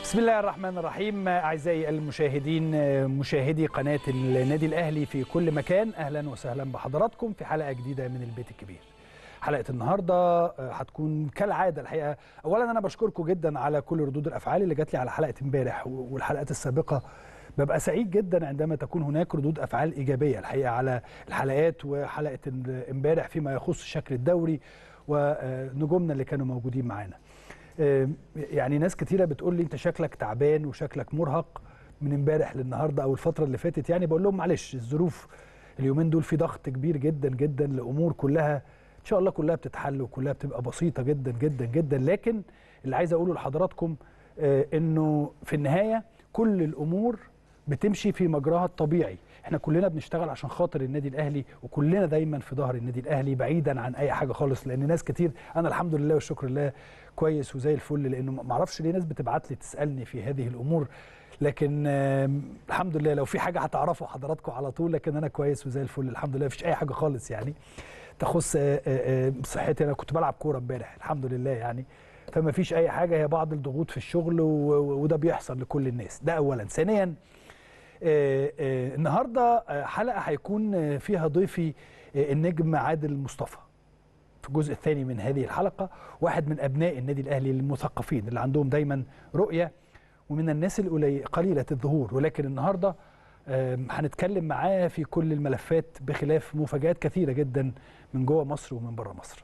بسم الله الرحمن الرحيم اعزائي المشاهدين مشاهدي قناه النادي الاهلي في كل مكان اهلا وسهلا بحضراتكم في حلقه جديده من البيت الكبير حلقه النهارده هتكون كالعاده الحقيقه اولا انا بشكركم جدا على كل ردود الافعال اللي جات لي على حلقه امبارح والحلقات السابقه ببقى سعيد جدا عندما تكون هناك ردود افعال ايجابيه الحقيقه على الحلقات وحلقه امبارح فيما يخص الشكل الدوري ونجومنا اللي كانوا موجودين معانا يعني ناس كتيره بتقول لي انت شكلك تعبان وشكلك مرهق من امبارح للنهارده او الفتره اللي فاتت يعني بقول لهم معلش الظروف اليومين دول في ضغط كبير جدا جدا لامور كلها ان شاء الله كلها بتتحل وكلها بتبقى بسيطه جدا جدا جدا لكن اللي عايز اقوله لحضراتكم انه في النهايه كل الامور بتمشي في مجراها الطبيعي احنا كلنا بنشتغل عشان خاطر النادي الاهلي وكلنا دايما في ظهر النادي الاهلي بعيدا عن اي حاجه خالص لان ناس كتير انا الحمد لله والشكر لله كويس وزي الفل لانه ما اعرفش ليه ناس بتبعت لي تسالني في هذه الامور لكن الحمد لله لو في حاجه هتعرفوا حضراتكم على طول لكن انا كويس وزي الفل الحمد لله مفيش اي حاجه خالص يعني تخص صحتي انا كنت بلعب كوره امبارح الحمد لله يعني فما فيش اي حاجه هي بعض الضغوط في الشغل وده بيحصل لكل الناس ده اولا ثانيا آه آه النهارده حلقه هيكون فيها ضيفي آه النجم عادل مصطفى في الجزء الثاني من هذه الحلقه واحد من ابناء النادي الاهلي المثقفين اللي عندهم دايما رؤيه ومن الناس قليله الظهور ولكن النهارده هنتكلم معاه في كل الملفات بخلاف مفاجات كثيره جدا من جوه مصر ومن بره مصر.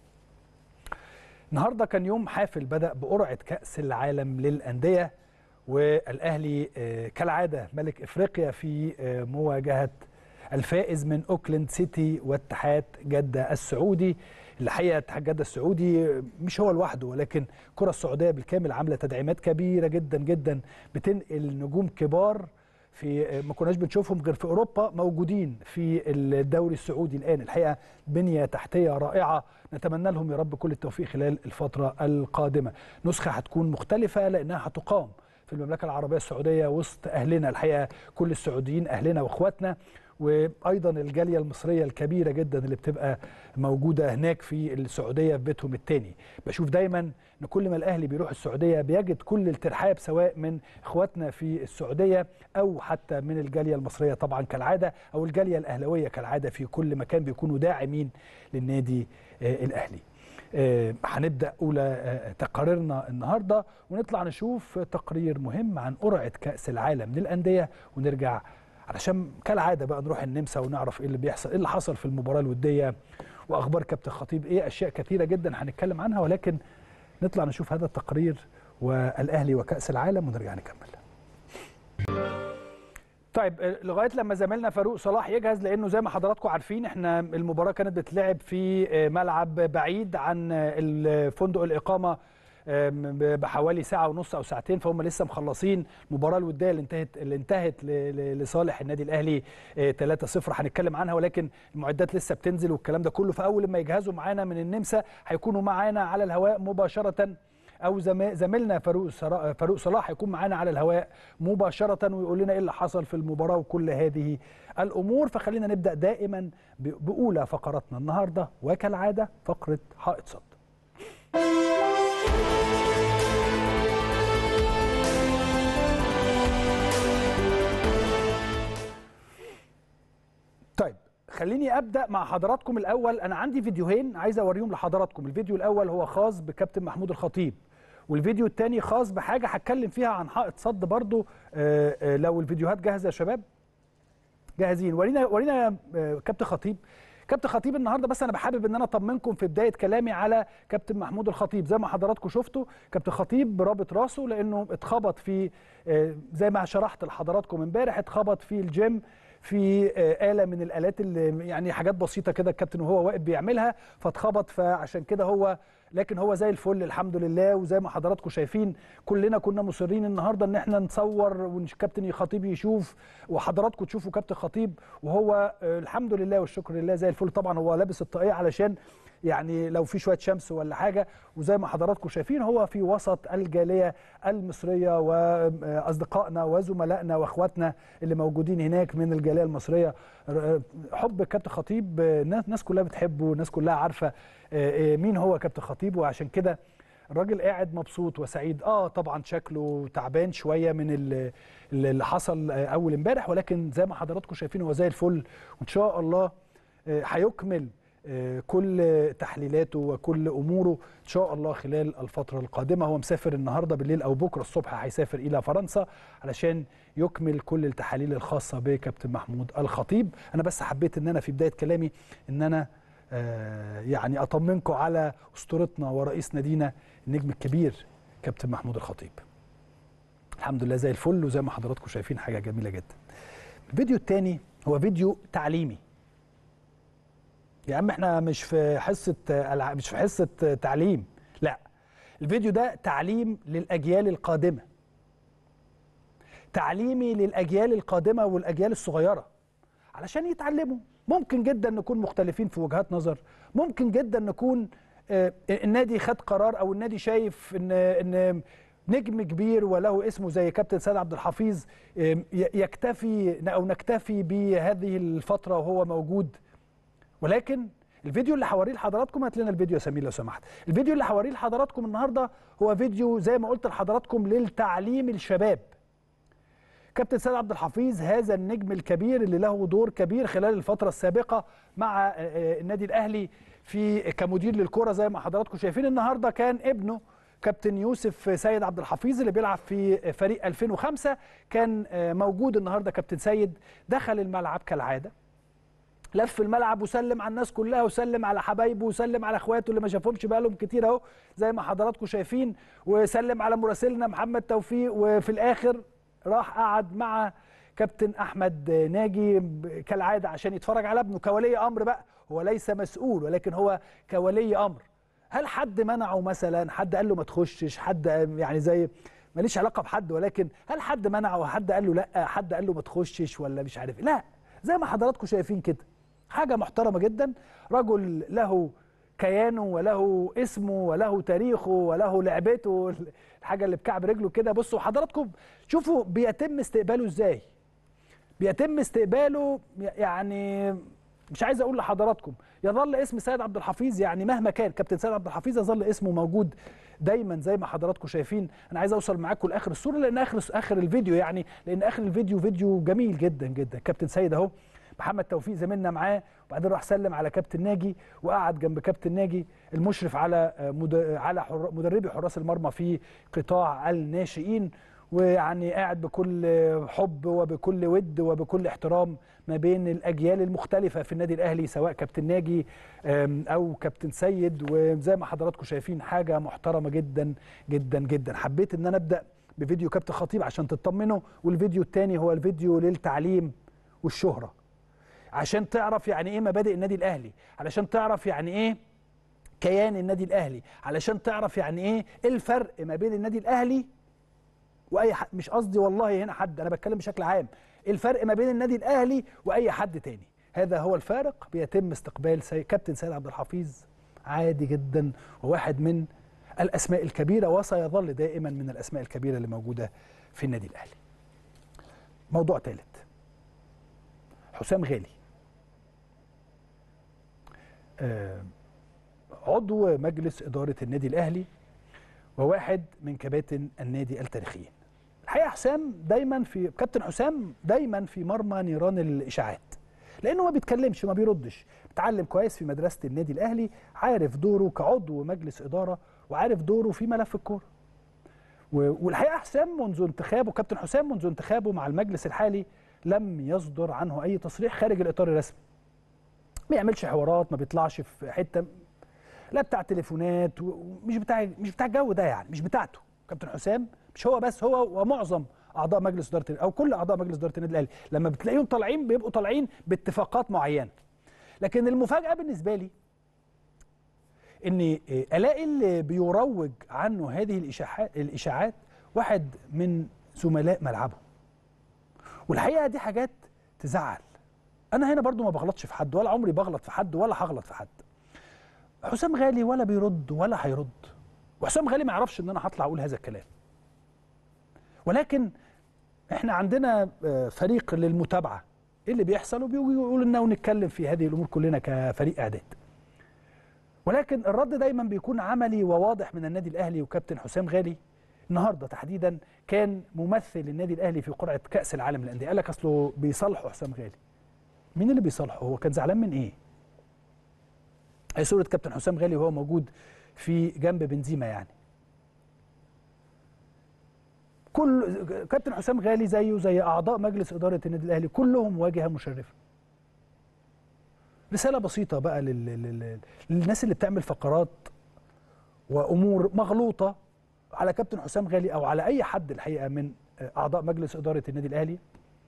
النهارده كان يوم حافل بدا بقرعه كاس العالم للانديه والاهلي كالعاده ملك افريقيا في مواجهه الفائز من اوكلاند سيتي واتحاد جده السعودي الحقيقه اتحاد جده السعودي مش هو لوحده ولكن الكره السعوديه بالكامل عامله تدعيمات كبيره جدا جدا بتنقل نجوم كبار في ما كناش بنشوفهم غير في اوروبا موجودين في الدوري السعودي الان الحقيقه بنيه تحتيه رائعه نتمنى لهم يا رب كل التوفيق خلال الفتره القادمه نسخه هتكون مختلفه لانها هتقام في المملكه العربيه السعوديه وسط اهلنا الحقيقه كل السعوديين اهلنا واخواتنا وايضا الجاليه المصريه الكبيره جدا اللي بتبقى موجوده هناك في السعوديه في بيتهم الثاني بشوف دايما ان كل ما الاهلي بيروح السعوديه بيجد كل الترحاب سواء من اخواتنا في السعوديه او حتى من الجاليه المصريه طبعا كالعاده او الجاليه الاهلاويه كالعاده في كل مكان بيكونوا داعمين للنادي الاهلي هنبدا اولى تقاريرنا النهارده ونطلع نشوف تقرير مهم عن قرعه كاس العالم للانديه ونرجع علشان كالعاده بقى نروح النمسا ونعرف ايه اللي بيحصل ايه اللي حصل في المباراه الوديه واخبار كابتن خطيب ايه اشياء كثيره جدا هنتكلم عنها ولكن نطلع نشوف هذا التقرير والاهلي وكاس العالم ونرجع نكمل طيب لغايه لما زميلنا فاروق صلاح يجهز لانه زي ما حضراتكم عارفين احنا المباراه كانت بتلعب في ملعب بعيد عن فندق الاقامه بحوالي ساعه ونص او ساعتين فهم لسه مخلصين المباراه الوديه اللي انتهت اللي انتهت لصالح النادي الاهلي 3-0 هنتكلم عنها ولكن المعدات لسه بتنزل والكلام ده كله فاول ما يجهزوا معانا من النمسا هيكونوا معانا على الهواء مباشره او زميلنا فاروق فاروق صلاح هيكون معانا على الهواء مباشره ويقول لنا ايه اللي حصل في المباراه وكل هذه الامور فخلينا نبدا دائما باولى فقراتنا النهارده وكالعاده فقره حائط صد طيب خليني ابدا مع حضراتكم الاول انا عندي فيديوهين عايز اوريهم لحضراتكم الفيديو الاول هو خاص بكابتن محمود الخطيب والفيديو الثاني خاص بحاجه هتكلم فيها عن حائط صد برضو آآ آآ لو الفيديوهات جاهزه يا شباب جاهزين ورينا ورينا كابتن خطيب كابتن خطيب النهارده بس انا بحابب ان انا اطمنكم في بدايه كلامي على كابتن محمود الخطيب زي ما حضراتكم شفتوا كابتن خطيب رابط راسه لانه اتخبط في زي ما شرحت لحضراتكم امبارح اتخبط في الجيم في آلة من الآلات اللي يعني حاجات بسيطة كده الكابتن وهو واقف بيعملها فاتخبط فعشان كده هو لكن هو زي الفل الحمد لله وزي ما حضراتكم شايفين كلنا كنا مصرين النهارده ان احنا نصور والكابتن خطيب يشوف وحضراتكم تشوفوا كابتن خطيب وهو الحمد لله والشكر لله زي الفل طبعا هو لابس الطاقيه علشان يعني لو في شويه شمس ولا حاجه وزي ما حضراتكم شايفين هو في وسط الجاليه المصريه واصدقائنا وزملائنا واخواتنا اللي موجودين هناك من الجاليه المصريه حب كابتن خطيب ناس كلها بتحبه ناس كلها عارفه مين هو كابتن خطيب وعشان كده الراجل قاعد مبسوط وسعيد اه طبعا شكله تعبان شويه من ال- اللي حصل آه، اول امبارح ولكن زي ما حضراتكم شايفين هو زي الفل وان شاء الله آه، هيكمل آه، كل تحليلاته وكل اموره ان شاء الله خلال الفتره القادمه هو مسافر النهارده بالليل او بكره الصبح هيسافر الى فرنسا علشان يكمل كل التحاليل الخاصه بكابتن محمود الخطيب انا بس حبيت ان انا في بدايه كلامي ان انا آه، يعني اطمنكم على اسطورتنا ورئيس نادينا النجم الكبير كابتن محمود الخطيب الحمد لله زي الفل وزي ما حضراتكم شايفين حاجه جميله جدا الفيديو الثاني هو فيديو تعليمي يا عم احنا مش في حصه ألع- مش في حصه تعليم لا الفيديو ده تعليم للاجيال القادمه تعليمي للاجيال القادمه والاجيال الصغيره علشان يتعلموا ممكن جدا نكون مختلفين في وجهات نظر ممكن جدا نكون آه، النادي خد قرار او النادي شايف ان ان نجم كبير وله اسمه زي كابتن سيد عبد الحفيظ آه، ي- يكتفي او نكتفي بهذه الفتره وهو موجود ولكن الفيديو اللي هوريه لحضراتكم هات لنا الفيديو يا سمير لو سمحت الفيديو اللي هوريه لحضراتكم النهارده هو فيديو زي ما قلت لحضراتكم للتعليم الشباب كابتن سيد عبد الحفيظ هذا النجم الكبير اللي له دور كبير خلال الفترة السابقة مع آه، آه، النادي الأهلي في كمدير للكرة زي ما حضراتكم شايفين النهاردة كان ابنه كابتن يوسف سيد عبد الحفيظ اللي بيلعب في فريق 2005 كان آه، موجود النهاردة كابتن سيد دخل الملعب كالعادة لف الملعب وسلم على الناس كلها وسلم على حبايبه وسلم على اخواته اللي ما شافهمش بقالهم كتير اهو زي ما حضراتكم شايفين وسلم على مراسلنا محمد توفيق وفي الاخر راح قعد مع كابتن احمد ناجي ب- كالعاده عشان يتفرج على ابنه كولي امر بقى هو ليس مسؤول ولكن هو كولي امر هل حد منعه مثلا حد قال له ما تخشش حد يعني زي ماليش علاقه بحد ولكن هل حد منعه حد قال له لا حد قال له ما تخشش ولا مش عارف إيه؟ لا زي ما حضراتكم شايفين كده حاجه محترمه جدا رجل له كيانه وله اسمه وله تاريخه وله لعبته الحاجه اللي بكعب رجله كده بصوا حضراتكم شوفوا بيتم استقباله ازاي بيتم استقباله يعني مش عايز اقول لحضراتكم يظل اسم سيد عبد الحفيظ يعني مهما كان كابتن سيد عبد الحفيظ يظل اسمه موجود دايما زي ما حضراتكم شايفين انا عايز اوصل معاكم لاخر الصوره لان اخر اخر الفيديو يعني لان اخر الفيديو فيديو جميل جدا جدا كابتن سيد اهو محمد توفيق زميلنا معاه وبعدين راح سلم على كابتن ناجي وقعد جنب كابتن ناجي المشرف على آه، مد- على حر- مدربي حراس المرمى في قطاع الناشئين ويعني قاعد بكل حب وبكل ود وبكل احترام ما بين الاجيال المختلفه في النادي الاهلي سواء كابتن ناجي آم، او كابتن سيد وزي ما حضراتكم شايفين حاجه محترمه جدا جدا جدا حبيت ان انا ابدا بفيديو كابتن خطيب عشان تطمنوا والفيديو الثاني هو الفيديو للتعليم والشهره عشان تعرف يعني ايه مبادئ النادي الاهلي علشان تعرف يعني ايه كيان النادي الاهلي علشان تعرف يعني ايه الفرق ما بين النادي الاهلي واي حد مش قصدي والله هنا حد انا بتكلم بشكل عام الفرق ما بين النادي الاهلي واي حد تاني هذا هو الفارق بيتم استقبال سي... كابتن سيد عبد الحفيظ عادي جدا وواحد من الاسماء الكبيره وسيظل دائما من الاسماء الكبيره اللي موجوده في النادي الاهلي موضوع ثالث حسام غالي آه، عضو مجلس إدارة النادي الأهلي وواحد من كباتن النادي التاريخيين الحقيقة حسام دايما في كابتن حسام دايما في مرمى نيران الإشاعات لأنه ما بيتكلمش ما بيردش بيتعلم كويس في مدرسة النادي الأهلي عارف دوره كعضو مجلس إدارة وعارف دوره في ملف الكورة و- والحقيقه حسام منذ انتخابه كابتن حسام منذ انتخابه مع المجلس الحالي لم يصدر عنه اي تصريح خارج الاطار الرسمي ما يعملش حوارات ما بيطلعش في حته لا بتاع تليفونات و- ومش بتاع مش بتاع الجو ده يعني مش بتاعته كابتن حسام مش هو بس هو ومعظم اعضاء مجلس اداره او كل اعضاء مجلس اداره النادي الاهلي لما بتلاقيهم طالعين بيبقوا طالعين باتفاقات معينه لكن المفاجاه بالنسبه لي ان الاقي اللي بيروج عنه هذه الاشاعات الاشاعات واحد من زملاء ملعبه والحقيقه دي حاجات تزعل انا هنا برضو ما بغلطش في حد ولا عمري بغلط في حد ولا هغلط في حد حسام غالي ولا بيرد ولا هيرد وحسام غالي ما يعرفش ان انا هطلع اقول هذا الكلام ولكن احنا عندنا آه، فريق للمتابعه ايه اللي بيحصل وبيجوا يقولوا لنا ونتكلم في هذه الامور كلنا كفريق اعداد ولكن الرد دايما بيكون عملي وواضح من النادي الاهلي وكابتن حسام غالي النهارده تحديدا كان ممثل النادي الاهلي في قرعه كاس العالم للانديه قال لك اصله بيصالحوا حسام غالي مين اللي بيصالحه هو كان زعلان من ايه هي صوره كابتن حسام غالي وهو موجود في جنب بنزيما يعني كل كابتن حسام غالي زيه زي اعضاء مجلس اداره النادي الاهلي كلهم واجهه مشرفه رساله بسيطه بقى لل... لل... للناس اللي بتعمل فقرات وامور مغلوطه على كابتن حسام غالي او على اي حد الحقيقه من اعضاء مجلس اداره النادي الاهلي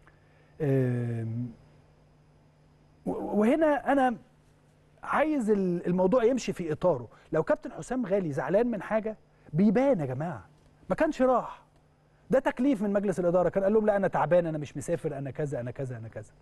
وهنا انا عايز الموضوع يمشي في اطاره لو كابتن حسام غالي زعلان من حاجه بيبان يا جماعه ما كانش راح ده تكليف من مجلس الاداره كان قال لهم لا انا تعبان انا مش مسافر انا كذا انا كذا انا كذا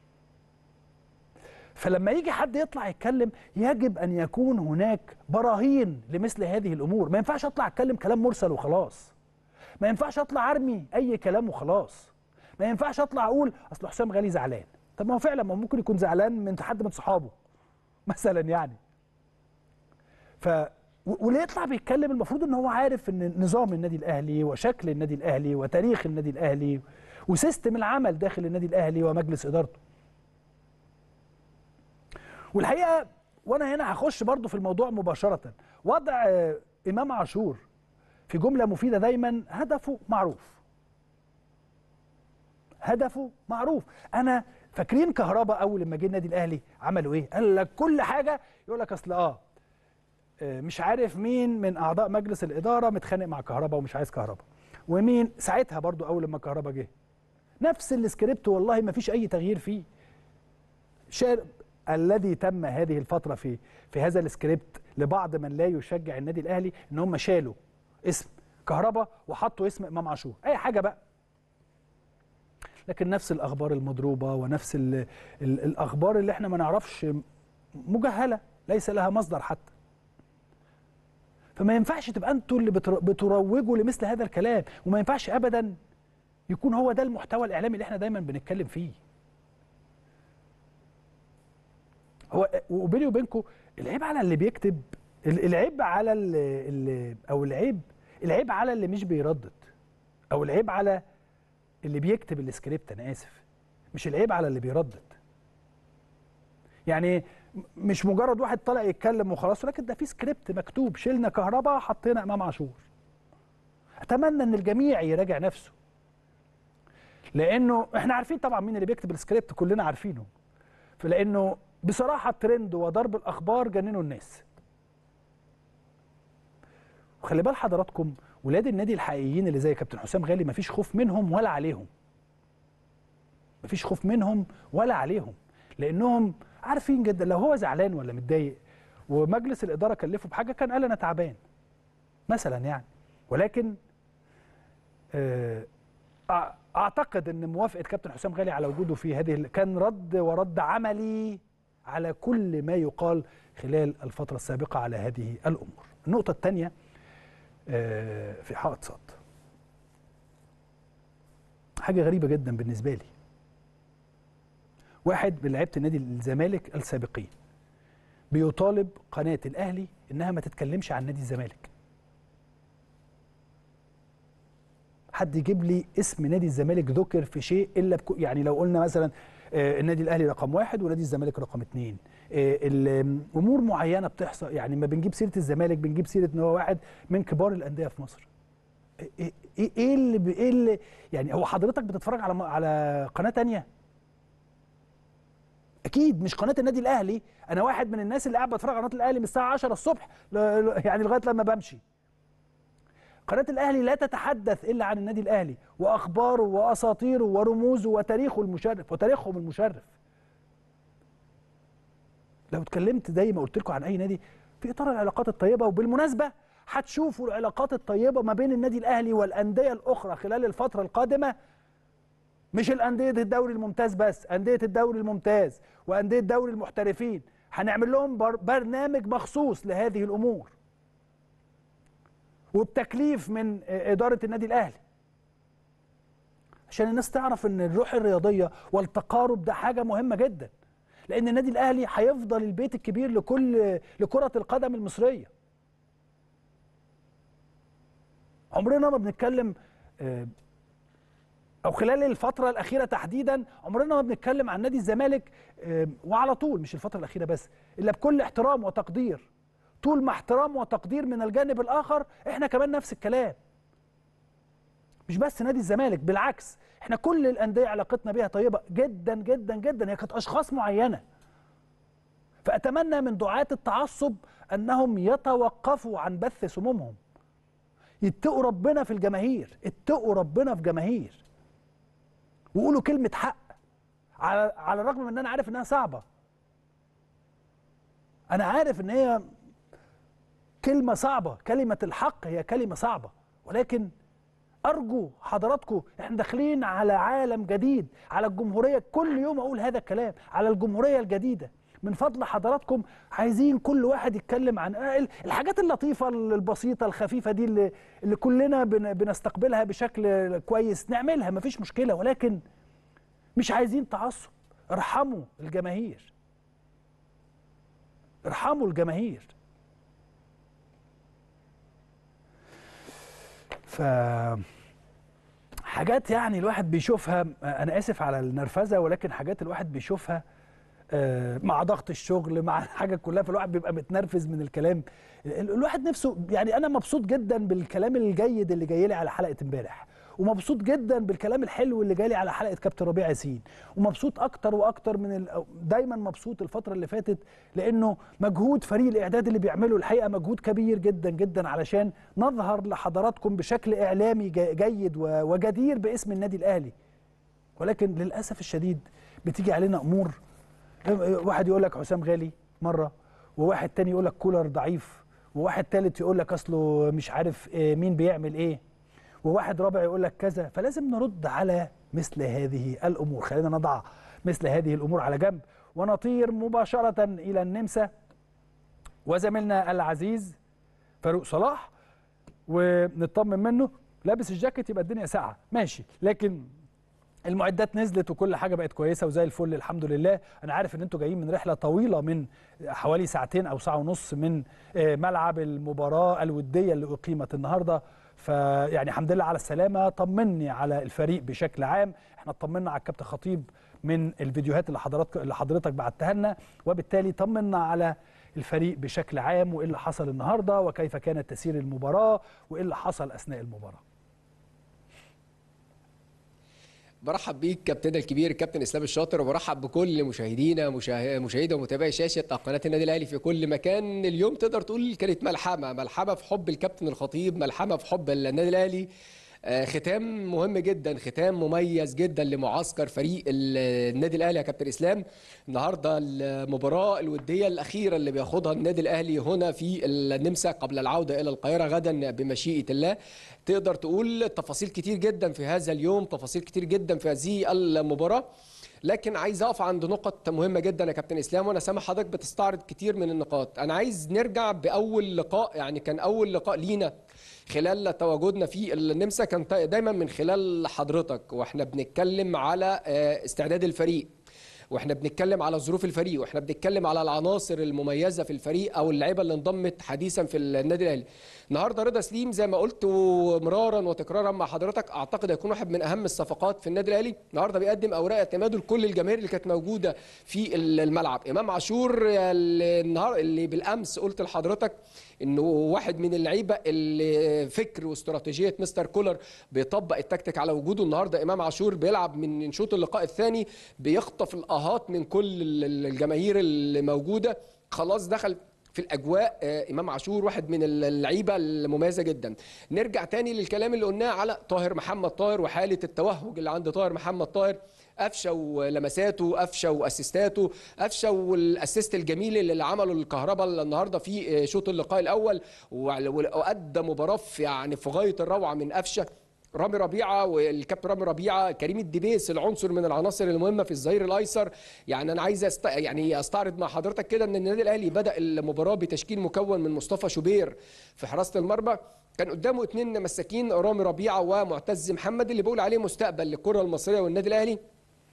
فلما يجي حد يطلع يتكلم يجب ان يكون هناك براهين لمثل هذه الامور ما ينفعش اطلع اتكلم كلام مرسل وخلاص ما ينفعش اطلع ارمي اي كلام وخلاص ما ينفعش اطلع اقول اصل حسام غالي زعلان طب ما هو فعلا ما ممكن يكون زعلان من حد من صحابه مثلا يعني ف واللي يطلع بيتكلم المفروض ان هو عارف ان نظام النادي الاهلي وشكل النادي الاهلي وتاريخ النادي الاهلي وسيستم العمل داخل النادي الاهلي ومجلس ادارته والحقيقه وانا هنا هخش برضو في الموضوع مباشره وضع امام عاشور في جمله مفيده دايما هدفه معروف هدفه معروف انا فاكرين كهربا اول لما جه النادي الاهلي عملوا ايه قال لك كل حاجه يقول لك اصل اه مش عارف مين من اعضاء مجلس الاداره متخانق مع كهربا ومش عايز كهربا ومين ساعتها برضو اول لما كهربا جه نفس السكريبت والله ما فيش اي تغيير فيه شار الذي تم هذه الفتره في في هذا السكريبت لبعض من لا يشجع النادي الاهلي ان هم شالوا اسم كهربا وحطوا اسم امام عاشور اي حاجه بقى لكن نفس الاخبار المضروبه ونفس ال ال الاخبار اللي احنا ما نعرفش مجهله ليس لها مصدر حتى فما ينفعش تبقى انتوا اللي بتروجوا لمثل هذا الكلام وما ينفعش ابدا يكون هو ده المحتوى الاعلامي اللي احنا دايما بنتكلم فيه هو وبيني وبينكم العيب على اللي بيكتب العيب على اللي او العيب العيب على اللي مش بيردد او العيب على اللي بيكتب السكريبت انا اسف مش العيب على اللي بيردد يعني مش مجرد واحد طالع يتكلم وخلاص ولكن ده في سكريبت مكتوب شلنا كهرباء حطينا امام عاشور اتمنى ان الجميع يراجع نفسه لانه احنا عارفين طبعا مين اللي بيكتب السكريبت كلنا عارفينه فلانه بصراحه الترند وضرب الاخبار جننوا الناس وخلي بال حضراتكم ولاد النادي الحقيقيين اللي زي كابتن حسام غالي مفيش خوف منهم ولا عليهم مفيش خوف منهم ولا عليهم لانهم عارفين جدا لو هو زعلان ولا متضايق ومجلس الاداره كلفه بحاجه كان قال انا تعبان مثلا يعني ولكن اعتقد ان موافقه كابتن حسام غالي على وجوده في هذه كان رد ورد عملي على كل ما يقال خلال الفتره السابقه على هذه الامور النقطه الثانيه في حائط صد حاجه غريبه جدا بالنسبه لي واحد من لعيبه النادي الزمالك السابقين بيطالب قناه الاهلي انها ما تتكلمش عن نادي الزمالك حد يجيب لي اسم نادي الزمالك ذكر في شيء الا بكو يعني لو قلنا مثلا آه النادي الاهلي رقم واحد ونادي الزمالك رقم اثنين آه امور معينه بتحصل يعني ما بنجيب سيره الزمالك بنجيب سيره ان هو واحد من كبار الانديه في مصر ايه ايه اللي ايه اللي يعني هو حضرتك بتتفرج على على قناه ثانيه اكيد مش قناه النادي الاهلي انا واحد من الناس اللي قاعد بتفرج على قناه الاهلي من الساعه 10 الصبح يعني لغايه لما بمشي قناه الاهلي لا تتحدث الا عن النادي الاهلي واخباره واساطيره ورموزه وتاريخه المشرف وتاريخهم المشرف لو اتكلمت زي ما قلت لكم عن اي نادي في اطار العلاقات الطيبه وبالمناسبه هتشوفوا العلاقات الطيبه ما بين النادي الاهلي والانديه الاخرى خلال الفتره القادمه مش الانديه الدوري الممتاز بس انديه الدوري الممتاز وانديه دوري المحترفين هنعمل لهم برنامج مخصوص لهذه الامور وبتكليف من اداره النادي الاهلي عشان الناس تعرف ان الروح الرياضيه والتقارب ده حاجه مهمه جدا لان النادي الاهلي هيفضل البيت الكبير لكل لكره القدم المصريه عمرنا ما بنتكلم آه، او خلال الفتره الاخيره تحديدا عمرنا ما بنتكلم عن نادي الزمالك آه، وعلى طول مش الفتره الاخيره بس الا بكل احترام وتقدير طول ما احترام وتقدير من الجانب الاخر احنا كمان نفس الكلام مش بس نادي الزمالك بالعكس احنا كل الانديه علاقتنا بيها طيبه جدا جدا جدا هي كانت اشخاص معينه فاتمنى من دعاه التعصب انهم يتوقفوا عن بث سمومهم يتقوا ربنا في الجماهير اتقوا ربنا في جماهير وقولوا كلمه حق على على الرغم من ان انا عارف انها صعبه انا عارف ان هي كلمه صعبه كلمه الحق هي كلمه صعبه ولكن ارجو حضراتكم احنا داخلين على عالم جديد على الجمهوريه كل يوم اقول هذا الكلام على الجمهوريه الجديده من فضل حضراتكم عايزين كل واحد يتكلم عن الحاجات اللطيفه البسيطه الخفيفه دي اللي, اللي كلنا بن- بنستقبلها بشكل كويس نعملها مفيش مشكله ولكن مش عايزين تعصب ارحموا الجماهير ارحموا الجماهير ف حاجات يعني الواحد بيشوفها انا اسف على النرفزه ولكن حاجات الواحد بيشوفها آه، مع ضغط الشغل مع الحاجه كلها فالواحد بيبقى متنرفز من الكلام ال- الواحد نفسه يعني انا مبسوط جدا بالكلام الجيد اللي جاي لي على حلقه امبارح ومبسوط جدا بالكلام الحلو اللي جاي لي على حلقه كابتن ربيع ياسين ومبسوط اكتر واكتر من ال... أو دايما مبسوط الفتره اللي فاتت لانه مجهود فريق الاعداد اللي بيعمله الحقيقه مجهود كبير جدا جدا علشان نظهر لحضراتكم بشكل اعلامي جي- جيد و- وجدير باسم النادي الاهلي ولكن للاسف الشديد بتيجي علينا امور واحد يقول لك حسام غالي مره وواحد تاني يقول لك كولر ضعيف وواحد تالت يقول لك اصله مش عارف آه، مين بيعمل ايه وواحد رابع يقول لك كذا فلازم نرد على مثل هذه الامور خلينا نضع مثل هذه الامور على جنب ونطير مباشره الى النمسا وزميلنا العزيز فاروق صلاح ونطمن منه لابس الجاكيت يبقى الدنيا ساقعه ماشي لكن المعدات نزلت وكل حاجه بقت كويسه وزي الفل الحمد لله انا عارف ان انتوا جايين من رحله طويله من حوالي ساعتين او ساعه ونص من آه، ملعب المباراه الوديه اللي اقيمت النهارده فيعني الحمد لله على السلامه طمني على الفريق بشكل عام احنا اطمنا على الكابتن خطيب من الفيديوهات اللي حضرتك اللي حضرتك بعتها لنا وبالتالي طمنا على الفريق بشكل عام وايه اللي حصل النهارده وكيف كانت تسير المباراه وايه اللي حصل اثناء المباراه برحب بيك كابتن الكبير الكابتن اسلام الشاطر وبرحب بكل مشاهدينا مشاه- مشاهدي ومتابعي شاشه قناه النادي الاهلي في كل مكان اليوم تقدر تقول كانت ملحمه ملحمه في حب الكابتن الخطيب ملحمه في حب النادي الاهلي آه، ختام مهم جدا ختام مميز جدا لمعسكر فريق ال- النادي الاهلي يا كابتن اسلام النهارده المباراه الوديه الاخيره اللي بياخدها النادي الاهلي هنا في النمسا قبل العوده الى القاهره غدا بمشيئه الله تقدر تقول تفاصيل كتير جدا في هذا اليوم تفاصيل كتير جدا في هذه المباراه لكن عايز اقف عند نقط مهمه جدا يا كابتن اسلام وانا سامع حضرتك بتستعرض كتير من النقاط انا عايز نرجع باول لقاء يعني كان اول لقاء لينا خلال تواجدنا في النمسا كان دايما من خلال حضرتك واحنا بنتكلم على آه، استعداد الفريق واحنا بنتكلم على ظروف الفريق واحنا بنتكلم على العناصر المميزه في الفريق او اللعيبه اللي انضمت حديثا في النادي الاهلي النهارده رضا سليم زي ما قلت مرارا وتكرارا مع حضرتك اعتقد هيكون واحد من اهم الصفقات في النادي الاهلي النهارده بيقدم اوراق اعتماده لكل الجماهير اللي كانت موجوده في الملعب امام عاشور اللي النهار اللي بالامس قلت لحضرتك انه واحد من اللعيبه اللي فكر واستراتيجيه مستر كولر بيطبق التكتيك على وجوده النهارده امام عاشور بيلعب من شوط اللقاء الثاني بيخطف الاهات من كل الجماهير اللي موجوده خلاص دخل في الاجواء آه، امام عاشور واحد من اللعيبه المميزه جدا نرجع تاني للكلام اللي قلناه على طاهر محمد طاهر وحاله التوهج اللي عند طاهر محمد طاهر قفشه ولمساته قفشه واسيستاته قفشه والاسيست الجميل اللي عمله الكهرباء النهارده في شوط اللقاء الاول وادى مباراه في يعني في غايه الروعه من قفشه رامي ربيعه والكابتن رامي ربيعه كريم الدبيس العنصر من العناصر المهمه في الظهير الايسر يعني انا عايز أست... يعني استعرض مع حضرتك كده ان النادي الاهلي بدا المباراه بتشكيل مكون من مصطفى شوبير في حراسه المرمى كان قدامه اثنين مساكين رامي ربيعه ومعتز محمد اللي بقول عليه مستقبل للكره المصريه والنادي الاهلي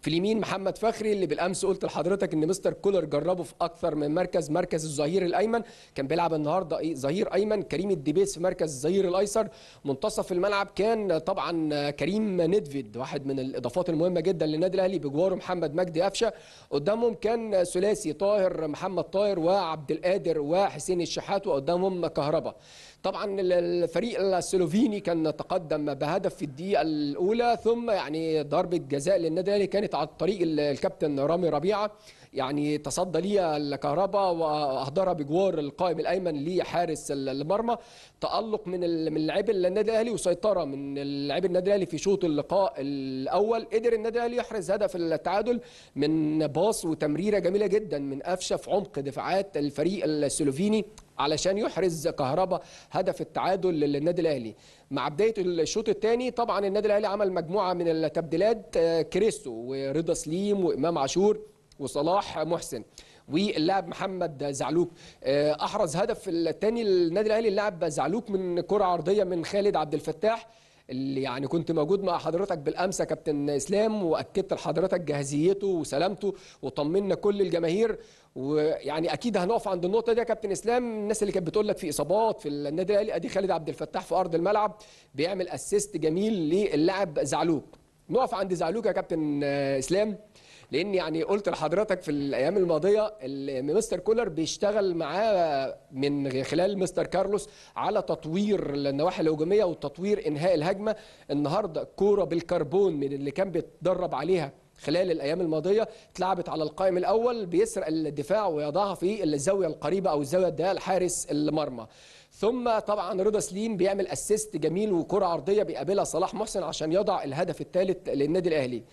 في اليمين محمد فخري اللي بالامس قلت لحضرتك ان مستر كولر جربه في اكثر من مركز مركز الظهير الايمن كان بيلعب النهارده ايه ظهير ايمن كريم الدبيس في مركز الظهير الايسر منتصف الملعب كان طبعا كريم ندفيد واحد من الاضافات المهمه جدا للنادي الاهلي بجواره محمد مجدي قفشه قدامهم كان ثلاثي طاهر محمد طاهر وعبد القادر وحسين الشحات وقدامهم كهربا طبعا الفريق السلوفيني كان تقدم بهدف في الدقيقه الاولى ثم يعني ضربه جزاء للنادي الاهلي كانت على طريق الكابتن رامي ربيعه يعني تصدى ليها الكهرباء واهدرها بجوار القائم الايمن لحارس المرمى تالق من من لاعبي النادي الاهلي وسيطره من لاعبي النادي الاهلي في شوط اللقاء الاول قدر النادي الاهلي يحرز هدف التعادل من باص وتمريره جميله جدا من قفشه في عمق دفاعات الفريق السلوفيني علشان يحرز كهربا هدف التعادل للنادي الاهلي مع بدايه الشوط الثاني طبعا النادي الاهلي عمل مجموعه من التبديلات كريستو ورضا سليم وامام عاشور وصلاح محسن واللاعب محمد زعلوك احرز هدف الثاني للنادي الاهلي اللاعب زعلوك من كره عرضيه من خالد عبد الفتاح اللي يعني كنت موجود مع حضرتك بالامس يا كابتن اسلام واكدت لحضرتك جاهزيته وسلامته وطمنا كل الجماهير ويعني اكيد هنقف عند النقطه دي يا كابتن اسلام الناس اللي كانت بتقول لك في اصابات في النادي الاهلي ادي خالد عبد الفتاح في ارض الملعب بيعمل اسيست جميل للاعب زعلوك نقف عند زعلوك يا كابتن اسلام لان يعني قلت لحضرتك في الايام الماضيه مستر كولر بيشتغل معاه من خلال مستر كارلوس على تطوير النواحي الهجوميه وتطوير انهاء الهجمه النهارده كوره بالكربون من اللي كان بيتدرب عليها خلال الايام الماضيه اتلعبت على القائم الاول بيسرق الدفاع ويضعها في الزاويه القريبه او الزاويه الضيقه لحارس المرمى ثم طبعا رضا سليم بيعمل اسيست جميل وكره عرضيه بيقابلها صلاح محسن عشان يضع الهدف الثالث للنادي الاهلي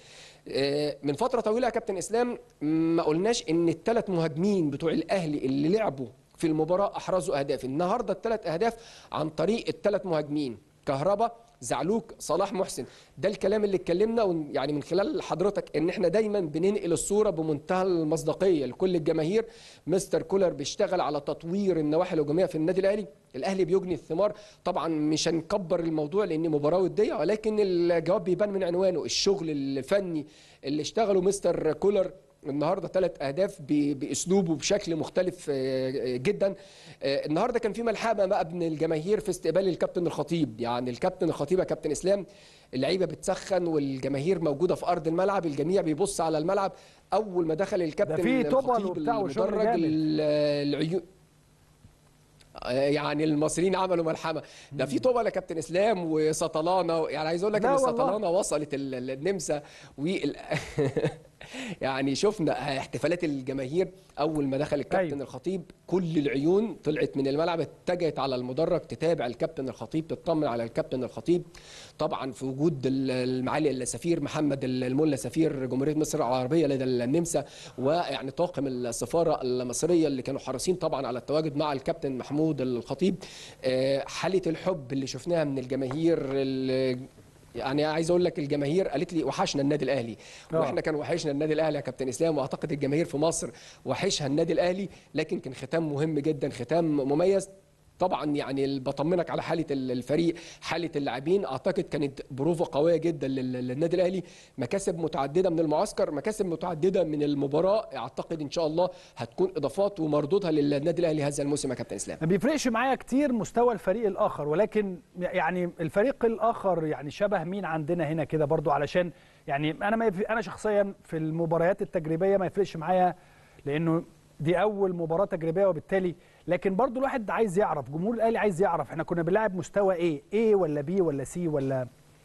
من فتره طويله يا كابتن اسلام ما قلناش ان الثلاث مهاجمين بتوع الاهلي اللي لعبوا في المباراه احرزوا اهداف النهارده الثلاث اهداف عن طريق الثلاث مهاجمين كهربا زعلوك صلاح محسن ده الكلام اللي اتكلمنا يعني من خلال حضرتك ان احنا دايما بننقل الصوره بمنتهى المصداقيه لكل الجماهير مستر كولر بيشتغل على تطوير النواحي الهجوميه في النادي الاهلي الاهلي بيجني الثمار طبعا مش هنكبر الموضوع لان مباراه وديه ولكن الجواب بيبان من عنوانه الشغل الفني اللي اشتغله مستر كولر النهارده ثلاث اهداف باسلوبه بشكل مختلف جدا النهارده كان في ملحمه بقى ابن الجماهير في استقبال الكابتن الخطيب يعني الكابتن الخطيب يا كابتن اسلام اللعيبه بتسخن والجماهير موجوده في ارض الملعب الجميع بيبص على الملعب اول ما دخل الكابتن ده في طبل وبتاع وشغل جامد العيون يعني المصريين عملوا ملحمه ده في طوبه يا كابتن اسلام وسطلانه يعني عايز اقول لك ان سطلانه وصلت النمسا وال يعني شفنا احتفالات الجماهير اول ما دخل الكابتن أيوه. الخطيب كل العيون طلعت من الملعب اتجهت على المدرج تتابع الكابتن الخطيب تطمن على الكابتن الخطيب طبعا في وجود المعالي السفير محمد الملا سفير جمهوريه مصر العربيه لدى النمسا ويعني طاقم السفاره المصريه اللي كانوا حريصين طبعا على التواجد مع الكابتن محمود الخطيب حاله الحب اللي شفناها من الجماهير يعني عايز اقول لك الجماهير قالت لي وحشنا النادي الاهلي أوه. واحنا كان وحشنا النادي الاهلي يا كابتن اسلام واعتقد الجماهير في مصر وحشها النادي الاهلي لكن كان ختام مهم جدا ختام مميز طبعا يعني بطمنك على حاله الفريق حاله اللاعبين اعتقد كانت بروفه قويه جدا للنادي الاهلي مكاسب متعدده من المعسكر مكاسب متعدده من المباراه اعتقد ان شاء الله هتكون اضافات ومردودها للنادي الاهلي هذا الموسم يا كابتن اسلام ما بيفرقش معايا كتير مستوى الفريق الاخر ولكن يعني الفريق الاخر يعني شبه مين عندنا هنا كده برضو علشان يعني انا ما انا شخصيا في المباريات التجريبيه ما يفرقش معايا لانه دي اول مباراه تجريبيه وبالتالي لكن برضو الواحد عايز يعرف جمهور الاهلي عايز يعرف احنا كنا بنلعب مستوى ايه ايه ولا بي ولا سي ولا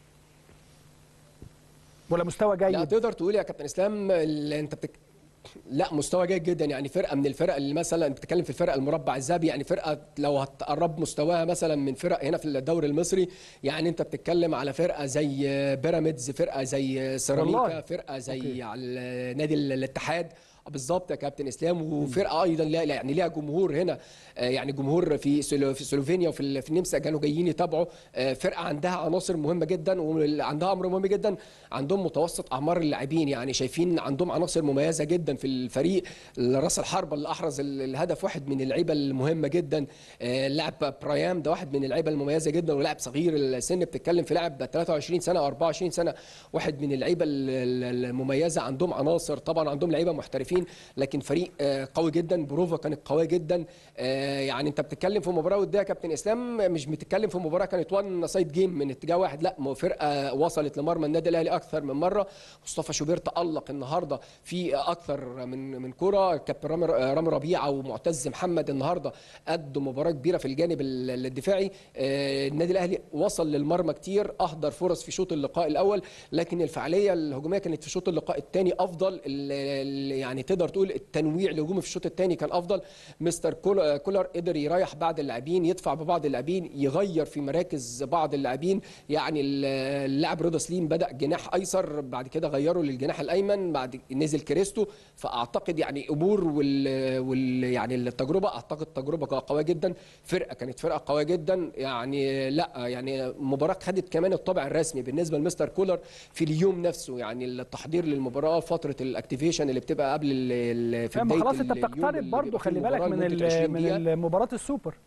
ولا مستوى جيد لا تقدر تقول يا كابتن اسلام اللي انت بتك... لا مستوى جيد جدا يعني فرقه من الفرق اللي مثلا انت بتتكلم في الفرق المربع الذهبي يعني فرقه لو هتقرب مستواها مثلا من فرق هنا في الدوري المصري يعني انت بتتكلم على فرقه زي بيراميدز فرقه زي سيراميكا فرقه زي على نادي الاتحاد بالظبط يا كابتن اسلام وفرقه ايضا لا يعني ليها جمهور هنا آه، يعني جمهور في سلو- في سلوفينيا وفي ال- في النمسا كانوا جايين يتابعوا آه، فرقه عندها عناصر مهمه جدا وعندها امر مهم جدا عندهم متوسط اعمار اللاعبين يعني شايفين عندهم عناصر مميزه جدا في الفريق راس الحربه اللي احرز ال- الهدف واحد من اللعيبه المهمه جدا آه، اللاعب برايام ده واحد من اللعيبه المميزه جدا ولاعب صغير السن بتتكلم في لاعب 23 سنه او 24 سنه واحد من اللعيبه ال- ال- المميزه عندهم عناصر طبعا عندهم لعيبه محترفين لكن فريق آه، قوي جدا بروفا كانت قويه جدا آه، يعني انت بتتكلم في مباراه وديه يا كابتن اسلام مش بتتكلم في مباراه كانت وان سايد جيم من اتجاه واحد لا م- فرقه وصلت لمرمى النادي الاهلي اكثر من مره مصطفى شوبير تالق النهارده في اكثر من من كره كابتن رامي رامي ربيعه ومعتز محمد النهارده ادوا مباراه كبيره في الجانب ال- الدفاعي آه، النادي الاهلي وصل للمرمى كتير اهدر فرص في شوط اللقاء الاول لكن الفعاليه الهجوميه كانت في شوط اللقاء الثاني افضل ال- ال- يعني تقدر تقول التنويع الهجومي في الشوط الثاني كان افضل مستر كول- كولر قدر يريح بعض اللاعبين يدفع ببعض اللاعبين يغير في مراكز بعض اللاعبين يعني ال- اللاعب رضا سليم بدا جناح ايسر بعد كده غيره للجناح الايمن بعد نزل كريستو فاعتقد يعني امور وال, وال يعني التجربه اعتقد تجربه قويه جدا فرقه كانت فرقه قويه جدا يعني لا يعني مباراه خدت كمان الطابع الرسمي بالنسبه لمستر كولر في اليوم نفسه يعني التحضير للمباراه فتره الاكتيفيشن اللي بتبقى قبل ال- ال- في ما بدايه خلاص انت اليوم بتقترب اللي برضه بيبقى فيه خلي بالك المباراة من لمدة ال- 20 من دقيقة. ال- مباراه السوبر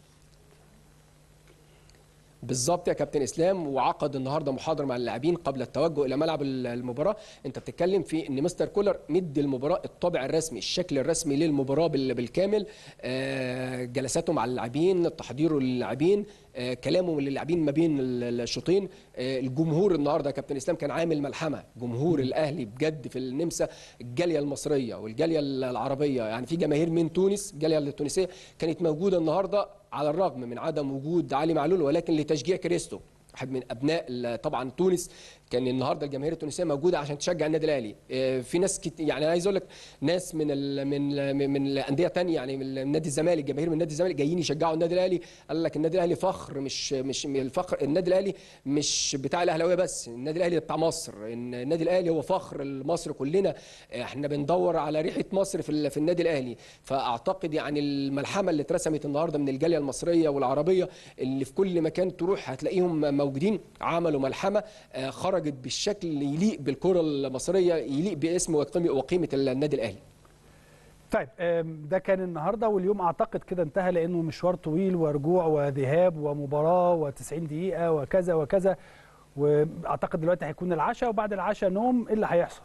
بالظبط يا كابتن اسلام وعقد النهارده محاضره مع اللاعبين قبل التوجه الى ملعب ال- المباراه انت بتتكلم في ان مستر كولر مدي المباراه الطابع الرسمي الشكل الرسمي للمباراه بال- بالكامل آه، جلساته مع اللاعبين تحضيره للاعبين آه، كلامه للاعبين ما بين ال- الشوطين آه، الجمهور النهارده يا كابتن اسلام كان عامل ملحمه جمهور الاهلي بجد في النمسا الجاليه المصريه والجاليه العربيه يعني في جماهير من تونس الجاليه التونسيه كانت موجوده النهارده على الرغم من عدم وجود علي معلول ولكن لتشجيع كريستو واحد من ابناء ال- طبعا تونس كان النهارده الجماهير التونسيه موجوده عشان تشجع النادي الاهلي آه، في ناس كت... يعني عايز اقول لك ناس من ال... من من من الانديه تانية يعني من نادي الزمالك جماهير من نادي الزمالك جايين يشجعوا النادي الاهلي قال لك النادي الاهلي فخر مش مش الفخر النادي الاهلي مش بتاع الاهلاويه بس النادي الاهلي بتاع مصر إن النادي الاهلي هو فخر لمصر كلنا احنا بندور على ريحه مصر في ال... في النادي الاهلي فاعتقد يعني الملحمه اللي اترسمت النهارده من الجاليه المصريه والعربيه اللي في كل مكان تروح هتلاقيهم موجودين عملوا ملحمه آه، خرجت بالشكل اللي يليق بالكره المصريه يليق باسم وقيمه وقيمه النادي الاهلي طيب آم، ده كان النهارده واليوم اعتقد كده انتهى لانه مشوار طويل ورجوع وذهاب ومباراه و90 دقيقه وكذا وكذا واعتقد دلوقتي هيكون العشاء وبعد العشاء نوم ايه اللي هيحصل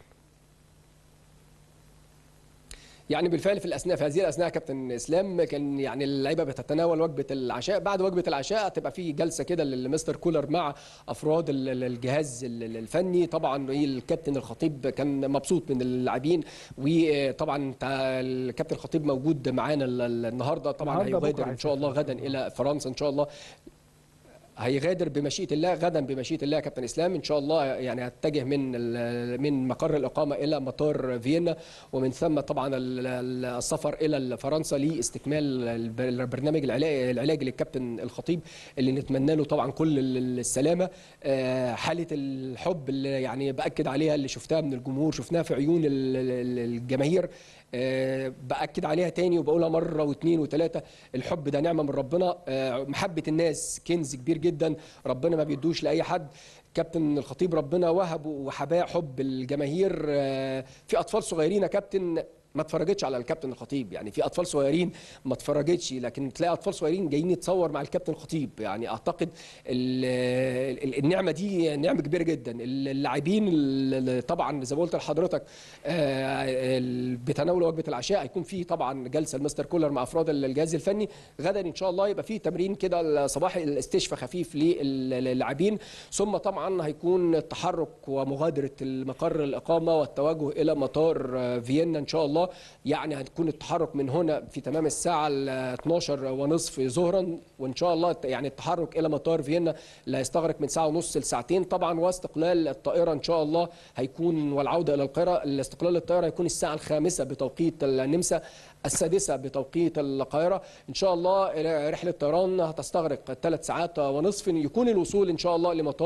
يعني بالفعل في الاثناء في هذه الاثناء كابتن اسلام كان يعني اللعيبه بتتناول وجبه العشاء بعد وجبه العشاء هتبقى في جلسه كده للمستر كولر مع افراد ال- ال- الجهاز ال- ال- الفني طبعا إيه الكابتن الخطيب كان مبسوط من اللاعبين وطبعا تع- الكابتن الخطيب موجود معانا ال- ال- النهارده طبعا النهاردة هيغادر بكرة ان شاء الله غدا الى فرنسا ان شاء الله هيغادر بمشيئه الله غدا بمشيئه الله يا كابتن اسلام ان شاء الله يعني هتجه من ال- من مقر الاقامه الى مطار فيينا ومن ثم طبعا ال- ال- السفر الى فرنسا لاستكمال الب- البرنامج العلاجي العلاجي للكابتن الخطيب اللي نتمنى له طبعا كل ال- السلامه آه، حاله الحب اللي يعني باكد عليها اللي شفتها من الجمهور شفناها في عيون ال- ال- الجماهير آه، باكد عليها تاني وبقولها مره واثنين وثلاثه الحب ده نعمه من ربنا آه، محبه الناس كنز كبير جدا ربنا ما بيدوش لاي حد كابتن الخطيب ربنا وهبه وحباه حب الجماهير آه، في اطفال صغيرين يا كابتن ما اتفرجتش على الكابتن الخطيب يعني في اطفال صغيرين ما اتفرجتش لكن تلاقي اطفال صغيرين جايين يتصور مع الكابتن الخطيب يعني اعتقد ال- ال- النعمه دي نعمه كبيره جدا اللاعبين ال- طبعا زي ما قلت لحضرتك آه، ال- بتناول وجبه العشاء هيكون في طبعا جلسه المستر كولر مع افراد الجهاز الفني غدا ان شاء الله يبقى في تمرين كده صباحي الاستشفاء خفيف للاعبين ثم طبعا هيكون التحرك ومغادره المقر الاقامه والتوجه الى مطار آه، فيينا ان شاء الله يعني هتكون التحرك من هنا في تمام الساعه ال 12 ونصف ظهرا وان شاء الله يعني التحرك الى مطار فيينا اللي هيستغرق من ساعه ونص لساعتين طبعا واستقلال الطائره ان شاء الله هيكون والعوده الى القاهره الاستقلال الطائره هيكون الساعه الخامسه بتوقيت النمسا السادسة بتوقيت القاهرة إن شاء الله رحلة طيران هتستغرق ثلاث ساعات ونصف يكون الوصول إن شاء الله لمطار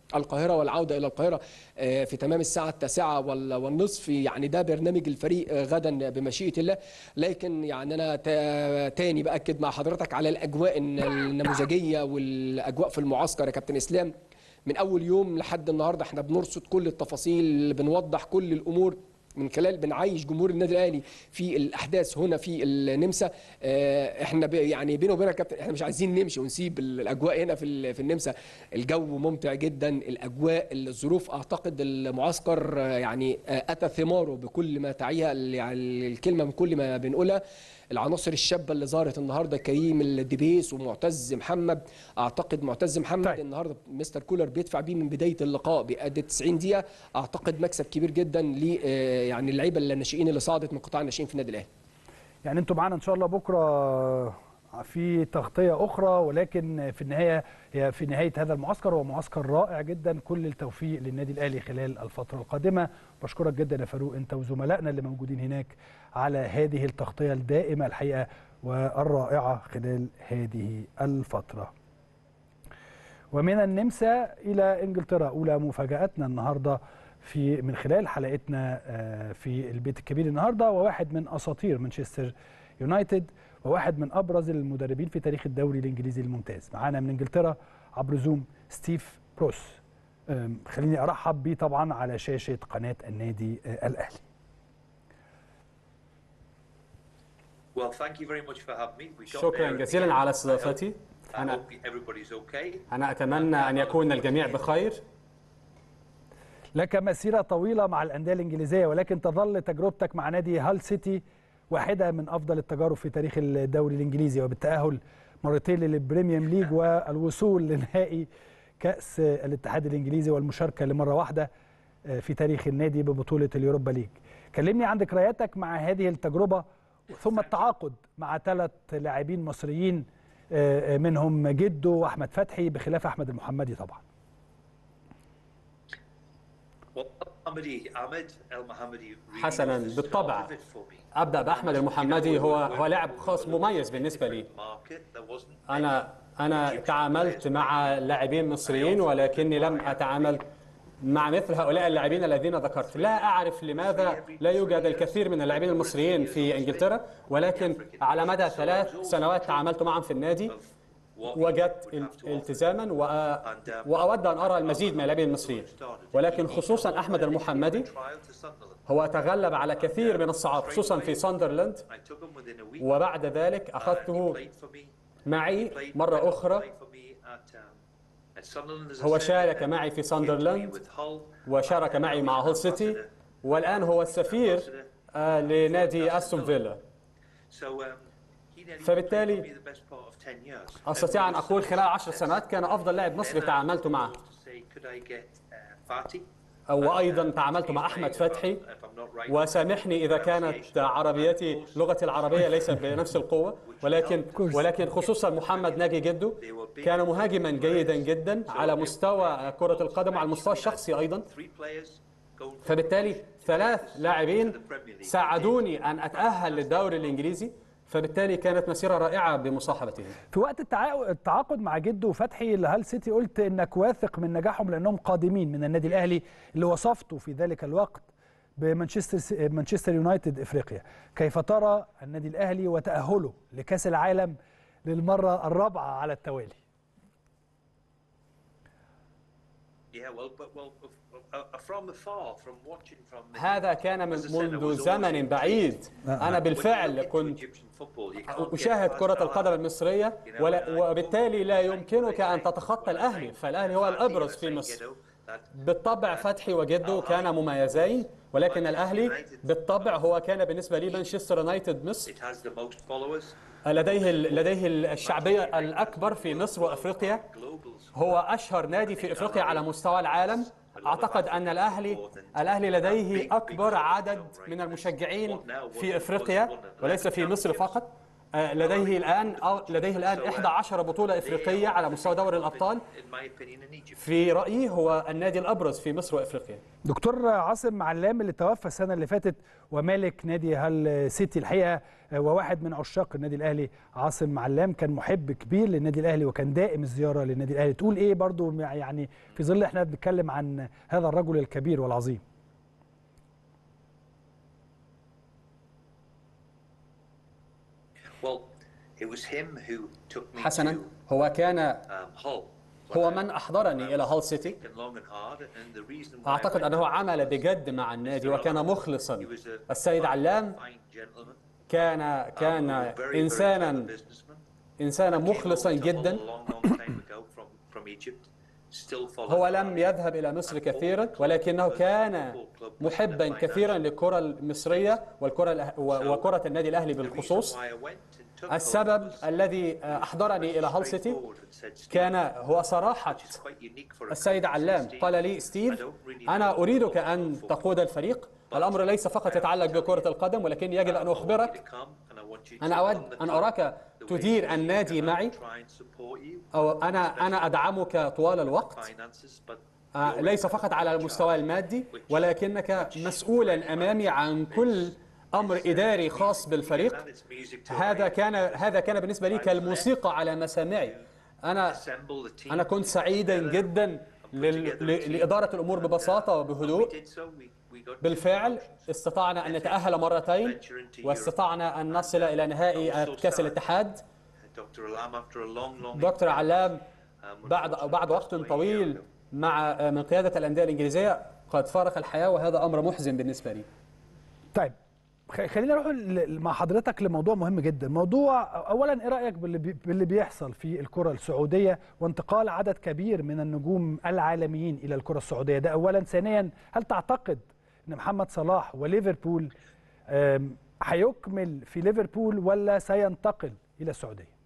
القاهرة والعودة إلى القاهرة آه، في تمام الساعة التاسعة وال- والنصف يعني ده برنامج الفريق آه، غدا بمشيئة الله لكن يعني أنا تا- تاني بأكد مع حضرتك على الأجواء الن- النموذجية والأجواء في المعسكر يا كابتن إسلام من أول يوم لحد النهاردة احنا بنرصد كل التفاصيل بنوضح كل الأمور من خلال بنعيش جمهور النادي الاهلي في الاحداث هنا في النمسا آه، احنا ب- يعني بيني وبينك يا كابتن احنا مش عايزين نمشي ونسيب ال- الاجواء هنا في ال- في النمسا الجو ممتع جدا الاجواء الظروف اعتقد المعسكر آه، يعني آه، اتى ثماره بكل ما تعيها ال- يعني الكلمه من كل ما بنقولها العناصر الشابه اللي ظهرت النهارده كريم الدبيس ومعتز محمد اعتقد معتز محمد طيب. طيب. النهارده مستر كولر بيدفع بيه من بدايه اللقاء بيأدي 90 دقيقه اعتقد مكسب كبير جدا ل آه، يعني اللعيبه الناشئين اللي صعدت من قطاع الناشئين في النادي الاهلي يعني انتوا معانا ان شاء الله بكره في تغطيه اخرى ولكن في النهايه هي في نهايه هذا المعسكر هو معسكر رائع جدا كل التوفيق للنادي الاهلي خلال الفتره القادمه بشكرك جدا يا فاروق انت وزملائنا اللي موجودين هناك على هذه التغطيه الدائمه الحقيقه والرائعه خلال هذه الفتره ومن النمسا الى انجلترا اولى مفاجاتنا النهارده في من خلال حلقتنا آه، في البيت الكبير النهارده وواحد من اساطير مانشستر يونايتد وواحد من ابرز المدربين في تاريخ الدوري الانجليزي الممتاز معانا من انجلترا عبر زوم ستيف بروس آم، خليني ارحب بيه طبعا على شاشه قناه النادي آه، الاهلي Well, thank you very much for having me. We got شكرا there at the جزيلا end. على I hope- استضافتي I أنا hope everybody's okay. أنا أتمنى أن يكون الجميع بخير لك مسيرة طويلة مع الأندية الإنجليزية ولكن تظل تجربتك مع نادي هال سيتي واحدة من أفضل التجارب في تاريخ الدوري الإنجليزي وبالتأهل مرتين للبريميوم ليج والوصول لنهائي كأس الاتحاد الإنجليزي والمشاركة لمرة واحدة في تاريخ النادي ببطولة اليوروبا ليج كلمني عن ذكرياتك مع هذه التجربة ثم التعاقد مع ثلاث لاعبين مصريين منهم جدو وأحمد فتحي بخلاف أحمد المحمدي طبعا Well, Mohammadi, Ahmed El Mohammadi really حسناً، was the بالطبع. start of it for me. أبدأ بأحمد المحمدي هو هو لاعب خاص مميز بالنسبة لي Market, there wasn't أنا أنا تعاملت مع لاعبين مصريين ولكني لم أتعامل مع مثل هؤلاء اللاعبين الذين ذكرت لا أعرف لماذا لا يوجد الكثير من اللاعبين المصريين في إنجلترا ولكن على مدى ثلاث سنوات تعاملت معهم في النادي وجدت ال- التزاما وأ- وأود أن أرى المزيد من اللاعبين المصريين ولكن خصوصا أحمد المحمدي trial to Sunderland. هو تغلب على كثير من الصعاب خصوصا في ساندرلاند I took him within a week. وبعد ذلك and he أخذته played for me. معي Played- مرة went on to أخرى play for me at, um, at Sunderland, as I هو said, شارك and معي في came to me ساندرلاند with Hull. وشارك معي مع هول سيتي والآن هو السفير آه، لنادي أستون فيلا So, um, he nearly فبالتالي played for me the best part of 10 years. أستطيع أن And أقول we خلال عشر success. سنوات كان أفضل لاعب مصري Then I تعاملت was معه to say, could I get, uh, Fati? وأيضا تعاملت مع أحمد فتحي وسامحني إذا كانت عربيتي لغتي العربية ليست بنفس القوة ولكن ولكن خصوصا محمد ناجي جدو كان مهاجما جيدا جدا على مستوى كرة القدم وعلى المستوى الشخصي أيضا فبالتالي ثلاث لاعبين ساعدوني أن أتأهل للدوري الإنجليزي فبالتالي كانت مسيرة رائعة بمصاحبتهم في وقت التعا- التعاقد مع جدو وفتحي لهال سيتي قلت انك واثق من نجاحهم لانهم قادمين من النادي الاهلي اللي وصفته في ذلك الوقت بمانشستر س- مانشستر يونايتد افريقيا كيف ترى النادي الاهلي وتاهله لكاس العالم للمره الرابعه على التوالي هذا كان من منذ زمن بعيد أنا بالفعل كنت أشاهد كرة القدم المصرية ولا وبالتالي لا يمكنك أن تتخطى الأهلي فالأهلي هو الأبرز في مصر بالطبع فتحي وجده كان مميزين ولكن الأهلي بالطبع هو كان بالنسبة لي مانشستر يونايتد مصر لديه لديه الشعبية الأكبر في مصر وأفريقيا هو أشهر نادي في أفريقيا على مستوى العالم أعتقد أن الأهلي الأهلي لديه أكبر عدد من المشجعين في أفريقيا وليس في مصر فقط آه، لديه الآن أو لديه الآن 11 بطولة إفريقية على مستوى دوري الأبطال In my opinion, in Egypt. في رأيي هو النادي الأبرز في مصر وإفريقيا دكتور عاصم علام اللي توفى السنه اللي فاتت ومالك نادي هال سيتي الحقيقه وواحد من عشاق النادي الاهلي عاصم علام كان محب كبير للنادي الاهلي وكان دائم الزياره للنادي الاهلي تقول ايه برضو يعني في ظل احنا بنتكلم عن هذا الرجل الكبير والعظيم Well, it was him who took me حسنا to هو كان um, Hull. هو when I- من أحضرني إلى هال سيتي thinking long and hard, and the reason why I أعتقد went أنه to عمل بجد مع النادي وكان مخلصا He was a السيد fine- علام fine gentleman, كان um, كان a very, very إنسانا clever businessman. إنسانا Came مخلصا over to Hull جدا a long, long time ago from- from Egypt. Still follows هو the لم club. يذهب إلى مصر كثيرا ولكنه كان محبا كثيرا للكرة المصرية والكرة الأه- و- وكرة النادي الأهلي The reason بالخصوص why I went and took السبب Hull was الذي أحضرني إلى هال سيتي straightforward and said, "Steve, كان هو صراحة which is quite unique for a السيد coach, علام Steve, قال لي I ستيف don't really أنا know أريدك football أن football. تقود الفريق الأمر ليس فقط يتعلق بكرة القدم ولكن يجب أن I want you أخبرك to come and I want you to أنا run أود the أن club أراك the way تدير you النادي can. I معي will try and support you, أو أنا أنا أدعمك طوال الوقت finances, but آه، you're ليس in فقط charge. على المستوى المادي ولكنك مسؤولا أمامي عن كل أمر إداري خاص بالفريق And it's music to هذا our كان هذا كان بالنسبة لي كالموسيقى على مسامعي أنا assemble the team. أنا كنت سعيدا جدا لل- ل- لإدارة الأمور ببساطة We وبهدوء did so. We, we got two بالفعل promotions. استطعنا أن نتأهل مرتين واستطعنا أن نصل إلى نهائي كأس الاتحاد Dr. Alam, after a long, long دكتور علام um, بعد بعد وقت طويل مع من قيادة الأندية الإنجليزية قد فارق الحياة وهذا أمر محزن بالنسبة لي طيب خ- خلينا نروح ل- مع حضرتك لموضوع مهم جدا موضوع اولا ايه رايك باللي, بي باللي بيحصل في الكره السعوديه وانتقال عدد كبير من النجوم العالميين الى الكره السعوديه ده اولا ثانيا هل تعتقد ان محمد صلاح وليفربول آم، هيكمل في ليفربول ولا سينتقل الى السعوديه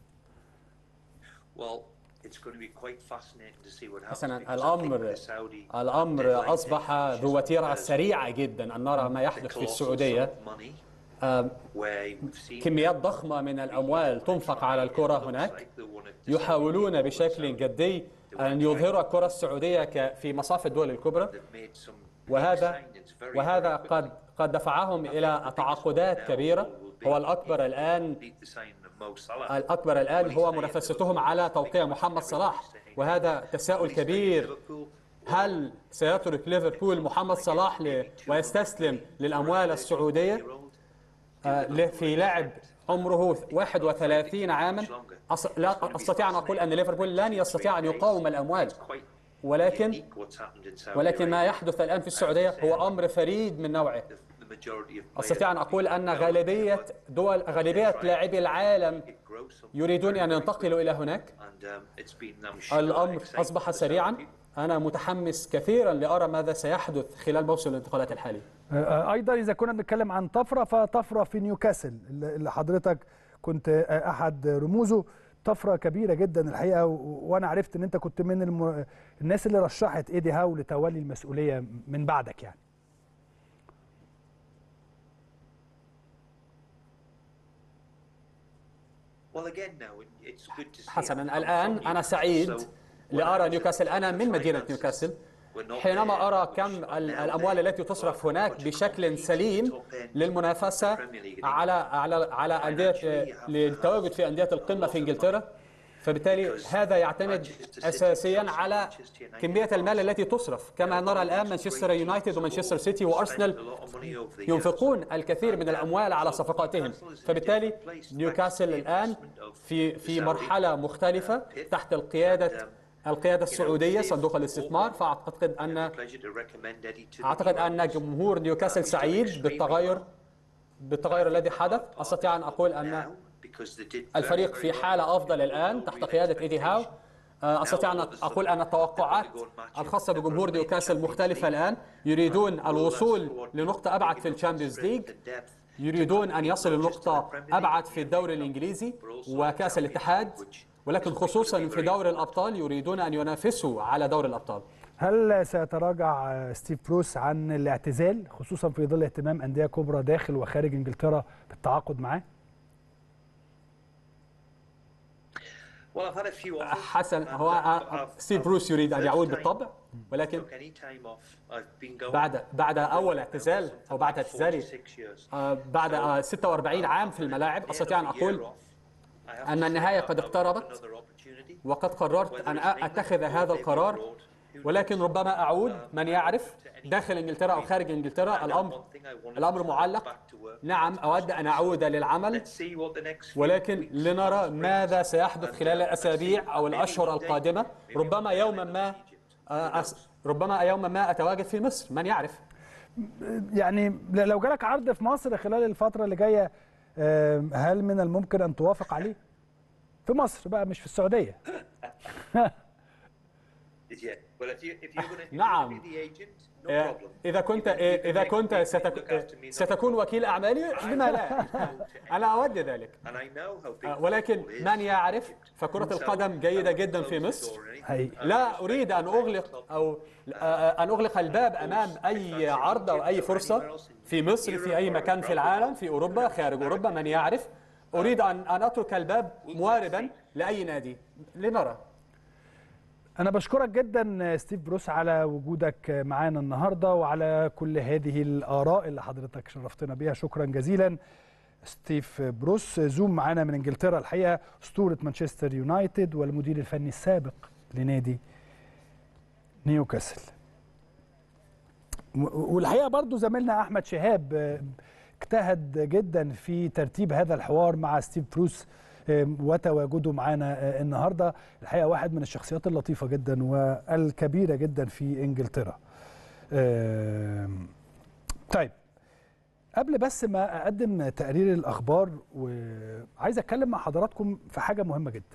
Well, it's going to be quite fascinating to see what happens. حسنا because I think الأمر the Saudi deadline الأمر أصبح date ذو وتيرة is سريعة جدا أن نرى ما the يحدث في colossal السعودية sum of money آم، where we've seen كميات ضخمة من الأموال تنفق على الكرة هناك يحاولون بشكل جدي أن يظهروا الكرة السعودية ك- في مصاف الدول الكبرى وهذا وهذا قد قد دفعهم إلى تعاقدات كبيرة هو الأكبر الآن الأكبر الآن هو منافستهم على توقيع محمد صلاح وهذا تساؤل كبير هل سيترك ليفربول محمد صلاح ل... ويستسلم للأموال السعودية آه، ل- في لاعب عمره 31 عاما أص... لا أستطيع أن أقول أن ليفربول لن يستطيع أن يقاوم الأموال ولكن ولكن ما يحدث الآن في السعودية هو أمر فريد من نوعه أستطيع أن أقول أن غالبية دول غالبية لاعبي العالم يريدون أن ينتقلوا إلى هناك الأمر أصبح سريعا أنا متحمس كثيرا لأرى ماذا سيحدث خلال موسم الانتقالات الحالي آه، ايضا اذا كنا بنتكلم عن طفره فطفره في نيوكاسل اللي اللي حضرتك كنت آه، احد رموزه طفره كبيره جدا الحقيقه و- وانا عرفت ان انت كنت من الم... الناس اللي رشحت ايدي هاو لتولي المسؤوليه من بعدك يعني حسنا الآن أنا سعيد لأرى نيوكاسل أنا من مدينة نيوكاسل حينما أرى كم ال- الأموال التي تصرف هناك بشكل سليم للمنافسة على على على أندية للتواجد في أندية القمة في إنجلترا فبالتالي هذا يعتمد أساسيا على كمية المال التي تصرف كما نرى الآن مانشستر يونايتد ومانشستر سيتي وأرسنال ينفقون الكثير من الأموال على صفقاتهم فبالتالي نيوكاسل الآن في في مرحلة مختلفة تحت القيادة القيادة السعودية صندوق الاستثمار فأعتقد أن أعتقد أن جمهور نيوكاسل سعيد بالتغير بالتغير الذي حدث أستطيع أن أقول أن الفريق في حالة أفضل الآن تحت قيادة إيدي هاو أستطيع أن أقول أن التوقعات الخاصة بجمهور نيوكاسل مختلفة الآن يريدون الوصول لنقطة أبعد في الشامبيونز ليج يريدون أن يصلوا لنقطة أبعد في الدوري الإنجليزي وكأس الاتحاد ولكن خصوصا في دوري الأبطال يريدون أن ينافسوا على دوري الأبطال هل سيتراجع آه، ستيف بروس عن الاعتزال خصوصا في ظل اهتمام انديه كبرى داخل وخارج انجلترا بالتعاقد معاه Well, I've had a few offers. حسن and هو I've- آه، I've- ستيف بروس يريد ان First يعود time بالطبع ولكن took any time off. I've been going بعد بعد اول اعتزال او بعد اعتزالي 46 years. آه، بعد آه، 46 عام في الملاعب استطيع ان اقول أن النهاية قد اقتربت. وقد قررت ان اتخذ هذا القرار ولكن ربما اعود من يعرف داخل انجلترا او خارج انجلترا الامر الامر معلق نعم اود ان اعود للعمل ولكن لنرى ماذا سيحدث خلال الاسابيع او الاشهر القادمه ربما يوما ما آه، أس- ربما يوما ما اتواجد في مصر من يعرف يعني ل- لو جالك عرض في مصر خلال الفتره اللي جايه آم، هل من الممكن ان توافق عليه في مصر بقى مش في السعوديه نعم. آه، اذا كنت آه، اذا كنت ستك- آه، ستكون وكيل اعمالي لما لا انا اود ذلك آه، ولكن من يعرف فكره القدم جيده جدا في مصر حقيقي. لا اريد ان اغلق او آه، ان اغلق الباب امام اي عرض او اي فرصه في مصر في اي مكان في العالم في اوروبا خارج اوروبا من يعرف اريد ان ان اترك الباب مواربا لاي نادي لنرى انا بشكرك جدا ستيف بروس على وجودك معانا النهارده وعلى كل هذه الاراء اللي حضرتك شرفتنا بيها شكرا جزيلا ستيف بروس زوم معانا من انجلترا الحقيقه اسطوره مانشستر يونايتد والمدير الفني السابق لنادي نيوكاسل و- والحقيقه برضو زميلنا احمد شهاب آه، اجتهد جدا في ترتيب هذا الحوار مع ستيف بروس آه، وتواجده معانا آه، النهارده الحقيقه واحد من الشخصيات اللطيفه جدا والكبيره جدا في انجلترا آم، طيب قبل بس ما اقدم تقرير الاخبار وعايز اتكلم مع حضراتكم في حاجه مهمه جدا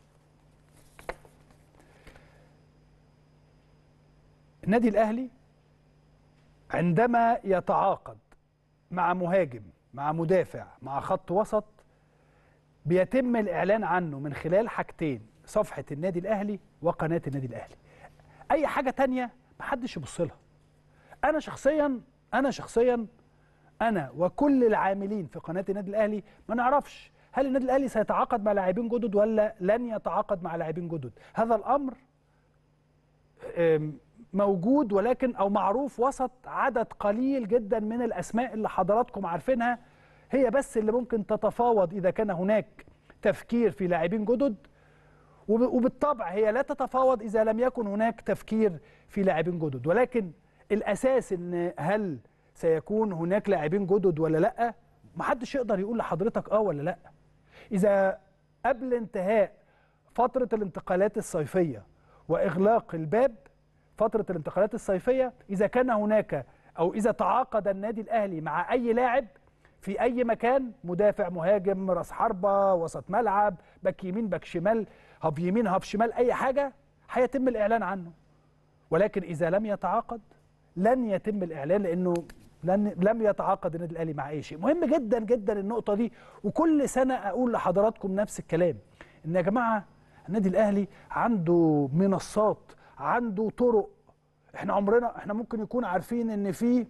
النادي الاهلي عندما يتعاقد مع مهاجم مع مدافع مع خط وسط بيتم الاعلان عنه من خلال حاجتين صفحه النادي الاهلي وقناه النادي الاهلي اي حاجه تانية محدش يبص لها انا شخصيا انا شخصيا انا وكل العاملين في قناه النادي الاهلي ما نعرفش هل النادي الاهلي سيتعاقد مع لاعبين جدد ولا لن يتعاقد مع لاعبين جدد هذا الامر أم، موجود ولكن او معروف وسط عدد قليل جدا من الاسماء اللي حضراتكم عارفينها هي بس اللي ممكن تتفاوض اذا كان هناك تفكير في لاعبين جدد وب- وبالطبع هي لا تتفاوض اذا لم يكن هناك تفكير في لاعبين جدد ولكن الاساس ان هل سيكون هناك لاعبين جدد ولا لا محدش يقدر يقول لحضرتك اه ولا لا اذا قبل انتهاء فتره الانتقالات الصيفيه واغلاق الباب فتره الانتقالات الصيفيه اذا كان هناك او اذا تعاقد النادي الاهلي مع اي لاعب في اي مكان مدافع مهاجم راس حربه وسط ملعب باك يمين باك شمال هاف يمين هاف شمال اي حاجه هيتم الاعلان عنه ولكن اذا لم يتعاقد لن يتم الاعلان لانه لن لم يتعاقد النادي الاهلي مع اي شيء مهم جدا جدا النقطه دي وكل سنه اقول لحضراتكم نفس الكلام ان يا جماعه النادي الاهلي عنده منصات عنده طرق احنا عمرنا احنا ممكن يكون عارفين ان في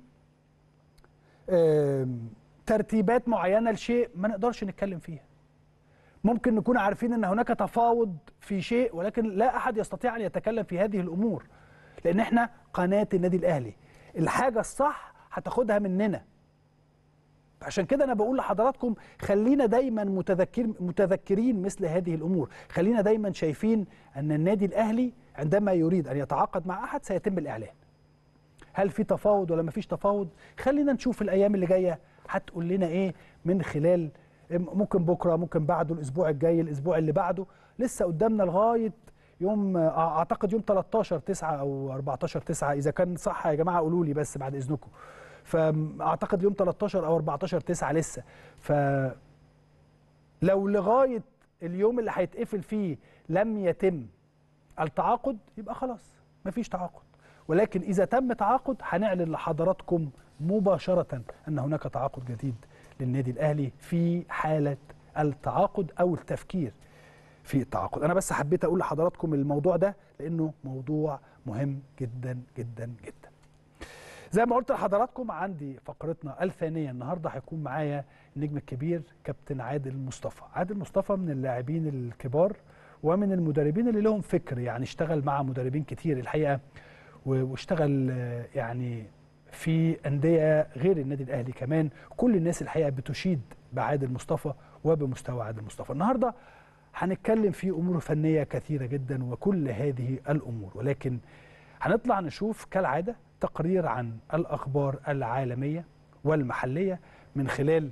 آم، ترتيبات معينه لشيء ما نقدرش نتكلم فيها ممكن نكون عارفين ان هناك تفاوض في شيء ولكن لا احد يستطيع ان يتكلم في هذه الامور لان احنا قناه النادي الاهلي الحاجه الصح هتاخدها مننا عشان كده انا بقول لحضراتكم خلينا دايما متذكر متذكرين مثل هذه الامور خلينا دايما شايفين ان النادي الاهلي عندما يريد ان يتعاقد مع احد سيتم الاعلان هل في تفاوض ولا مفيش تفاوض خلينا نشوف الايام اللي جايه هتقول لنا ايه من خلال ممكن بكره ممكن بعده الاسبوع الجاي الاسبوع اللي بعده لسه قدامنا لغايه يوم اعتقد يوم 13 9 او 14 9 اذا كان صح يا جماعه قولوا لي بس بعد اذنكم فاعتقد يوم 13 او 14 9 لسه ف لو لغايه اليوم اللي هيتقفل فيه لم يتم التعاقد يبقى خلاص مفيش تعاقد ولكن اذا تم تعاقد هنعلن لحضراتكم مباشره ان هناك تعاقد جديد للنادي الاهلي في حاله التعاقد او التفكير في التعاقد انا بس حبيت اقول لحضراتكم الموضوع ده لانه موضوع مهم جدا جدا جدا زي ما قلت لحضراتكم عندي فقرتنا الثانيه النهارده هيكون معايا النجم الكبير كابتن عادل مصطفى عادل مصطفى من اللاعبين الكبار ومن المدربين اللي لهم فكر يعني اشتغل مع مدربين كتير الحقيقه واشتغل يعني في انديه غير النادي الاهلي كمان كل الناس الحقيقه بتشيد بعادل مصطفى وبمستوى عادل مصطفى النهارده هنتكلم في امور فنيه كثيره جدا وكل هذه الامور ولكن هنطلع نشوف كالعاده تقرير عن الاخبار العالميه والمحليه من خلال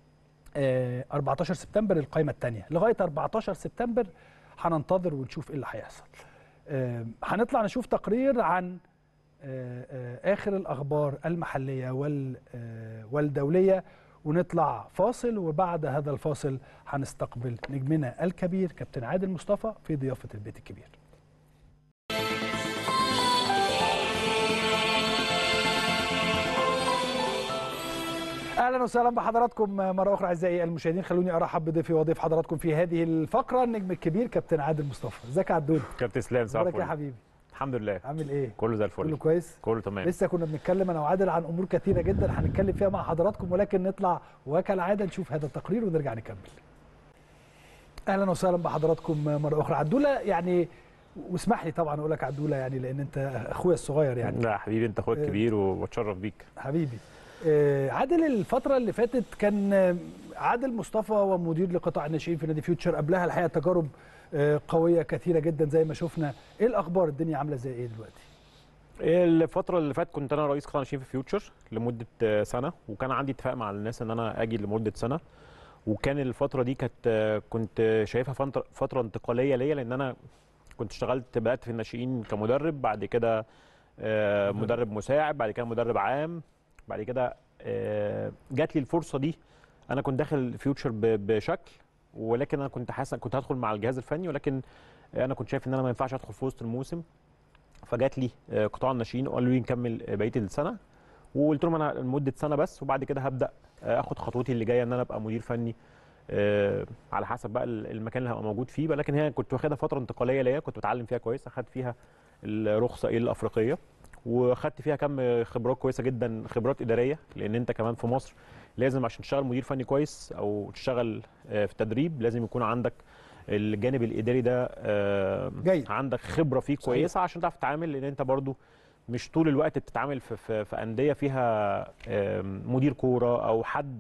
14 سبتمبر القائمه الثانيه لغايه 14 سبتمبر هننتظر ونشوف ايه اللي هيحصل هنطلع نشوف تقرير عن اخر الاخبار المحليه والدوليه ونطلع فاصل وبعد هذا الفاصل هنستقبل نجمنا الكبير كابتن عادل مصطفى في ضيافه البيت الكبير اهلا وسهلا بحضراتكم مره اخرى اعزائي المشاهدين خلوني ارحب بضيفي وضيف حضراتكم في هذه الفقره النجم الكبير كابتن عادل مصطفى ازيك يا عدول كابتن اسلام صباح الفل يا حبيبي الحمد لله عامل ايه كله زي الفل كله كويس كله تمام لسه كنا بنتكلم انا وعادل عن امور كثيره جدا هنتكلم فيها مع حضراتكم ولكن نطلع وكالعاده نشوف هذا التقرير ونرجع نكمل اهلا وسهلا بحضراتكم مره اخرى عدوله يعني واسمح لي طبعا اقول لك عدوله يعني لان انت اخويا الصغير يعني لا حبيبي انت اخويا الكبير وبتشرف بيك حبيبي عادل الفترة اللي فاتت كان عادل مصطفى ومدير لقطاع الناشئين في نادي فيوتشر قبلها الحقيقة تجارب قوية كثيرة جدا زي ما شفنا ايه الأخبار الدنيا عاملة زي ايه دلوقتي؟ الفترة اللي فاتت كنت أنا رئيس قطاع الناشئين في فيوتشر لمدة سنة وكان عندي اتفاق مع الناس إن أنا أجي لمدة سنة وكان الفترة دي كانت كنت شايفها فترة انتقالية ليا لأن أنا كنت اشتغلت بدأت في الناشئين كمدرب بعد كده مدرب مساعد بعد كده مدرب عام بعد كده جات لي الفرصه دي انا كنت داخل فيوتشر بشكل ولكن انا كنت حاسس كنت هدخل مع الجهاز الفني ولكن انا كنت شايف ان انا ما ينفعش ادخل في وسط الموسم فجات لي قطاع الناشئين وقالوا لي نكمل بقيه السنه وقلت لهم انا لمده سنه بس وبعد كده هبدا اخد خطوتي اللي جايه ان انا ابقى مدير فني على حسب بقى المكان اللي هبقى موجود فيه لكن هي كنت واخدها فتره انتقاليه ليا كنت بتعلم فيها كويس اخدت فيها الرخصه ايه الافريقيه وخدت فيها كم خبرات كويسه جدا خبرات اداريه لان انت كمان في مصر لازم عشان تشتغل مدير فني كويس او تشتغل في التدريب لازم يكون عندك الجانب الاداري ده جيد. عندك خبره فيه كويسه عشان تعرف تتعامل لان انت برضو مش طول الوقت بتتعامل في, في, في انديه فيها مدير كوره او حد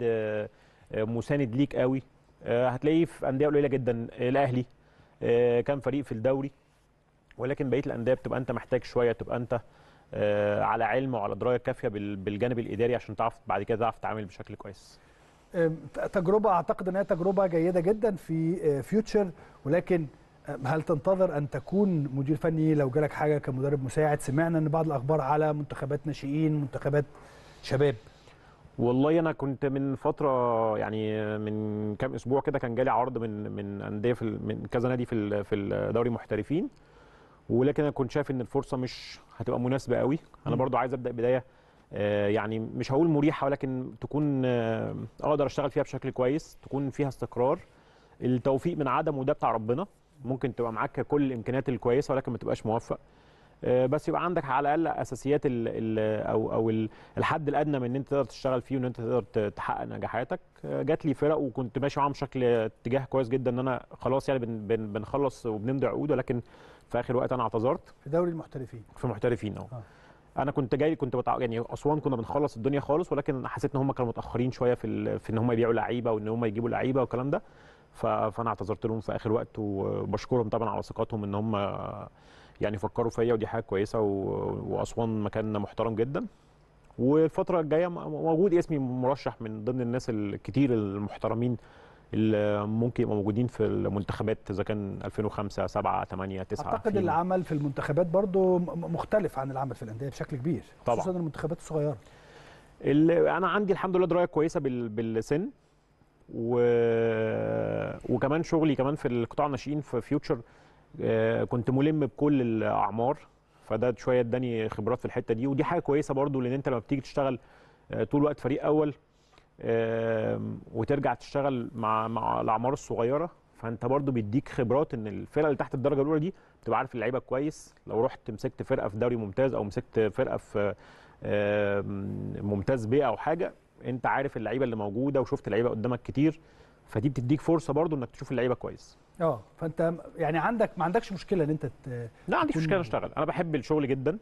مساند ليك قوي هتلاقيه في انديه قليله جدا الاهلي كان فريق في الدوري ولكن بقيه الانديه بتبقى انت محتاج شويه تبقى انت آه على علم وعلى درايه كافيه بالجانب الاداري عشان تعرف بعد كده تعرف تتعامل بشكل كويس. تجربه اعتقد انها تجربه جيده جدا في فيوتشر ولكن هل تنتظر ان تكون مدير فني لو جالك حاجه كمدرب مساعد؟ سمعنا ان بعض الاخبار على منتخبات ناشئين، منتخبات شباب. والله انا كنت من فتره يعني من كام اسبوع كده كان جالي عرض من من انديه في من كذا نادي في في الدوري محترفين ولكن انا كنت شايف ان الفرصه مش هتبقى مناسبه قوي انا برضو عايز ابدا بدايه آه يعني مش هقول مريحه ولكن تكون آه اقدر اشتغل فيها بشكل كويس تكون فيها استقرار التوفيق من عدم وده بتاع ربنا ممكن تبقى معاك كل الامكانيات الكويسه ولكن ما تبقاش موفق آه بس يبقى عندك على الاقل اساسيات ال ال او او ال الحد الادنى من ان انت تقدر تشتغل فيه وان انت تقدر تحقق نجاحاتك جات لي فرق وكنت ماشي معاهم بشكل اتجاه كويس جدا ان انا خلاص يعني بن بن بنخلص وبنمضي عقود ولكن في اخر وقت انا اعتذرت في دوري المحترفين في محترفين اه انا كنت جاي كنت بتع... يعني اسوان كنا بنخلص الدنيا خالص ولكن حسيت ان هم كانوا متاخرين شويه في ال... في ان هم يبيعوا لعيبه وان هم يجيبوا لعيبه والكلام ده ف... فانا اعتذرت لهم في اخر وقت وبشكرهم طبعا على ثقتهم ان هم يعني فكروا فيا ودي حاجه كويسه و... واسوان مكان محترم جدا والفتره الجايه موجود اسمي مرشح من ضمن الناس الكتير المحترمين اللي ممكن يبقوا موجودين في المنتخبات اذا كان 2005 7 8 9 اعتقد فيهم. العمل في المنتخبات برضو مختلف عن العمل في الانديه بشكل كبير طبعا خصوصا المنتخبات الصغيره انا عندي الحمد لله درايه كويسه بالسن و... وكمان شغلي كمان في القطاع الناشئين في فيوتشر كنت ملم بكل الاعمار فده شويه اداني خبرات في الحته دي ودي حاجه كويسه برضو لان انت لما بتيجي تشتغل طول الوقت فريق اول وترجع تشتغل مع مع الاعمار الصغيره فانت برضو بيديك خبرات ان الفرقه اللي تحت الدرجه الاولى دي بتبقى عارف اللعيبه كويس لو رحت مسكت فرقه في دوري ممتاز او مسكت فرقه في ممتاز بيه او حاجه انت عارف اللعيبه اللي موجوده وشفت لعيبه قدامك كتير فدي بتديك فرصه برضو انك تشوف اللعيبه كويس اه فانت يعني عندك ما عندكش مشكله ان انت ت... لا عنديش تكون مشكله موجود. اشتغل انا بحب الشغل جدا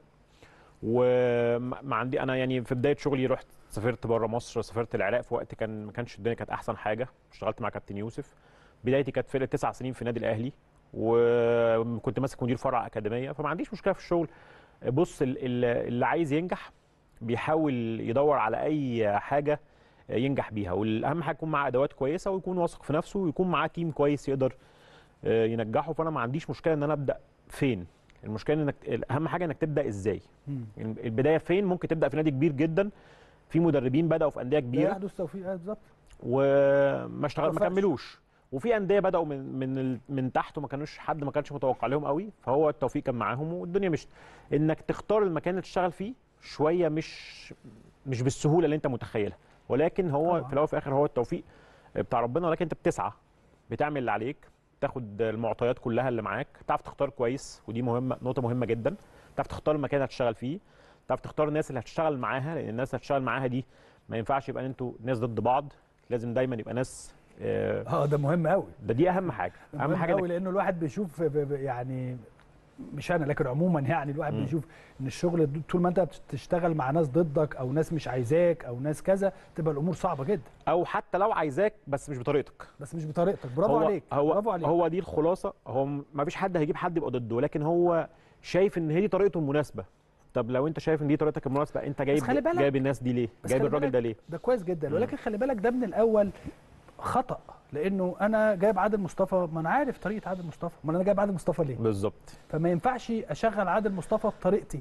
وما عندي انا يعني في بدايه شغلي رحت سافرت بره مصر سافرت العراق في وقت كان ما كانش الدنيا كانت احسن حاجه اشتغلت مع كابتن يوسف بدايتي كانت في تسع سنين في النادي الاهلي وكنت ماسك مدير فرع اكاديميه فما عنديش مشكله في الشغل بص ال- ال- اللي عايز ينجح بيحاول يدور على اي حاجه ينجح بيها والاهم حاجه يكون معاه ادوات كويسه ويكون واثق في نفسه ويكون معاه تيم كويس يقدر آه، ينجحه فانا ما عنديش مشكله ان انا ابدا فين المشكله انك اهم حاجه انك تبدا ازاي مم. البدايه فين ممكن تبدا في نادي كبير جدا في مدربين بداوا في انديه لا كبيره يحدث توفيق آه، بالظبط وما اشتغل ما توفقش. كملوش وفي انديه بداوا من من ال- من تحت وما كانوش حد ما كانش متوقع لهم قوي فهو التوفيق كان معاهم والدنيا مش انك تختار المكان اللي تشتغل فيه شويه مش مش بالسهوله اللي انت متخيلها ولكن هو طبعاً. في الاول وفي الاخر هو التوفيق بتاع ربنا ولكن انت بتسعى بتعمل اللي عليك تاخد المعطيات كلها اللي معاك تعرف تختار كويس ودي مهمه نقطه مهمه جدا تعرف تختار المكان اللي هتشتغل فيه تعرف تختار الناس اللي هتشتغل معاها لان الناس اللي هتشتغل معاها دي ما ينفعش يبقى انتوا ناس ضد بعض لازم دايما يبقى ناس آه، اه ده مهم قوي ده دي اهم حاجه ده اهم مهم حاجه قوي إنك لانه الواحد بيشوف ب- ب- يعني مش انا لكن عموما يعني الواحد مم. بيشوف ان الشغل د- طول ما انت بتشتغل مع ناس ضدك او ناس مش عايزاك او ناس كذا تبقى الامور صعبه جدا او حتى لو عايزاك بس مش بطريقتك بس مش بطريقتك برافو هو عليك هو برافو عليك هو دي الخلاصه هو ما فيش حد هيجيب حد يبقى ضده لكن هو شايف ان هي دي طريقته المناسبه طب لو انت شايف ان دي طريقتك المناسبه انت جايب خلي بالك- جايب الناس دي ليه بس جايب خلي الراجل بالك ده ليه ده كويس جدا مم. ولكن خلي بالك ده من الاول خطا لانه انا جايب عادل مصطفى ما انا عارف طريقه عادل مصطفى ما انا جايب عادل مصطفى ليه بالظبط فما ينفعش اشغل عادل مصطفى بطريقتي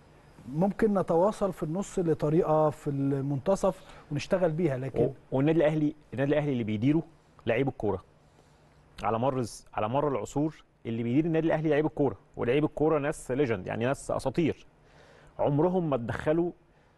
ممكن نتواصل في النص لطريقه في المنتصف ونشتغل بيها لكن و- والنادي الاهلي النادي الاهلي اللي بيديره لعيب الكوره على مر الز- على مر العصور اللي بيدير النادي الاهلي لعيب الكوره ولعيب الكوره ناس ليجند يعني ناس اساطير عمرهم ما اتدخلوا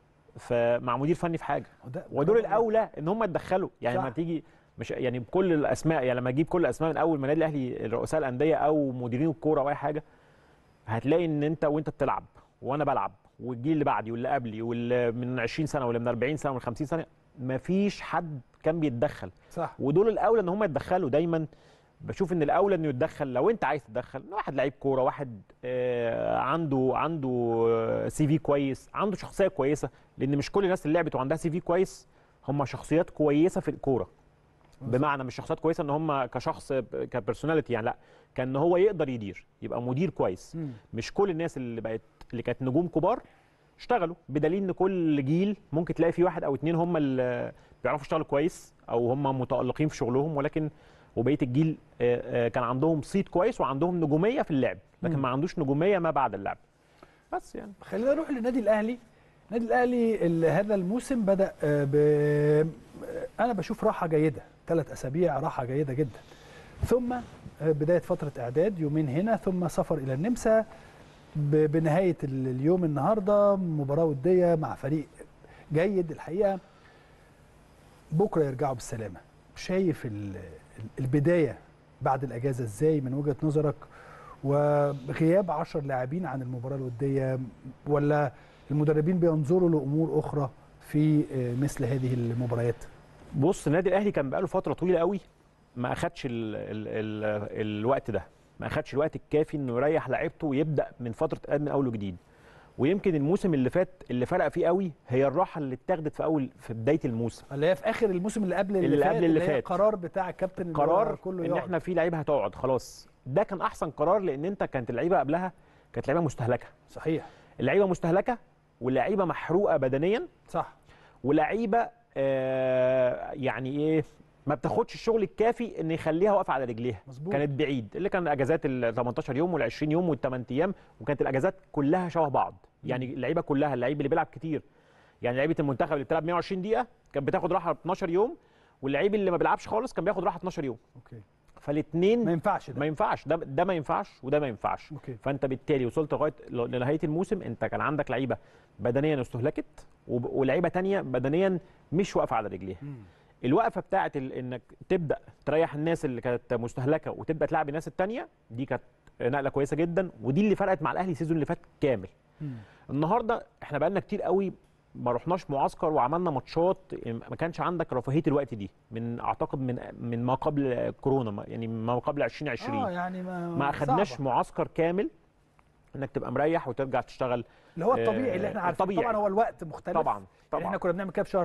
في مع مدير فني في حاجه وده- ودول الاولى ان هم يتدخلوا يعني صح. لما تيجي مش يعني بكل الاسماء يعني لما اجيب كل الاسماء من اول ما النادي الاهلي رؤساء الانديه او مديرين الكوره او اي حاجه هتلاقي ان انت وانت بتلعب وانا بلعب والجيل اللي بعدي واللي قبلي واللي من 20 سنه واللي من 40 سنه ومن 50 سنه مفيش حد كان بيتدخل صح ودول الاولى ان هم يتدخلوا دايما بشوف ان الاولى انه يتدخل لو انت عايز تتدخل واحد لعيب كوره واحد آه، عنده عنده سي في كويس عنده شخصيه كويسه لان مش كل الناس اللي لعبت وعندها سي في كويس هم شخصيات كويسه في الكوره بمعنى مش شخصيات كويسه ان هم كشخص كبرسوناليتي يعني لا كان هو يقدر يدير يبقى مدير كويس مم. مش كل الناس اللي بقت اللي كانت نجوم كبار اشتغلوا بدليل ان كل جيل ممكن تلاقي فيه واحد او اتنين هم اللي بيعرفوا يشتغلوا كويس او هم متالقين في شغلهم ولكن وبقيه الجيل آه، آه، كان عندهم صيت كويس وعندهم نجوميه في اللعب لكن مم. ما عندوش نجوميه ما بعد اللعب بس يعني خلينا نروح للنادي الاهلي النادي الاهلي ال- هذا الموسم بدا آه، ب آه، انا بشوف راحه جيده ثلاث اسابيع راحه جيده جدا ثم آه، بدايه فتره اعداد يومين هنا ثم سفر الى النمسا ب- بنهايه ال- اليوم النهارده مباراه وديه مع فريق جيد الحقيقه بكره يرجعوا بالسلامه شايف ال- ال- البدايه بعد الاجازه ازاي من وجهه نظرك وغياب 10 لاعبين عن المباراه الوديه ولا المدربين بينظروا لامور اخرى في آه، مثل هذه المباريات بص النادي الاهلي كان بقاله فتره طويله قوي ما اخدش ال ال ال الوقت ده ما اخدش الوقت الكافي انه يريح لعيبته ويبدا من فتره قد من اول وجديد ويمكن الموسم اللي فات اللي فرق فيه قوي هي الراحه اللي اتاخدت في اول في بدايه الموسم اللي هي في اخر الموسم اللي قبل اللي, اللي فات قبل اللي هي فات. قرار بتاع الكابتن اللي هو قرار كله ان يقعد. احنا في لعيبه هتقعد خلاص ده كان احسن قرار لان انت كانت اللعيبه قبلها كانت لعيبه مستهلكه صحيح اللعيبه مستهلكه واللعيبه محروقه بدنيا صح ولعيبه آه يعني ايه ما بتاخدش الشغل الكافي ان يخليها واقفه على رجليها مظبوط. كانت بعيد اللي كان اجازات ال 18 يوم وال 20 يوم وال 8 ايام وكانت الاجازات كلها شبه بعض يعني اللعيبه كلها اللعيب اللي بيلعب كتير يعني لعيبه المنتخب اللي بتلعب 120 دقيقه كانت بتاخد راحه 12 يوم واللعيب اللي ما بيلعبش خالص كان بياخد راحه 12 يوم اوكي فالاثنين ما ينفعش ده ما ينفعش ده ده ما ينفعش وده ما ينفعش اوكي فانت بالتالي وصلت لغايه لنهايه الموسم انت كان عندك لعيبه بدنيا استهلكت وب- ولعيبه تانية بدنيا مش واقفه على رجليها مم. الوقفه بتاعت ال... انك تبدا تريح الناس اللي كانت مستهلكه وتبدا تلعب الناس التانية دي كانت نقله كويسه جدا ودي اللي فرقت مع الاهلي السيزون اللي فات كامل مم. النهارده احنا بقالنا كتير قوي ما رحناش معسكر وعملنا ماتشات ما كانش عندك رفاهيه الوقت دي من اعتقد من من ما قبل كورونا ما- يعني ما قبل 2020 اه يعني ما ما اخدناش صعبة. معسكر كامل انك تبقى مريح وترجع تشتغل اللي هو الطبيعي اللي احنا آه، عارفين الطبيعي. طبعا هو الوقت مختلف طبعا يعني طبعا احنا كنا بنعمل كده في شهر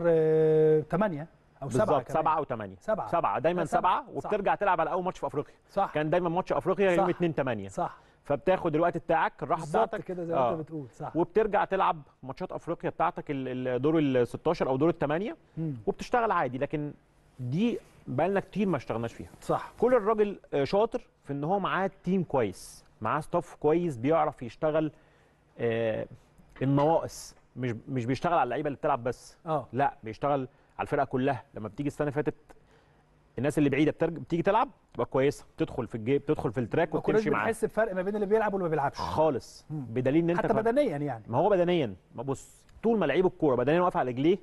8 او 7 بالظبط سبعة وثمانية سبعة. سبعة دايما لا، سبعة. سبعة وبترجع تلعب على أول ماتش في أفريقيا صح كان دايما ماتش أفريقيا يوم صح. 2 8 صح فبتاخد الوقت بتاعك الراحة بالظبط بتاعتك كده زي ما آه. انت بتقول صح وبترجع تلعب ماتشات أفريقيا بتاعتك ال- ال- دور ال 16 أو دور الثمانية مم. وبتشتغل عادي لكن دي بقالنا كتير ما اشتغلناش فيها صح كل الراجل آه، شاطر في ان هو معاه تيم كويس معاه ستاف كويس بيعرف يشتغل آه، النواقص مش مش بيشتغل على اللعيبه اللي بتلعب بس اه لا بيشتغل على الفرقه كلها لما بتيجي السنه اللي فاتت الناس اللي بعيده بترج... بتيجي تلعب تبقى كويسه بتدخل في الجيب تدخل في التراك ما كناش وبتمشي معاه بنحس بفرق ما بين اللي بيلعب واللي ما بيلعبش خالص مم. بدليل ان انت حتى كمان- بدنيا يعني ما هو بدنيا ما بص طول ما لعيب الكوره بدنيا واقف على رجليه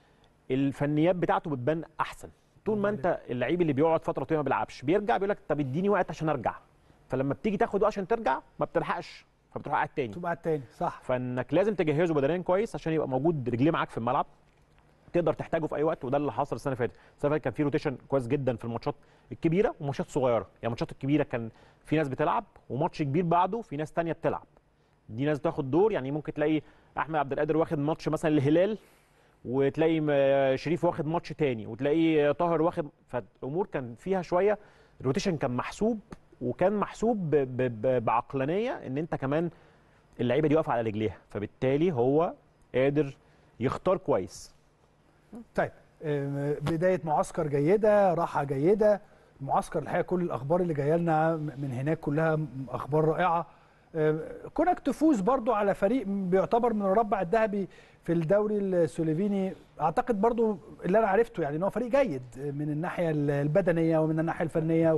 الفنيات بتاعته بتبان احسن طول ما انت اللعيب اللي بيقعد فتره طويله ما بيلعبش بيرجع بيقول لك طب اديني وقت عشان ارجع فلما بتيجي تاخد وقت عشان ترجع ما بتلحقش فبتروح قاعد تاني تبقى التاني صح فانك لازم تجهزه بدنيا كويس عشان يبقى موجود رجليه معاك في الملعب تقدر تحتاجه في اي وقت وده اللي حصل السنه اللي فاتت السنه اللي فاتت كان في روتيشن كويس جدا في الماتشات الكبيره وماتشات صغيره يعني الماتشات الكبيره كان في ناس بتلعب وماتش كبير بعده في ناس تانية بتلعب دي ناس بتاخد دور يعني ممكن تلاقي احمد عبد القادر واخد ماتش مثلا الهلال وتلاقي م- شريف واخد ماتش تاني وتلاقي طاهر واخد فالامور كان فيها شويه الروتيشن كان محسوب وكان محسوب ب- ب- ب- بعقلانيه ان انت كمان اللعيبه دي واقفه على رجليها فبالتالي هو قادر يختار كويس طيب آم، بدايه معسكر جيده راحه جيده المعسكر الحقيقه كل الاخبار اللي جايه لنا من هناك كلها اخبار رائعه آم، كونك تفوز برضو على فريق بيعتبر من المربع الذهبي في الدوري السلوفيني اعتقد برضو اللي انا عرفته يعني ان هو فريق جيد من الناحيه البدنيه ومن الناحيه الفنيه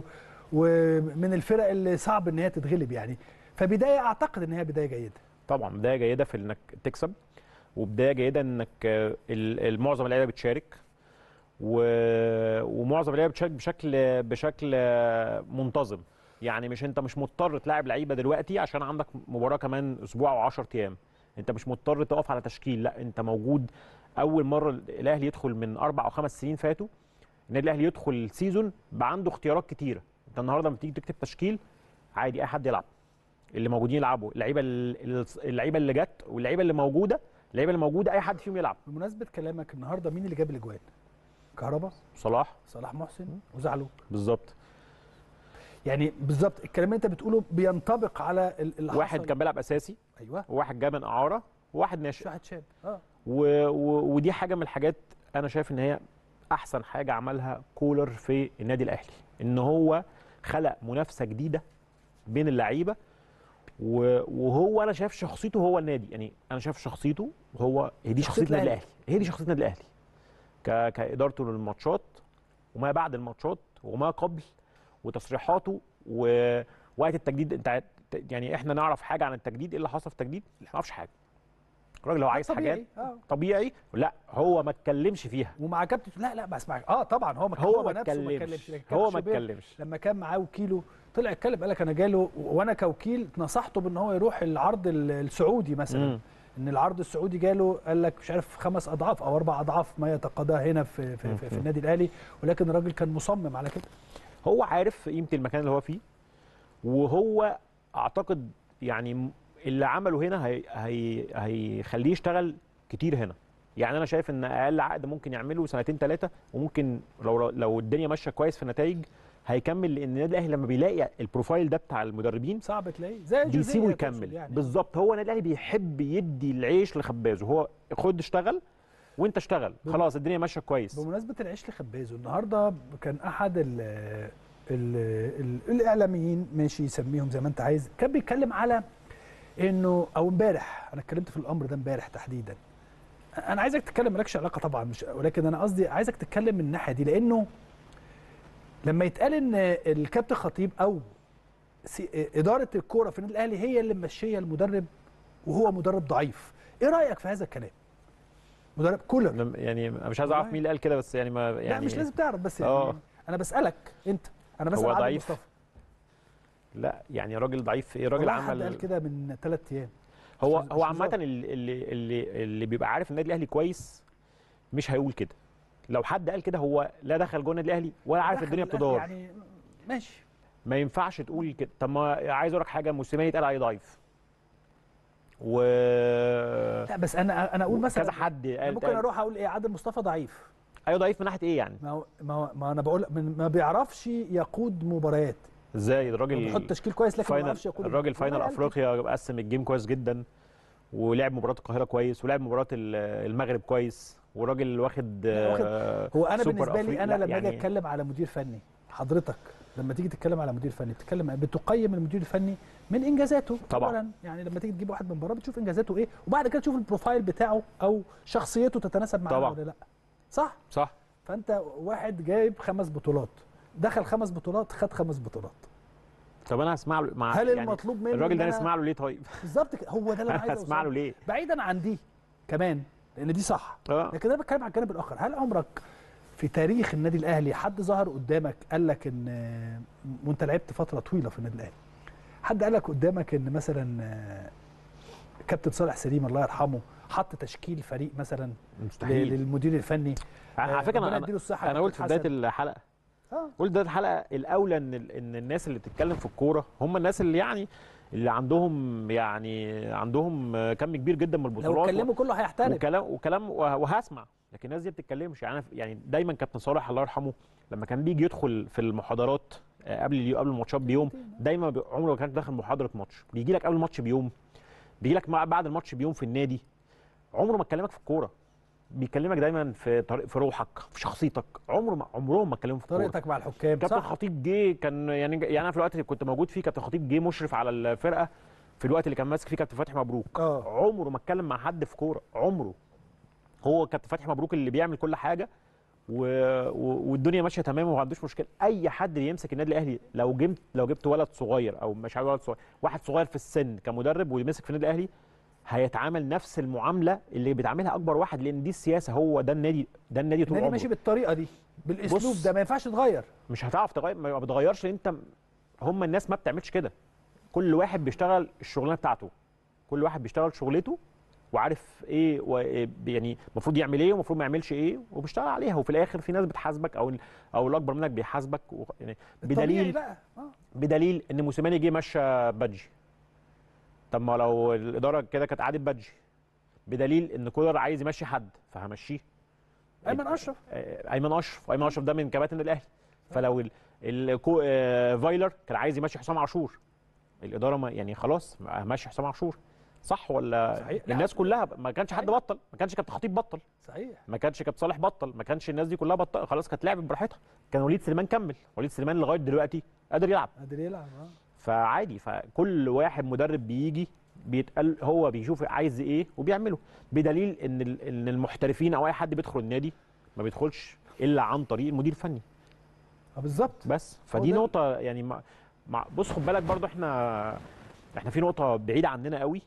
ومن الفرق اللي صعب ان هي تتغلب يعني فبدايه اعتقد ان هي بدايه جيده طبعا بدايه جيده في انك تكسب وبدايه جيده انك آه، ال- ال- معظم اللعيبه بتشارك و... ومعظم اللعيبه بتشارك بشكل بشكل آه، منتظم يعني مش انت مش مضطر تلاعب لعيبه دلوقتي عشان عندك مباراه كمان اسبوع او 10 ايام انت مش مضطر تقف على تشكيل لا انت موجود اول مره الاهلي يدخل من اربع او خمس سنين فاتوا النادي الاهلي يدخل السيزون بقى عنده اختيارات كتيره انت النهارده لما تيجي تكتب تشكيل عادي اي حد يلعب اللي موجودين يلعبوا اللعيبه ال- اللعيبه اللي جت واللعيبه اللي موجوده اللعيبه اللي موجوده اي حد فيهم يلعب بمناسبه كلامك النهارده مين اللي جاب الاجوان كهربا صلاح صلاح محسن وزعلوك بالظبط يعني بالظبط الكلام اللي انت بتقوله بينطبق على ال- اللي واحد حصل. كان بيلعب اساسي ايوه وواحد جاي من اعاره وواحد مش ناشئ واحد شاب اه و... و... ودي حاجه من الحاجات انا شايف ان هي احسن حاجه عملها كولر في النادي الاهلي ان هو خلق منافسه جديده بين اللعيبه و... وهو انا شايف شخصيته هو النادي يعني انا شايف شخصيته هو هي دي شخصية شخصيه النادي الأهلي. الاهلي هي دي شخصيه النادي الاهلي ك... كادارته للماتشات وما بعد الماتشات وما قبل وتصريحاته ووقت التجديد انت عارف- يعني احنا نعرف حاجه عن التجديد ايه اللي حصل في التجديد ما نعرفش حاجه الراجل لو عايز طبيعي. حاجات آه. طبيعي لا هو ما اتكلمش فيها ومع كابتن لا لا بسمعك اه طبعا هو ما هو ما نفسه ما اتكلمش اتكلمش لكن هو كابتن ما شوبير اتكلمش لما كان معاه وكيله طلع اتكلم قال لك انا جاله وانا كوكيل نصحته بان هو يروح العرض ال- السعودي مثلا مم. ان العرض السعودي جاله قال لك مش عارف خمس اضعاف او اربع اضعاف ما يتقاضاه هنا في في, في, في النادي الاهلي ولكن الراجل كان مصمم على كده هو عارف قيمه المكان اللي هو فيه وهو اعتقد يعني م- اللي عمله هنا هي هي هيخليه يشتغل كتير هنا يعني انا شايف ان اقل عقد ممكن يعمله سنتين ثلاثه وممكن لو لو الدنيا ماشيه كويس في النتائج هيكمل لان النادي الاهلي لما بيلاقي البروفايل ده بتاع المدربين صعب تلاقيه زي جوزيه بيسيبه تقصد يكمل يعني. بالظبط هو النادي الاهلي بيحب يدي العيش لخبازه هو خد اشتغل وانت اشتغل خلاص الدنيا ماشيه كويس بمناسبه العيش لخبازه النهارده كان احد ال ال ال الاعلاميين ماشي يسميهم زي ما انت عايز كان بيتكلم على انه او امبارح انا اتكلمت في الامر ده امبارح تحديدا انا عايزك تتكلم مالكش علاقه طبعا مش ولكن انا قصدي عايزك تتكلم من الناحيه دي لانه لما يتقال ان الكابتن خطيب او سي- اداره الكوره في النادي الاهلي هي اللي ممشيه المدرب وهو مدرب ضعيف ايه رايك في هذا الكلام مدرب كولر أنا يعني أنا مش عايز اعرف والله. مين اللي قال كده بس يعني ما يعني لا مش لازم تعرف بس يعني آه. انا بسالك انت انا بسال هو عادل ضعيف؟ مصطفى لا يعني راجل ضعيف في ايه راجل والله حد عمل قال كده من ثلاث ايام هو مش هو عامه هزار. اللي اللي اللي, اللي بيبقى عارف النادي الاهلي كويس مش هيقول كده لو حد قال كده هو لا دخل جوه النادي الاهلي ولا عارف دخل الدنيا الأهلي بتدار يعني ماشي ما ينفعش تقول كده طب ما عايز اقول لك حاجه موسيماني اتقال عليه ضعيف و لا بس انا انا اقول مثلا كذا حد أنا قال ممكن قال- اروح اقول ايه عادل مصطفى ضعيف ايوه ضعيف من ناحيه ايه يعني ما هو ما, هو ما انا بقول من ما بيعرفش يقود مباريات ازاي هو الراجل بيحط تشكيل كويس لكن ما فاينل بيعرفش يقود الراجل المباراة. فاينل والله افريقيا قسم الجيم كويس جدا ولعب مباراه القاهره كويس ولعب مباراه ال- المغرب كويس والراجل واخد لا، واخد- آه، هو انا سوبر بالنسبه لي أفريقي. انا لا، لما اجي يعني اتكلم على مدير فني حضرتك لما تيجي تتكلم على مدير فني بتتكلم بتقيم المدير الفني من انجازاته طبعاً. أولاً. يعني لما تيجي تجيب واحد من بره بتشوف انجازاته ايه وبعد كده تشوف البروفايل بتاعه او شخصيته تتناسب معاه طبعاً. ولا لا صح صح فانت واحد جايب خمس بطولات دخل خمس بطولات خد خمس بطولات طب انا هسمع له مع هل يعني المطلوب منه الراجل إن ده أنا- نسمع له ليه طيب بالظبط كده هو ده اللي انا عايز هسمع له أوصله. ليه بعيدا عن دي كمان لان دي صح اه لكن انا بتكلم عن الجانب الاخر هل عمرك في تاريخ النادي الاهلي حد ظهر قدامك قال لك ان وانت لعبت فتره طويله في النادي الاهلي حد قال لك قدامك ان مثلا آه، كابتن صالح سليم الله يرحمه حط تشكيل فريق مثلا ل- مستحيل للمدير الفني على فكره ربنا انا يديله الصحه انا قلت في كابتن بدايه حسن. الحلقه اه قلت بدايه الحلقه الاولى ان ال- ان الناس اللي بتتكلم في الكوره هم الناس اللي يعني اللي عندهم يعني عندهم كم كبير جدا من لو البطولات اتكلموا كله هيحترم وكلام وكلام وه- وهسمع لكن الناس دي ما بتتكلمش يعني أنا- يعني دايما كابتن صالح الله يرحمه لما كان بيجي يدخل في المحاضرات آه، قبل اليو- قبل الماتشات بيوم دايما بي- عمره ما كان داخل محاضره ماتش بيجي لك قبل الماتش بيوم بيجي لك مع- بعد الماتش بيوم في النادي عمره ما اتكلمك في الكوره بيكلمك دايما في طريق في روحك في شخصيتك عمره ما عمرهم ما اتكلموا في الكوره طريقتك مع الحكام كابتن صح خطيب جه كان يعني يعني انا في الوقت اللي كنت موجود فيه كابتن خطيب جه مشرف على الفرقه في الوقت اللي كان ماسك فيه كابتن فتحي مبروك اه عمره ما اتكلم مع حد في كوره عمره هو كابتن فتحي مبروك اللي بيعمل كل حاجه و... و... والدنيا ماشيه تمام وما عندوش مشكله اي حد يمسك النادي الاهلي لو جبت لو جبت ولد صغير او مش عارف ولد صغير واحد صغير في السن كمدرب ويمسك في النادي الاهلي هيتعامل نفس المعامله اللي بيتعاملها اكبر واحد لان دي السياسه هو ده النادي ده النادي طول النادي عمره ماشي بالطريقه دي بالاسلوب بص. ده ما ينفعش يتغير مش هتعرف تغير ما بتغيرش لان انت هم الناس ما بتعملش كده كل واحد بيشتغل الشغلانه بتاعته كل واحد بيشتغل شغلته وعارف ايه و... يعني المفروض يعمل ايه ومفروض ما يعملش ايه وبيشتغل عليها وفي الاخر في ناس بتحاسبك او ال- او الاكبر منك بيحاسبك و... يعني الطبيعي بدليل بقى اه بدليل ان موسيماني جه مشى بادجي طب ما لو الاداره كده كانت قعدت بادجي بدليل ان كولر عايز يمشي حد فهمشيه ايمن اشرف آه، ايمن اشرف ايمن اشرف ده من كباتن الاهلي فلو ال- الكو آه، فايلر كان عايز يمشي حسام عاشور الاداره ما يعني خلاص ماشي حسام عاشور صح ولا صحيح. لا. الناس كلها ما كانش حد صحيح. بطل ما كانش كابتن خطيب بطل صحيح ما كانش كابتن صالح بطل ما كانش الناس دي كلها بطل خلاص كانت لعبت براحتها كان وليد سليمان كمل وليد سليمان لغايه دلوقتي قادر يلعب قادر يلعب اه فعادي فكل واحد مدرب بيجي بيتقال هو بيشوف عايز ايه وبيعمله بدليل ان ال- ان المحترفين او اي حد بيدخل النادي ما بيدخلش الا عن طريق المدير الفني آه، بالظبط بس فدي ده- نقطه يعني مع مع بص خد بالك برضو احنا احنا في نقطه بعيده عننا قوي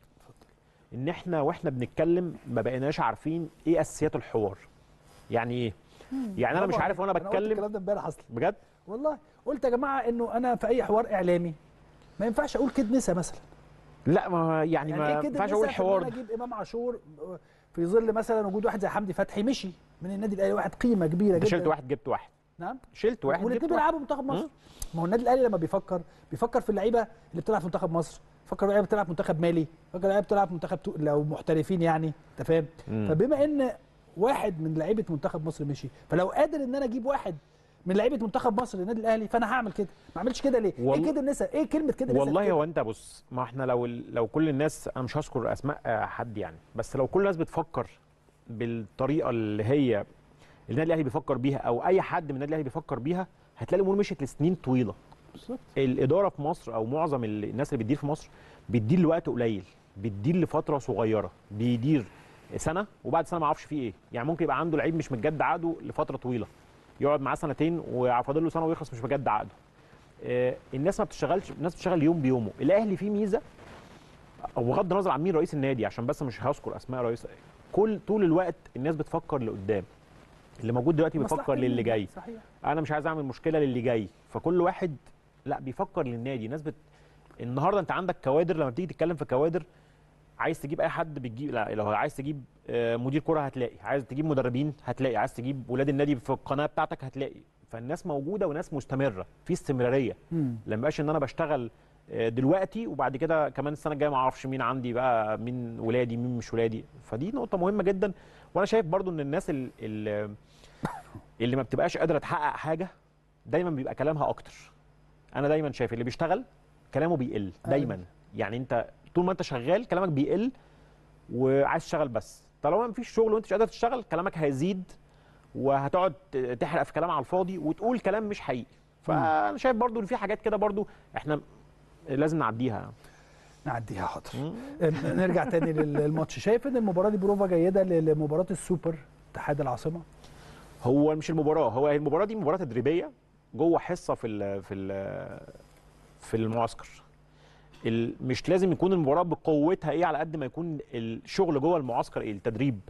ان احنا واحنا بنتكلم ما بقيناش عارفين ايه اساسيات الحوار يعني ايه يعني انا مش طبعاً. عارف وانا أنا قلت بتكلم الكلام ده امبارح اصلا بجد والله قلت يا جماعه انه انا في اي حوار اعلامي ما ينفعش اقول كدنسه مثلا لا ما يعني, يعني ما ايه ينفعش كدنسه اقول في إن الحوار انا ده اجيب امام عاشور في ظل مثلا وجود واحد زي حمدي فتحي مشي من النادي الاهلي واحد قيمه كبيره انت جدا شلت واحد جبت واحد نعم شلت واحد والاثنين جبت واحد بيلعبوا منتخب مصر ما هو النادي الاهلي لما بيفكر بيفكر في اللعيبه اللي بتلعب في منتخب مصر فكر اللعيبه بتلعب في منتخب مالي فكر اللعيبه بتلعب في منتخب تو... لو محترفين يعني انت فاهم مم. فبما ان واحد من لعيبه منتخب مصر مشي فلو قادر ان انا اجيب واحد من لعيبه منتخب مصر للنادي الاهلي فانا هعمل كده ما اعملش كده ليه وال- ايه كده النساء ايه كلمه كده النساء والله كده؟ هو انت بص ما احنا لو لو كل الناس انا مش هذكر اسماء آه، حد يعني بس لو كل الناس بتفكر بالطريقه اللي هي النادي الاهلي بيفكر بيها او اي حد من النادي الاهلي بيفكر بيها هتلاقي الامور مشيت لسنين طويله بالظبط الاداره في مصر او معظم ال- الناس اللي بتدير في مصر بتدير لوقت قليل بتدير لفتره صغيره بيدير سنه وبعد سنه ما اعرفش فيه ايه يعني ممكن يبقى عنده لعيب مش متجدد عقده لفتره طويله يقعد معاه سنتين وفاضل له سنه ويخلص مش مجدد عقده آه، الناس ما بتشتغلش الناس بتشتغل يوم بيومه الاهلي فيه ميزه او بغض النظر عن مين رئيس النادي عشان بس مش هذكر اسماء رئيس كل طول الوقت الناس بتفكر لقدام اللي موجود دلوقتي بيفكر مصلحة للي النادي، جاي صحيح انا مش عايز اعمل مشكله للي جاي فكل واحد لا بيفكر للنادي ناس بت... النهارده انت عندك كوادر لما بتيجي تتكلم في كوادر عايز تجيب اي حد بتجيب لا لو عايز تجيب آه، مدير كره هتلاقي عايز تجيب مدربين هتلاقي عايز تجيب ولاد النادي في القناه بتاعتك هتلاقي فالناس موجوده وناس مستمره في استمراريه مم. لما بقاش ان انا بشتغل آه، دلوقتي وبعد كده كمان السنه الجايه ما اعرفش مين عندي بقى مين ولادي مين مش ولادي فدي نقطه مهمه جدا وانا شايف برضو ان الناس ال- ال- اللي ما بتبقاش قادره تحقق حاجه دايما بيبقى كلامها اكتر انا دايما شايف اللي بيشتغل كلامه بيقل دايما يعني انت طول ما انت شغال كلامك بيقل وعايز تشتغل بس طالما ما فيش شغل وانت مش قادر تشتغل كلامك هيزيد وهتقعد تحرق في كلام على الفاضي وتقول كلام مش حقيقي فانا شايف برضو ان في حاجات كده برضو احنا لازم نعديها نعديها حاضر ن- نرجع تاني لل- للماتش شايف ان المباراه دي بروفا جيده ل- لمباراه السوبر اتحاد العاصمه هو مش المباراه هو المباراه دي مباراه تدريبيه جوه حصه في ال في ال في المعسكر ال- مش لازم يكون المباراه بقوتها ايه على قد ما يكون الشغل جوه المعسكر ايه التدريب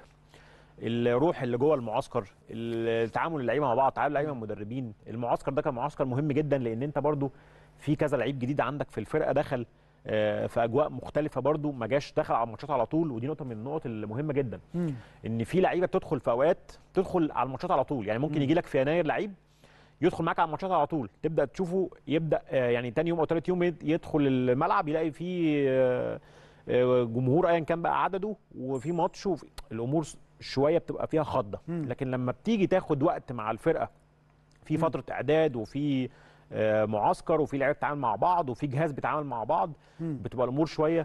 الروح اللي جوه المعسكر التعامل اللعيبه مع بعض تعامل اللعيبه مع المدربين المعسكر ده كان معسكر مهم جدا لان انت برضو في كذا لعيب جديد عندك في الفرقه دخل آه، في اجواء مختلفه برضو ما جاش دخل على الماتشات على طول ودي نقطه من النقط المهمه جدا ان في لعيبه بتدخل في اوقات تدخل على الماتشات على طول يعني ممكن يجي لك في يناير لعيب يدخل معاك على الماتشات على طول تبدا تشوفه يبدا آه، يعني تاني يوم او تالت يوم يد- يدخل الملعب يلاقي فيه آه، آه، جمهور ايا كان بقى عدده وفي ماتش وفي الامور س- شويه بتبقى فيها خضه لكن لما بتيجي تاخد وقت مع الفرقه في فتره اعداد وفي آه، معسكر وفي لعيبه بتتعامل مع بعض وفي جهاز بيتعامل مع بعض بتبقى الامور شويه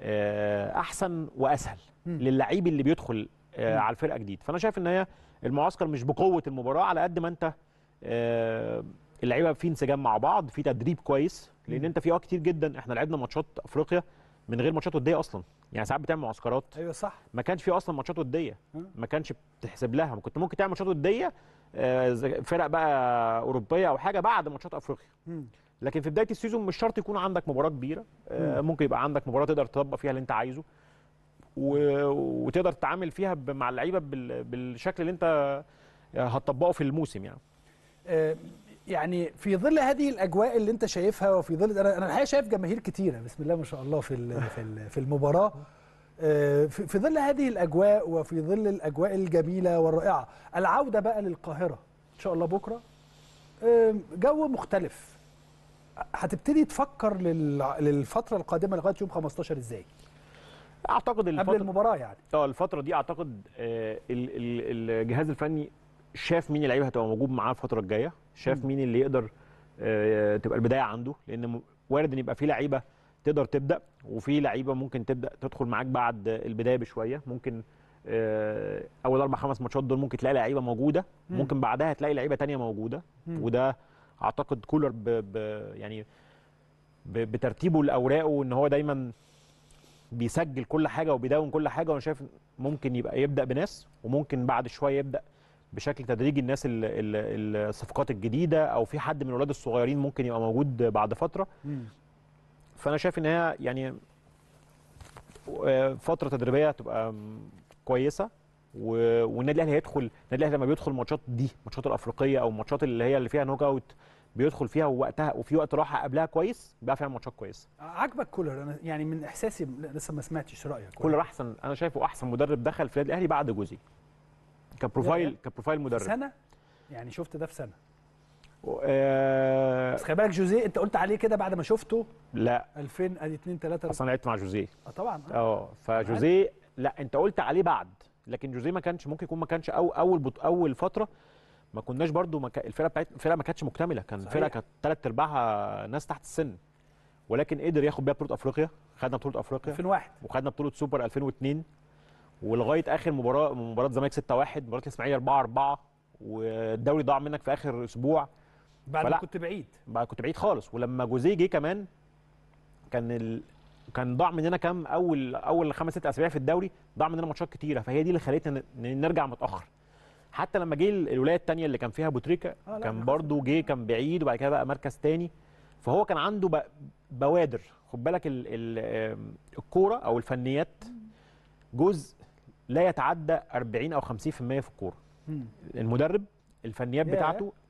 آه، احسن واسهل للعيب اللي بيدخل آه، على الفرقه جديد فانا شايف ان هي المعسكر مش بقوه المباراه على قد ما انت آه، اللعيبه في انسجام مع بعض في تدريب كويس لان انت في اوقات كتير جدا احنا لعبنا ماتشات افريقيا من غير ماتشات وديه اصلا يعني ساعات بتعمل معسكرات ايوه صح ما كانش في اصلا ماتشات وديه ما كانش بتحسب لها كنت ممكن تعمل ماتشات وديه آه، زي- فرق بقى اوروبيه او حاجه بعد ماتشات افريقيا لكن في بدايه السيزون مش شرط يكون عندك مباراه كبيره آه، ممكن يبقى عندك مباراه تقدر تطبق فيها اللي انت عايزه و... وتقدر تتعامل فيها ب... مع اللعيبه بال... بالشكل اللي انت هتطبقه في الموسم يعني آه، يعني في ظل هذه الاجواء اللي انت شايفها وفي ظل انا انا الحقيقه شايف جماهير كتيره بسم الله ما شاء الله في ال- في ال- في المباراه آه، في في ظل هذه الاجواء وفي ظل الاجواء الجميله والرائعه العوده بقى للقاهره ان شاء الله بكره آه، جو مختلف هتبتدي تفكر لل- للفتره القادمه لغايه يوم 15 ازاي اعتقد قبل الفتره المباراه يعني اه الفتره دي اعتقد آه، ال- ال- الجهاز الفني شاف مين اللعيبه هتبقى موجود معاه الفتره الجايه شاف مين اللي يقدر آه، تبقى البدايه عنده لان م- وارد ان يبقى في لعيبه تقدر تبدا وفي لعيبه ممكن تبدا تدخل معاك بعد البدايه بشويه ممكن آه، اول اربع خمس ماتشات دول ممكن تلاقي لعيبه موجوده ممكن بعدها تلاقي لعيبه تانية موجوده وده اعتقد كولر ب ب يعني ب- بترتيبه لاوراقه ان هو دايما بيسجل كل حاجه وبيدون كل حاجه وانا شايف ممكن يبقى يبدا بناس وممكن بعد شويه يبدا بشكل تدريجي الناس ال- ال- الصفقات الجديده او في حد من الاولاد الصغيرين ممكن يبقى موجود بعد فتره فانا شايف ان هي يعني آه، فتره تدريبيه هتبقى م- كويسه و- والنادي الاهلي هيدخل النادي الاهلي لما بيدخل الماتشات دي الماتشات الافريقيه او الماتشات اللي هي اللي فيها نوك اوت بيدخل فيها ووقتها وفي وقت راحه قبلها كويس بيعرف يعمل ماتشات كويسه عاجبك كولر انا يعني من احساسي لا، لسه ما سمعتش رايك كولر احسن انا شايفه احسن مدرب دخل في النادي الاهلي بعد جوزي كبروفايل كبروفايل في مدرب سنه يعني شفت ده في سنه آه بس خلي بالك جوزيه انت قلت عليه كده بعد ما شفته لا 2000 ادي 2 3 اصلا لعبت مع جوزيه اه طبعا آه. اه فجوزيه لا انت قلت عليه بعد لكن جوزيه ما كانش ممكن يكون ما كانش أو اول بط اول فتره ما كناش برضو ما كا- الفرقه بتاعت الفرقه ما كانتش مكتمله كان صحيح. الفرقه كانت ثلاث ارباعها ناس تحت السن ولكن قدر ياخد بيها بطوله افريقيا خدنا بطوله افريقيا 2001 وخدنا بطوله سوبر 2002 ولغايه اخر مباراه مباراه الزمالك 6 1 مباراه الاسماعيلي 4 4 والدوري ضاع منك في اخر اسبوع بعد ما فلا. كنت بعيد بقى كنت بعيد خالص ولما جوزيه جه كمان كان ال... كان ضاع مننا كام اول اول خمس ست اسابيع في الدوري ضاع مننا ماتشات كتيره فهي دي اللي خلتنا ن- نرجع متاخر حتى لما جه ال- الولايه الثانيه اللي كان فيها ابو تريكه آه، لا، كان أنا برضو جه كان بعيد وبعد كده بقى مركز تاني فهو كان عنده ب... بوادر خد بالك ال... ال... آم، الكوره او الفنيات جزء لا يتعدى 40 او 50% في الكوره مم. المدرب الفنيات ياه. بتاعته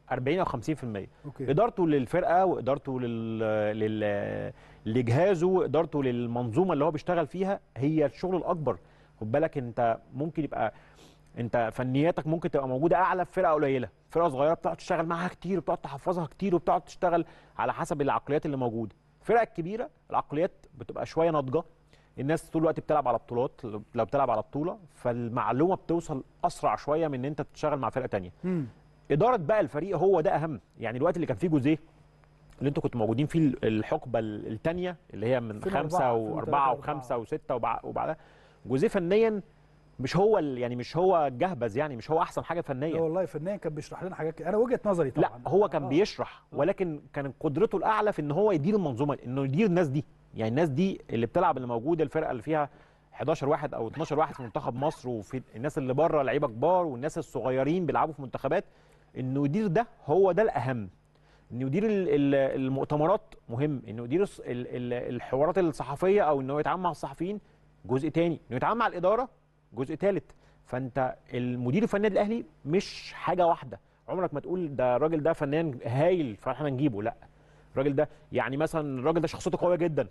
40 او 50% اوكي ادارته للفرقه وادارته لل... لل... لجهازه وادارته للمنظومه اللي هو بيشتغل فيها هي الشغل الاكبر خد بالك انت ممكن يبقى انت فنياتك ممكن تبقى موجوده اعلى في فرقه قليله فرقه صغيره بتقعد تشتغل معاها كتير وبتقعد تحفظها كتير وبتقعد تشتغل على حسب العقليات اللي موجوده الفرق الكبيره العقليات بتبقى شويه ناضجه الناس طول الوقت بتلعب على بطولات لو بتلعب على بطوله فالمعلومه بتوصل اسرع شويه من ان انت تشتغل مع فرقه تانية مم. اداره بقى الفريق هو ده اهم يعني الوقت اللي كان فيه جوزيه اللي انتوا كنتوا موجودين فيه الحقبه الثانيه اللي هي من 2004 خمسه واربعه وخمسه وسته وبع- وبعدها جوزيه فنيا مش هو ال- يعني مش هو جهبذ يعني مش هو احسن حاجه لا فنيا والله فنيا كان بيشرح لنا حاجات كده. انا وجهه نظري طبعا لا هو كان آه. بيشرح ولكن كان قدرته الاعلى في ان هو يدير المنظومه انه يدير الناس دي يعني الناس دي اللي بتلعب اللي موجوده الفرقه اللي فيها 11 واحد او 12 واحد في منتخب مصر وفي الناس اللي بره لعيبه كبار والناس الصغيرين بيلعبوا في منتخبات انه يدير ده هو ده الاهم انه يدير ال- ال- المؤتمرات مهم انه يدير الص- ال- ال- الحوارات الصحفيه او انه يتعامل مع الصحفيين جزء تاني انه يتعامل مع الاداره جزء ثالث فانت المدير الفني النادي الاهلي مش حاجه واحده عمرك ما تقول ده الراجل ده فنان هايل فاحنا نجيبه لا الراجل ده يعني مثلا الراجل ده شخصيته قويه جدا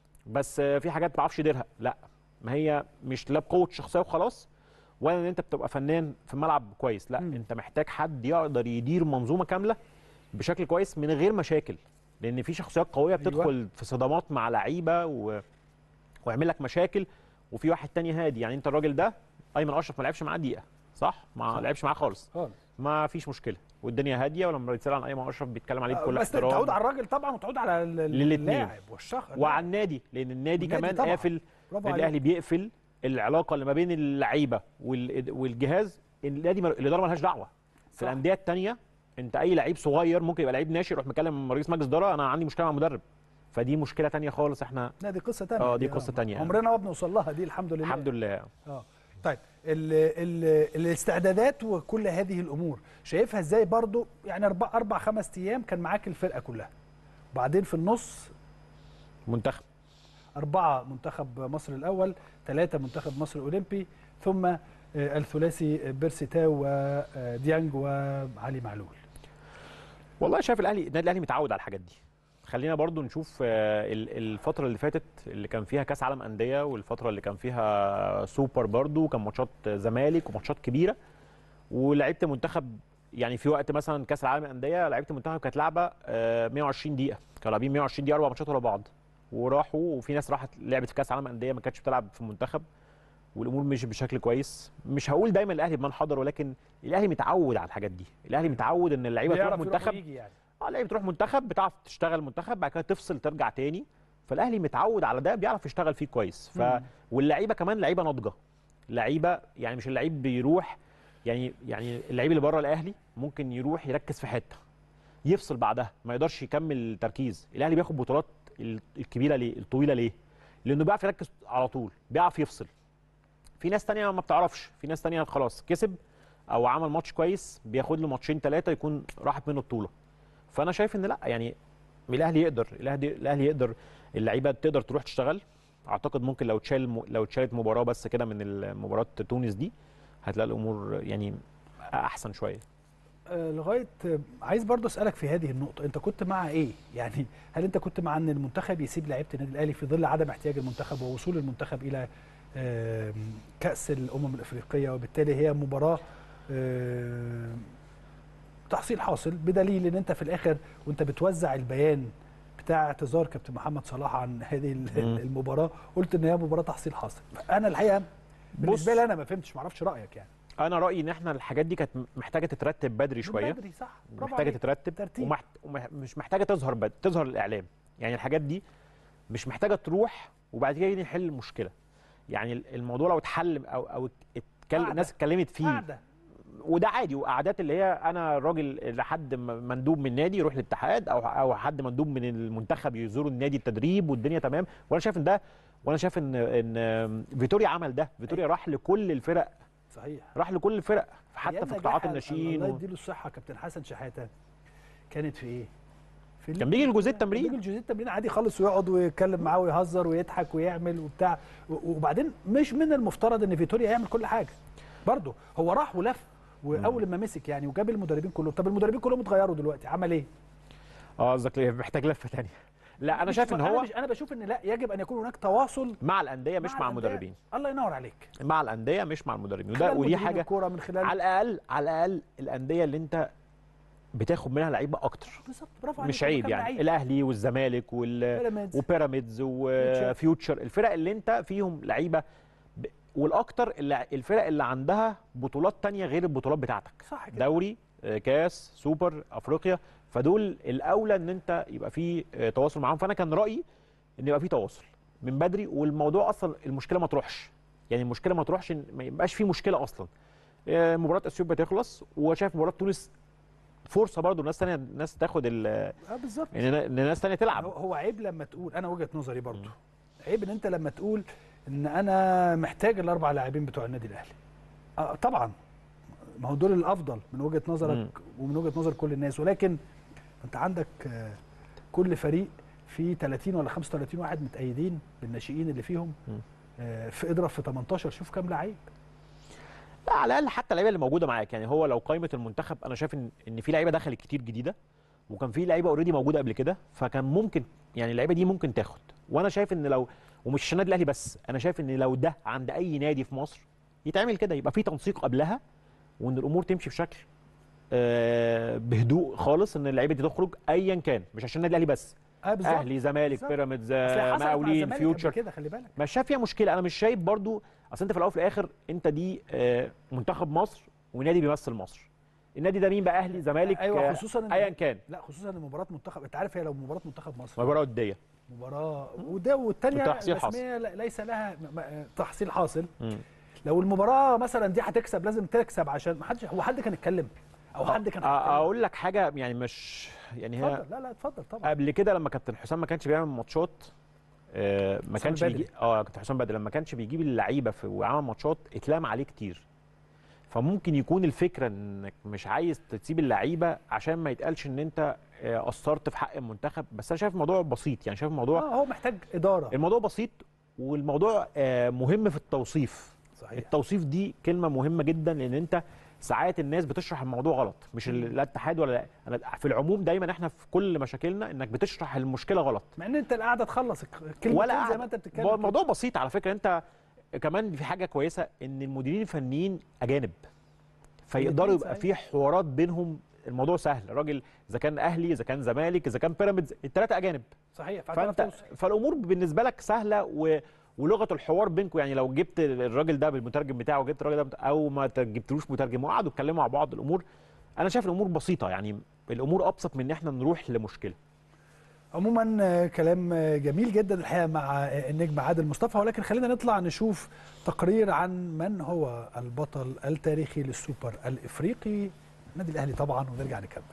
بس في حاجات ما بيعرفش يديرها لا ما هي مش لا بقوه الشخصيه وخلاص ولا ان انت بتبقى فنان في الملعب كويس لا مم. انت محتاج حد يقدر يدير منظومه كامله بشكل كويس من غير مشاكل لان في شخصيات قويه أيوة. بتدخل في صدامات مع لعيبه و... ويعمل لك مشاكل وفي واحد تاني هادي يعني انت الراجل ده ايمن اشرف ما لعبش معاه دقيقه صح ما صح. لعبش معاه خالص خالص ما فيش مشكله والدنيا هاديه ولما بيتسال عن ايمن اشرف بيتكلم عليه بكل بس احترام تعود على الراجل طبعا وتعود على ال- ال- للاتنين. اللاعب والشخص وعلى النادي لان النادي والنادي كمان طبعاً. قافل برافو النادي عليك. الاهلي بيقفل العلاقه اللي ما بين اللعيبه وال- والجهاز النادي مل- الاداره مالهاش دعوه في صح. الانديه الثانيه انت اي لعيب صغير ممكن يبقى لعيب ناشئ يروح مكلم رئيس مجلس اداره انا عندي مشكله مع المدرب فدي مشكله تانية خالص احنا لا دي قصه ثانيه آه، دي قصة تانية. عمرنا ما بنوصل لها دي الحمد لله الحمد لله اه طيب ال ال الاستعدادات وكل هذه الامور شايفها ازاي برضو يعني اربع اربع خمس ايام كان معاك الفرقه كلها وبعدين في النص منتخب أربعة منتخب مصر الأول ثلاثة منتخب مصر الأولمبي ثم آه، الثلاثي بيرسي تاو وديانج وعلي معلول والله شايف الاهلي النادي الاهلي متعود على الحاجات دي خلينا برضو نشوف آه، ال- الفتره اللي فاتت اللي كان فيها كاس عالم انديه والفتره اللي كان فيها سوبر برضو كان ماتشات زمالك وماتشات كبيره ولعيبه المنتخب يعني في وقت مثلا كاس العالم الانديه لعيبه المنتخب كانت لعبه آه، 120 دقيقه كانوا لاعبين 120 دقيقه اربع ماتشات ورا بعض وراحوا وفي ناس راحت لعبت في كاس العالم الانديه ما كانتش بتلعب في المنتخب والامور مش بشكل كويس مش هقول دايما الاهلي بمن حضر ولكن الاهلي متعود على الحاجات دي الاهلي متعود ان اللعيبه تروح بيعرف يروح منتخب ويجي يعني اه لعيبه تروح منتخب بتعرف تشتغل منتخب بعد كده تفصل ترجع تاني فالاهلي متعود على ده بيعرف يشتغل فيه كويس ف مم. واللعيبه كمان لعيبه ناضجه لعيبه يعني مش اللعيب بيروح يعني يعني اللعيب اللي بره الاهلي ممكن يروح يركز في حته يفصل بعدها ما يقدرش يكمل تركيز الاهلي بياخد بطولات ال- الكبيره ليه الطويله ليه لانه بيعرف يركز على طول بيعرف يفصل في ناس تانية ما بتعرفش في ناس تانية خلاص كسب او عمل ماتش كويس بياخد له ماتشين ثلاثه يكون راحت منه البطوله فانا شايف ان لا يعني الاهلي يقدر الاهلي الاهلي يقدر اللعيبه تقدر تروح تشتغل اعتقد ممكن لو تشال لو اتشالت مباراه بس كده من مباراه تونس دي هتلاقي الامور يعني احسن شويه آه، لغايه آه، عايز برضو اسالك في هذه النقطه انت كنت مع ايه يعني هل انت كنت مع ان المنتخب يسيب لعيبه النادي الاهلي في ظل عدم احتياج المنتخب ووصول المنتخب الى آم، كاس الامم الافريقيه وبالتالي هي مباراه آم، تحصيل حاصل بدليل ان انت في الاخر وانت بتوزع البيان بتاع اعتذار كابتن محمد صلاح عن هذه ال- مم. المباراه قلت ان هي مباراه تحصيل حاصل انا الحقيقه بالنسبه لي انا ما فهمتش ما اعرفش رايك يعني انا رايي ان احنا الحاجات دي كانت محتاجه تترتب بدري من شويه بدري صح برافو محتاجه عليك. تترتب ترتيب. ومحت... ومش محتاجه تظهر بد... تظهر الاعلام يعني الحاجات دي مش محتاجه تروح وبعد كده نيجي نحل المشكله يعني الموضوع لو اتحل او او اتكلم قاعدة. الناس اتكلمت فيه قاعده وده عادي وقعدات اللي هي انا راجل لحد م- مندوب من نادي يروح الاتحاد او او حد مندوب من المنتخب يزور النادي التدريب والدنيا تمام وانا شايف ان ده وانا شايف ان ان فيتوريا عمل ده فيتوريا راح لكل الفرق صحيح راح لكل الفرق حتى أيام في نجاح قطاعات ال- الناشئين الله و... يديله الصحه كابتن حسن شحاته كانت في ايه؟ في كان بيجي الجزء التمرين. بيجي الجزء التمرين عادي خالص ويقعد ويتكلم معاه ويهزر ويضحك ويعمل وبتاع و- وبعدين مش من المفترض ان فيتوريا يعمل كل حاجه برضه هو راح ولف واول ما مسك يعني وجاب المدربين كلهم طب المدربين كلهم اتغيروا دلوقتي عمل ايه اه قصدك ليه؟ محتاج لفه ثانيه لا انا مش- شايف ان هو انا, مش انا بشوف ان لا يجب ان يكون هناك تواصل مع الانديه مش مع الأندية. المدربين الله ينور عليك مع الانديه مش مع المدربين خلال وده ودي مديرين حاجه الكوره من خلال على الاقل على الاقل الانديه اللي انت بتاخد منها لعيبه اكتر بالظبط برافو عليك مش هو عيب كان يعني لعيب. الاهلي والزمالك وال بيراميدز. وبيراميدز وفيوتشر الفرق اللي انت فيهم لعيبه ب... والاكتر اللي الفرق اللي عندها بطولات تانية غير البطولات بتاعتك صح كده دوري آه، كاس سوبر افريقيا فدول الاولى ان انت يبقى في آه، تواصل معاهم فانا كان رايي ان يبقى في تواصل من بدري والموضوع اصلا المشكله ما تروحش يعني المشكله ما تروحش إن ما يبقاش في مشكله اصلا آه، مباراه اثيوبيا تخلص وشايف مباراه تونس فرصه برضو ناس ثانيه ناس تاخد ال- اه بالظبط ان ان ناس ثانيه تلعب هو- هو عيب لما تقول انا وجهه نظري برضو عيب ان انت لما تقول ان انا محتاج الاربع لاعبين بتوع النادي الاهلي آه طبعا ما هو دول الافضل من وجهه نظرك ومن وجهه نظر كل الناس ولكن انت عندك آه، كل فريق فيه 30 ولا 35 واحد متأيدين بالناشئين اللي فيهم آه، في اضرب في 18 شوف كام لعيب لا على الاقل حتى اللعيبه اللي موجوده معاك يعني هو لو قائمه المنتخب انا شايف ان ان في لعيبه دخلت كتير جديده وكان في لعيبه اوريدي موجوده قبل كده فكان ممكن يعني اللعيبه دي ممكن تاخد وانا شايف ان لو ومش النادي الاهلي بس انا شايف ان لو ده عند اي نادي في مصر يتعمل كده يبقى في تنسيق قبلها وان الامور تمشي بشكل آه، بهدوء خالص ان اللعيبه دي تخرج ايا كان مش عشان النادي الاهلي بس اه بالظبط اهلي زمالك بالظبط. بيراميدز أصل هي آه، حصلت مع مقاولين الزمالك قبل فيوتشر كده خلي بالك مش شايف فيها مشكله انا مش شايف برضو اصل انت في الاول وفي الاخر انت دي آه، منتخب مصر ونادي بيمثل مصر النادي ده مين بقى اهلي زمالك ايوه آه، خصوصا إن- ايا كان لا خصوصا ان مباراه منتخب انت عارف هي لو مباراه منتخب مصر مباراه وديه مباراه وده والثانيه وتحصيل رسميه لا- ليس لها م- م- تحصيل حاصل مم. لو المباراه مثلا دي هتكسب لازم تكسب عشان ما حدش هو حد كان اتكلم او حد كان آه، هيتكلم. اقول لك حاجه يعني مش يعني هي اتفضل لا لا اتفضل طبعا قبل كده لما كابتن حسام ما كانش بيعمل ماتشات آه، ما حسام كانش بدري. بيجي اه كابتن حسام بدري لما كانش بيجيب اللعيبه في وعمل ماتشات اتلام عليه كتير فممكن يكون الفكره انك مش عايز تسيب اللعيبه عشان ما يتقالش ان انت آه، قصرت في حق المنتخب بس انا شايف الموضوع بسيط يعني شايف الموضوع اه هو محتاج اداره الموضوع بسيط والموضوع آه، مهم في التوصيف صحيح التوصيف دي كلمه مهمه جدا لان انت ساعات الناس بتشرح الموضوع غلط مش ال- الاتحاد ولا لا انا في العموم دايما احنا في كل مشاكلنا انك بتشرح المشكله غلط مع ان انت القعده تخلص الكلمه ولا زي ما انت بتتكلم كده. الموضوع بسيط على فكره انت كمان في حاجه كويسه ان المديرين الفنيين اجانب فيقدروا يبقى صحيح. في حوارات بينهم الموضوع سهل الراجل اذا كان اهلي اذا كان زمالك اذا كان بيراميدز الثلاثه اجانب صحيح فهتعرف فانت توصل. فالامور بالنسبه لك سهله و ولغه الحوار بينكم يعني لو جبت الراجل ده بالمترجم بتاعه وجبت الراجل ده بت- او ما ت- جبتلوش مترجم وقعدوا يتكلموا مع بعض الامور انا شايف الامور بسيطه يعني الامور ابسط من ان احنا نروح لمشكله عموما آه، كلام آه، جميل جدا الحقيقه مع آه، النجم عادل مصطفى ولكن خلينا نطلع نشوف تقرير عن من هو البطل التاريخي للسوبر الافريقي النادي الاهلي طبعا ونرجع نكمل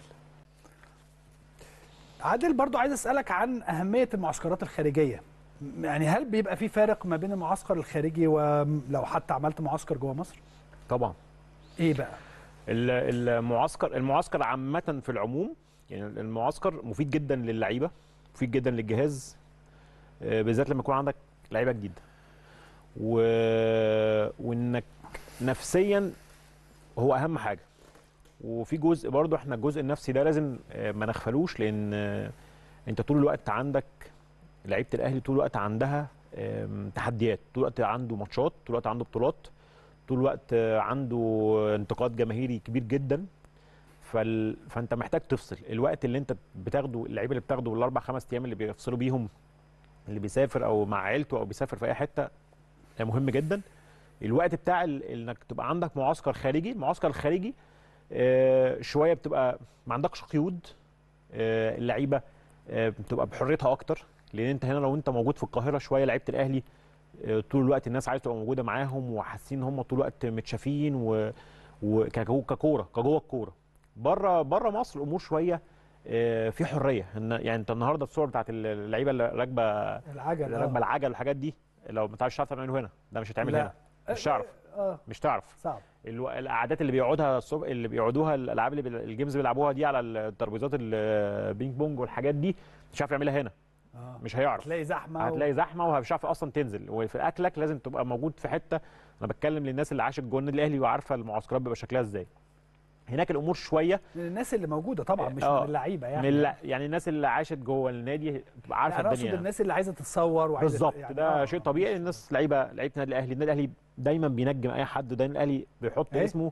عادل برضو عايز اسالك عن اهميه المعسكرات الخارجيه يعني هل بيبقى في فارق ما بين المعسكر الخارجي ولو حتى عملت معسكر جوه مصر طبعا ايه بقى ال- المعسكر المعسكر عامه في العموم يعني المعسكر مفيد جدا للعيبه مفيد جدا للجهاز آه، بالذات لما يكون عندك لعيبه جديده و... وانك نفسيا هو اهم حاجه وفي جزء برضو احنا الجزء النفسي ده لازم آه، ما نغفلوش لان آه، انت طول الوقت عندك لعيبه الاهلي طول الوقت عندها آم، تحديات طول الوقت عنده ماتشات طول الوقت عنده بطولات طول الوقت آه، عنده انتقاد جماهيري كبير جدا فال... فانت محتاج تفصل الوقت اللي انت بتاخده اللعيبه اللي بتاخده الاربع خمس ايام اللي بيفصلوا بيهم اللي بيسافر او مع عيلته او بيسافر في اي حته ده مهم جدا الوقت بتاع ال... انك تبقى عندك معسكر خارجي المعسكر الخارجي آه، شويه بتبقى ما عندكش قيود آه، اللعيبه آه، بتبقى بحريتها اكتر لان انت هنا لو انت موجود في القاهره شويه لعيبه الاهلي آه، طول الوقت الناس عايزه تبقى موجوده معاهم وحاسين ان هم طول الوقت متشافين و وككو- ككوره كجوه الكوره بره بره مصر الامور شويه آه، في حريه إن يعني انت النهارده الصور بتاعت اللعيبه اللي راكبه العجل اللي آه. راكبه العجل والحاجات دي لو ما تعرفش تعرف تعمله هنا ده مش هيتعمل لا. هنا مش تعرف اه مش تعرف صعب الو- القعدات اللي بيقعدها الصبح اللي بيقعدوها الالعاب اللي بي- الجيمز اللي بيلعبوها دي على الترابيزات البينج بونج والحاجات دي مش عارف يعملها هنا اه مش هيعرف هتلاقي زحمه هتلاقي زحمه ومش عارف اصلا تنزل وفي اكلك لازم تبقى موجود في حته انا بتكلم للناس اللي عاشت جوه النادي الاهلي وعارفه المعسكرات بيبقى شكلها ازاي هناك الامور شويه من الناس اللي موجوده طبعا مش آه، من اللعيبه يعني من الل- يعني الناس اللي عاشت جوه النادي تبقى عارفه يعني اقصد الدنيا الناس اللي عايزه تتصور وعايزه بالظبط يعني ده آه، شيء طبيعي الناس لعيبه لعيبه النادي الاهلي النادي الاهلي دايما بينجم اي حد دايما الاهلي بيحط إيه؟ اسمه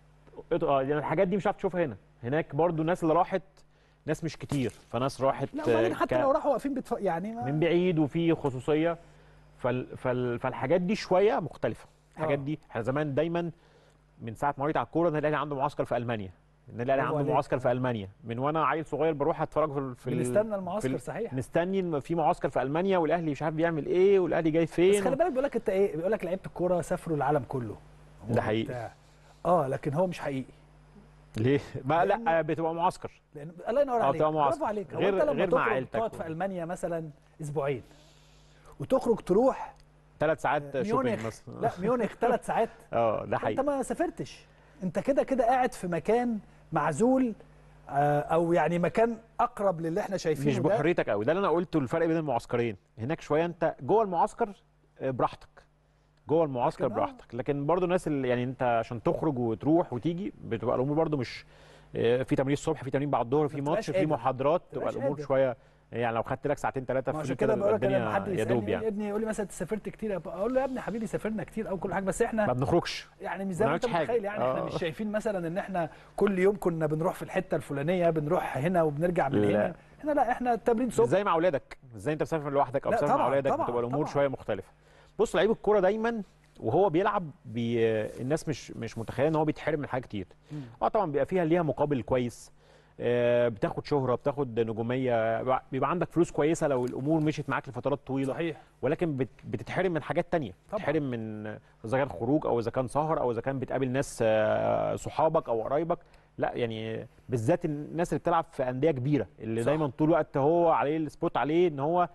اه يعني الحاجات دي مش هتعرف تشوفها هنا هناك برضو الناس اللي راحت ناس مش كتير فناس راحت لا وبعدين حتى ك- لو راحوا واقفين بتف... يعني ما... من بعيد وفي خصوصيه فال... فال... فالحاجات دي شويه مختلفه الحاجات آه. دي احنا زمان دايما من ساعه ما قريت على الكوره النادي الاهلي عنده معسكر في المانيا النادي الاهلي برافو عنده عليك. معسكر في المانيا من وانا عيل صغير بروح اتفرج في ال- في ال- بنستنى المعسكر في ال- صحيح مستني إن في معسكر في المانيا والاهلي مش عارف بيعمل ايه والاهلي جاي بس فين خلي بالك بيقول لك انت ايه بيقول لك لعيبه الكوره سافروا العالم كله ده حقيقي. بتاع. اه لكن هو مش حقيقي ليه؟ ما لأن- لا بتبقى معسكر لان الله ينور آه، عليك بتبقى معسكر. برافو عليك هو غير- انت لما غير مع تخرج عيلتك تقعد و- في المانيا مثلا اسبوعين وتخرج تروح ثلاث ساعات شوبينج ميونخ مثلا لا ميونخ ثلاث ساعات اه ده انت حقيقي ما سافرتش انت كده كده قاعد في مكان معزول آه، او يعني مكان اقرب للي احنا شايفينه مش ده. بحريتك قوي ده اللي انا قلته الفرق بين المعسكرين هناك شويه انت جوه المعسكر آه، براحتك جوه المعسكر لكن آه. براحتك لكن برضو الناس اللي يعني انت عشان تخرج وتروح وتيجي بتبقى الامور برضو مش آه، في تمرين الصبح في تمرين بعد الظهر في ما بتبقاش ماتش في قادر. محاضرات ما تبقى بتبقاش الامور قادر. شويه يعني لو خدت لك ساعتين ثلاثه ما في عشان كده كده بقول لك انا لما حد الدنيا يا دوب يسالني يا يعني ابني يقول لي مثلا انت سافرت كتير اقول له يا ابني حبيبي سافرنا كتير او كل حاجه بس احنا ما بنخرجش يعني مش زي ما ما انت عملتش حاجة. متخيل يعني احنا آه. مش شايفين مثلا ان احنا كل يوم كنا بنروح في الحته الفلانيه بنروح هنا وبنرجع من لا. هنا هنا لا احنا التمرين مش صبح زي مع اولادك مش زي انت مسافر لوحدك او لا مسافر مع طبعاً، اولادك طبعاً، بتبقى الامور طبعاً. شويه مختلفه بص لعيب الكوره دايما وهو بيلعب بي الناس مش مش متخيله ان هو بيتحرم من حاجات كتير مم. اه طبعا بيبقى فيها ليها مقابل كويس آه، بتاخد شهره بتاخد نجوميه بيبقى عندك فلوس كويسه لو الامور مشيت معاك لفترات طويله صحيح ولكن بت- بتتحرم من حاجات تانية طبعاً. بتتحرم من اذا كان خروج او اذا كان سهر او اذا كان بتقابل ناس آه، صحابك او قرايبك لا يعني بالذات الناس اللي بتلعب في انديه كبيره اللي صح. دايما طول الوقت هو عليه السبوت عليه ان هو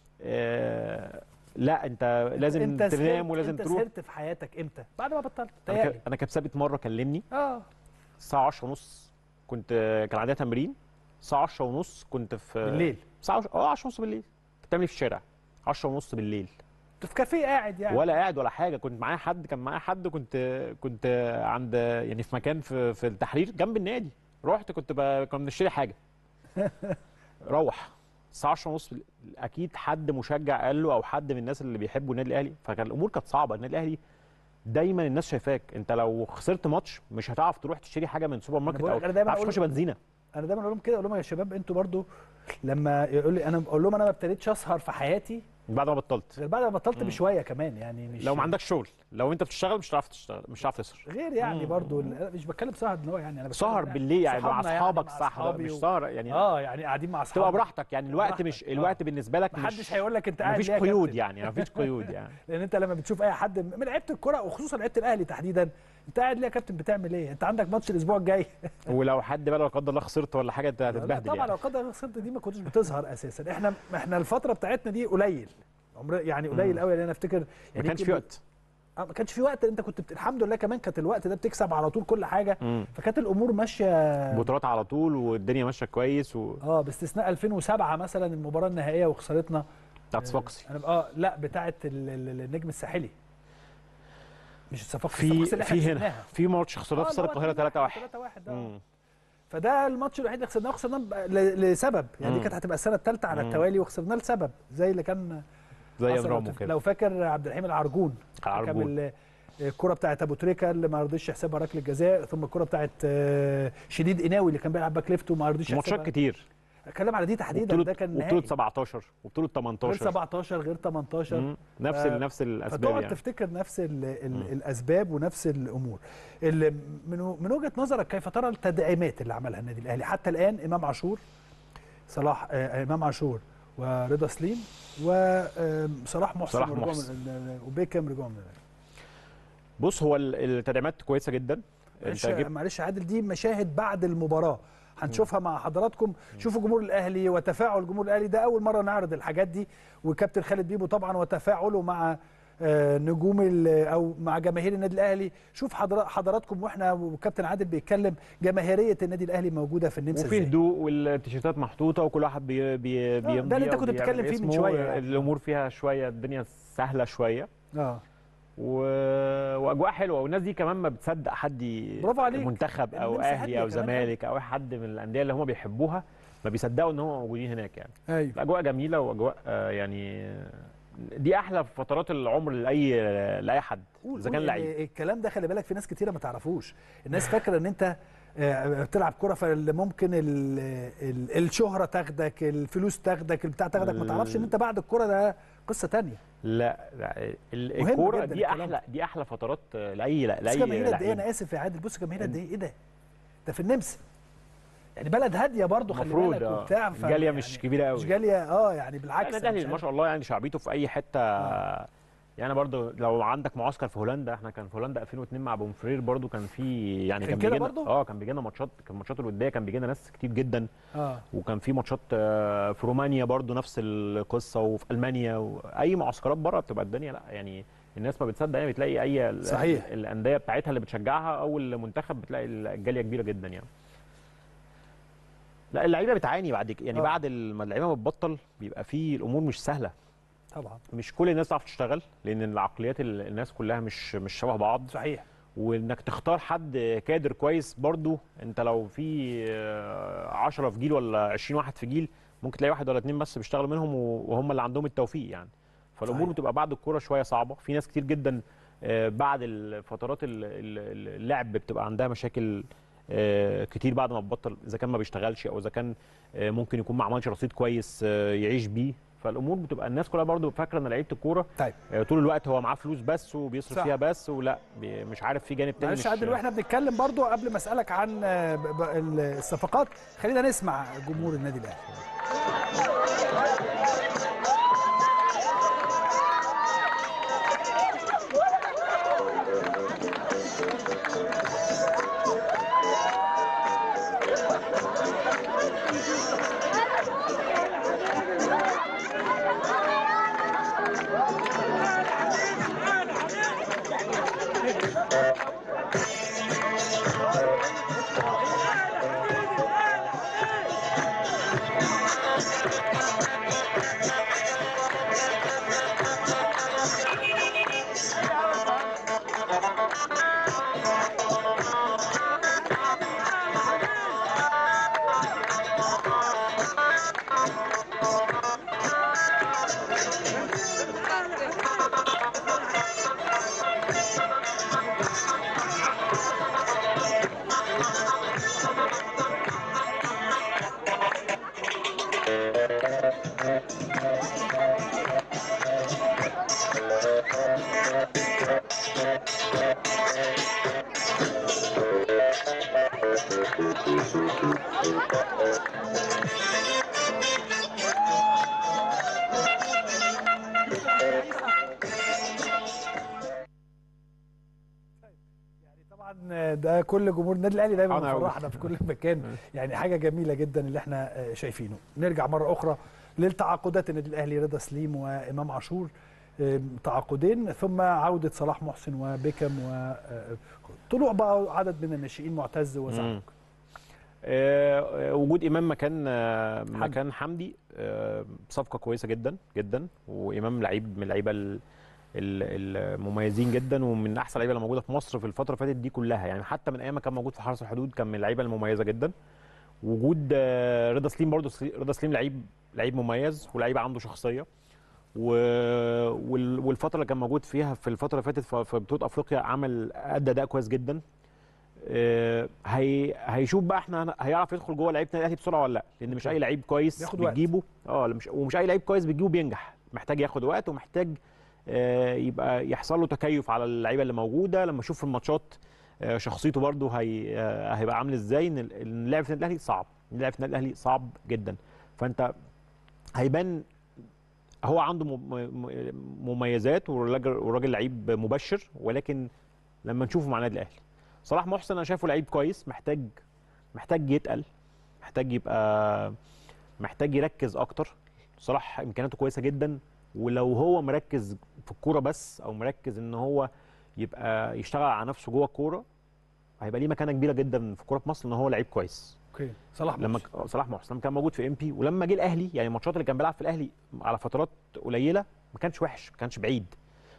آه، لا انت لازم انت تنام سهرت- ولازم انت تروح سهرت في حياتك امتى بعد ما بطلت انا تهيألي ك- انا كابتن ثابت مره كلمني اه الساعه 10 ونص كنت كان عندنا تمرين الساعه 10 ونص كنت في بالليل الساعه اه 10 ونص بالليل كنت بتعمل إيه في الشارع 10 ونص بالليل كنت في كافيه قاعد يعني ولا قاعد ولا حاجه كنت معايا حد كان معايا حد كنت كنت عند يعني في مكان في في التحرير جنب النادي رحت كنت ب... كنا بنشتري حاجه روح الساعه 10 ونص اكيد حد مشجع قال له او حد من الناس اللي بيحبوا النادي الاهلي فكان الامور كانت صعبه النادي الاهلي دايما الناس شايفاك انت لو خسرت ماتش مش هتعرف تروح تشتري حاجه من سوبر ماركت بقول او لك أنا دايماً تعرفش أقول- تخش بنزينه انا دايما اقول لهم كده اقول لهم يا شباب انتوا برضو لما يقول لي انا اقول لهم انا ما ابتديتش اسهر في حياتي بعد ما بطلت غير بعد ما بطلت مم. بشويه كمان يعني مش لو ما عندكش شغل لو انت بتشتغل مش هتعرف تشتغل مش هتعرف تسهر غير يعني مم. برضو لا، مش بتكلم سهر ان هو يعني انا بتكلم سهر يعني بالليل يعني مع صحابنا اصحابك مع صح أصحابي مش و- سهر يعني اه يعني قاعدين مع اصحابي تبقى براحتك يعني الوقت براحتك، مش آه. الوقت بالنسبه لك محدش مش هيقول لك انت قاعد مفيش ليه يا قيود كابتن؟ يعني مفيش قيود يعني لان انت لما بتشوف اي حد من لعيبه الكوره وخصوصا لعيبه الاهلي تحديدا انت قاعد ليه يا كابتن بتعمل ايه؟ انت عندك ماتش الاسبوع الجاي ولو حد بقى لا قدر الله خسرت ولا حاجه انت لا هتتبهدل طبعا يعني لو قدر الله خسرت دي ما كنتش بتظهر اساسا احنا احنا الفتره بتاعتنا دي قليل عمر يعني قليل مم. قوي لان انا افتكر ما يعني كانش يمكن في وقت آه، ما كانش في وقت انت كنت بت... الحمد لله كمان كانت الوقت ده بتكسب على طول كل حاجه مم. فكانت الامور ماشيه بطولات على طول والدنيا ماشيه كويس و اه باستثناء 2007 مثلا المباراه النهائيه وخسارتنا بتاعت صفاقسي انا اه لا بتاعه ال- ال- النجم الساحلي مش صفاقسي في الصفاقسي اللي احنا في هنا كسبناها. في ماتش خسرناه في آه، استاد اللي هو القاهره 3 1 3 1 مم. فده الماتش الوحيد اللي خسرناه وخسرناه ب- ل- لسبب يعني دي مم. كانت هتبقى السنه الثالثه على مم. التوالي وخسرناه لسبب زي اللي كان زي حصل لو رامو تف- كده لو فاكر عبد الرحيم العرجون العرجون. حكم ال- الكره بتاعت ابو تريكه اللي ما رضيش يحسبها ركله جزاء ثم الكره بتاعت آه، شديد قناوي اللي كان بيلعب باك ليفت وما رضيش ماتشات يحسبها كتير اتكلم على دي تحديدا وبطوله ده كان وبطوله نهائي 17 وبطوله غير 18 17 غير 18 مم. نفس آه، ال- نفس الاسباب فتقعد يعني تفتكر نفس ال ال مم. الاسباب ونفس الامور اللي من من وجهه نظرك كيف ترى التدعيمات اللي عملها النادي الاهلي حتى الان امام عاشور صلاح آه امام عاشور ورضا سليم وصلاح محسن صلاح ورجوع محسن. من- وبيكم رجوع من الأهلي. بص هو ال- التدعيمات كويسه جدا معلش انت جبت معلش يا عادل دي مشاهد بعد المباراه هنشوفها مع حضراتكم شوفوا جمهور الاهلي وتفاعل جمهور الاهلي ده اول مره نعرض الحاجات دي وكابتن خالد بيبو طبعا وتفاعله مع آه، نجوم ال- او مع جماهير النادي الاهلي شوف حضرا- حضراتكم واحنا وكابتن عادل بيتكلم جماهيريه النادي الاهلي موجوده في النمسا وفي ازاي هدوء والتيشيرتات محطوطه وكل واحد بي بي بيمضي ده اللي انت أو كنت بيعمل بتتكلم فيه من اسمه. شوية يعني. الامور فيها شويه الدنيا سهله شويه اه و... واجواء حلوه والناس دي كمان ما بتصدق حد ي- برافو عليك. منتخب او النمسا هادية اهلي او كمان زمالك او حد من الانديه اللي هم بيحبوها ما بيصدقوا ان هم موجودين هناك يعني ايوه الاجواء جميله واجواء آه، يعني آه، دي احلى فترات العمر لاي لاي حد قول اذا قول كان لعيب يعني الكلام ده خلي بالك في ناس كتيره ما تعرفوش الناس فاكره ان انت آه، بتلعب كرة فاللي ممكن ال ال الشهرة تاخدك الفلوس تاخدك البتاع تاخدك ما تعرفش ان انت بعد الكرة ده قصة تانية لا, لا ال- مهم الكوره جداً دي الكلام احلى دي احلى فترات آه، لاي بص لاي جماهير قد ايه لعيب. انا اسف يا عادل بص جماهير قد ايه ايه ده ده في النمسا يعني بلد هاديه برضه خلي المفروض بالك آه. وبتاع ف- الجاليه يعني مش كبيره قوي مش جاليه اه يعني لا، بالعكس النادي أنا مش الاهلي ما عارف. شاء الله يعني شعبيته في اي حته يعني برضو لو عندك معسكر في هولندا احنا كان في هولندا 2002 مع بومفرير برضو كان في يعني كان كان كده بيجي برضو؟ اه كان بيجي لنا ماتشات كان الماتشات الوديه كان بيجي لنا ناس كتير جدا اه وكان في ماتشات آه، في رومانيا برضو نفس القصه وفي المانيا واي معسكرات بره بتبقى الدنيا لا يعني الناس ما بتصدق يعني بتلاقي اي ال- صحيح. الانديه بتاعتها اللي بتشجعها او المنتخب بتلاقي الجاليه كبيره جدا يعني لا اللعيبه بتعاني بعد كده يعني آه. بعد ما اللعيبه بتبطل بيبقى في الامور مش سهله طبعا مش كل الناس تعرف تشتغل لان العقليات ال- الناس كلها مش مش شبه بعض صحيح وانك تختار حد كادر كويس برضو انت لو في 10 في جيل ولا 20 واحد في جيل ممكن تلاقي واحد ولا اتنين بس بيشتغلوا منهم و- وهم اللي عندهم التوفيق يعني فالامور صحيح. بتبقى بعد الكوره شويه صعبه في ناس كتير جدا آه، بعد الفترات ال- ال- اللعب بتبقى عندها مشاكل آه، كتير بعد ما تبطل اذا كان ما بيشتغلش او اذا كان آه، ممكن يكون ما عملش رصيد كويس آه، يعيش بيه فالامور بتبقى الناس كلها برضو فاكره ان لعيبه الكوره طيب آه، طول الوقت هو معاه فلوس بس وبيصرف صح. فيها بس ولا بي- مش عارف في جانب تاني معلش مش يا عادل واحنا بنتكلم برضو قبل ما اسالك عن آه، ب- ب- ال- الصفقات خلينا نسمع جمهور النادي الاهلي يعني طبعا ده كل جمهور النادي الاهلي دايما أنا أوي. بيفرحنا في كل مكان يعني حاجه جميله جدا اللي احنا آه، شايفينه نرجع مره اخرى للتعاقدات النادي الاهلي رضا سليم وامام عاشور آم، تعاقدين ثم عوده صلاح محسن وبيكم وطلوع بقى عدد من الناشئين معتز وزعلوك مم. آه، وجود امام مكان آه، حمدي. مكان حمدي آه، صفقه كويسه جدا جدا وامام لعيب من اللعيبه ال- ال- المميزين جدا ومن احسن اللعيبه اللي موجوده في مصر في الفتره اللي فاتت دي كلها يعني حتى من ايام ما كان موجود في حرس الحدود كان من اللعيبه المميزه جدا وجود آه، رضا سليم برضو سلي- رضا سليم لعيب لعيب مميز ولعيب عنده شخصيه و... وال- والفتره اللي كان موجود فيها في الفتره اللي فاتت في في بطوله افريقيا عمل ادى اداء كويس جدا آه، هي هيشوف بقى احنا هيعرف يدخل جوه لعيبه النادي الاهلي بسرعه ولا لا لان مش اي لعيب كويس بياخد وقت. بتجيبه اه لا، مش ومش اي لعيب كويس بتجيبه بينجح محتاج ياخد وقت ومحتاج آه، يبقى يحصل له تكيف على اللعيبه اللي موجوده لما اشوف في الماتشات آه، شخصيته برده هي آه، هيبقى عامل ازاي ان ال- إن اللعب في النادي الاهلي صعب اللعب في النادي الاهلي صعب جدا فانت هيبان هو عنده م- م- مميزات والراجل والراجل لعيب مبشر ولكن لما نشوفه مع النادي الاهلي صلاح محسن انا شايفه لعيب كويس محتاج محتاج يتقل محتاج يبقى محتاج يركز اكتر صلاح امكانياته كويسه جدا ولو هو مركز في الكوره بس او مركز ان هو يبقى يشتغل على نفسه جوه الكوره هيبقى ليه مكانه كبيره جدا في الكوره في مصر ان هو لعيب كويس اوكي صلاح لما محسن. ك- صلاح محسن لما كان موجود في ام بي ولما جه الاهلي يعني الماتشات اللي كان بيلعب في الاهلي على فترات قليله ما كانش وحش ما كانش بعيد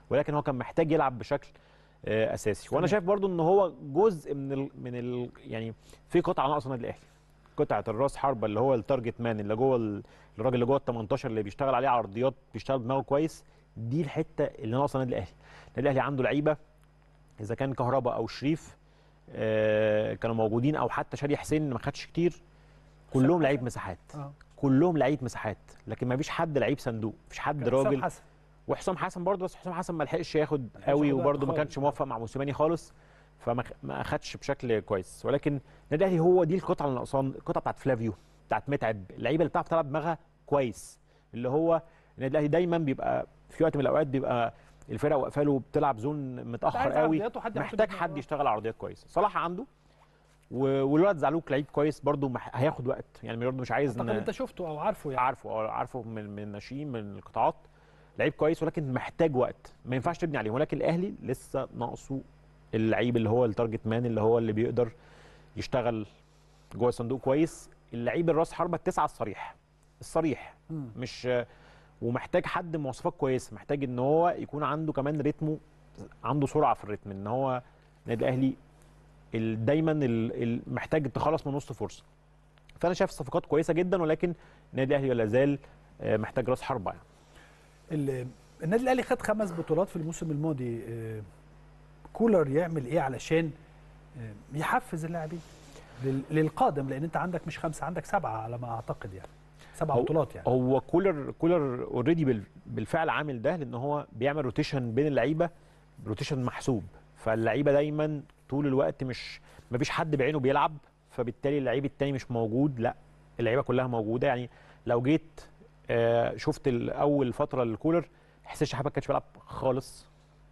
ولكن هو كان محتاج يلعب بشكل آه، اساسي وانا تمام. شايف برضو ان هو جزء من ال من ال يعني في قطعه ناقصه النادي الاهلي قطعه الراس حربه اللي هو التارجت مان اللي جوه ال- الراجل اللي جوه ال 18 اللي بيشتغل عليه عرضيات بيشتغل دماغه كويس دي الحته اللي ناقصه النادي الاهلي النادي الاهلي عنده لعيبه اذا كان كهربا او شريف آه، كانوا موجودين او حتى شادي حسين ما خدش كتير كلهم لعيب مساحات اه كلهم لعيب مساحات لكن ما فيش حد لعيب صندوق مفيش حد كان حسام راجل حسن وحسام حسن برضه بس حسام حسن ما لحقش ياخد لحقش قوي ياخد وبرضه ما خالص. كانش موفق مع موسيماني خالص فما خ- ما اخدش بشكل كويس ولكن النادي الاهلي هو دي القطعه اللي ناقصان القطعه بتاعت فلافيو بتاعت متعب اللعيبه اللي بتعرف تلعب دماغها كويس اللي هو النادي الاهلي دايما بيبقى في وقت من الاوقات بيبقى الفرقه واقفه له بتلعب زون متاخر عايز قوي عرضيات وحد يحط محتاج دماغه. حد يشتغل عرضيات كويس صلاح عنده و- والولد زعلوك لعيب كويس برضه مح- هياخد وقت يعني برضه مش عايز اعتقد ن- انت شفته او عارفه يعني عارفه اه عارفه من من الناشئين من القطاعات لعيب كويس ولكن محتاج وقت ما ينفعش تبني عليه ولكن الاهلي لسه ناقصه اللعيب اللي هو التارجت مان اللي هو اللي بيقدر يشتغل جوه الصندوق كويس اللعيب الراس حربه التسعه الصريح الصريح مم. مش ومحتاج حد مواصفات كويسه محتاج ان هو يكون عنده كمان رتمه عنده سرعه في الريتم ان هو النادي الاهلي ال- دايما ال- ال- محتاج تخلص من نص فرصه فانا شايف الصفقات كويسه جدا ولكن النادي الاهلي لا زال آه، محتاج راس حربه يعني ال- النادي الاهلي خد خمس بطولات في الموسم الماضي آه، كولر يعمل ايه علشان آه، يحفز اللاعبين لل- للقادم لان انت عندك مش خمسه عندك سبعه على ما اعتقد يعني سبع هو- بطولات يعني هو كولر كولر اوريدي بالفعل عامل ده لان هو بيعمل روتيشن بين اللعيبه روتيشن محسوب فاللعيبه دايما طول الوقت مش ما فيش حد بعينه بيلعب فبالتالي اللعيب التاني مش موجود لا اللعيبه كلها موجوده يعني لو جيت آه، شفت ال- اول فتره للكولر حسين شحاته ما كانش بيلعب خالص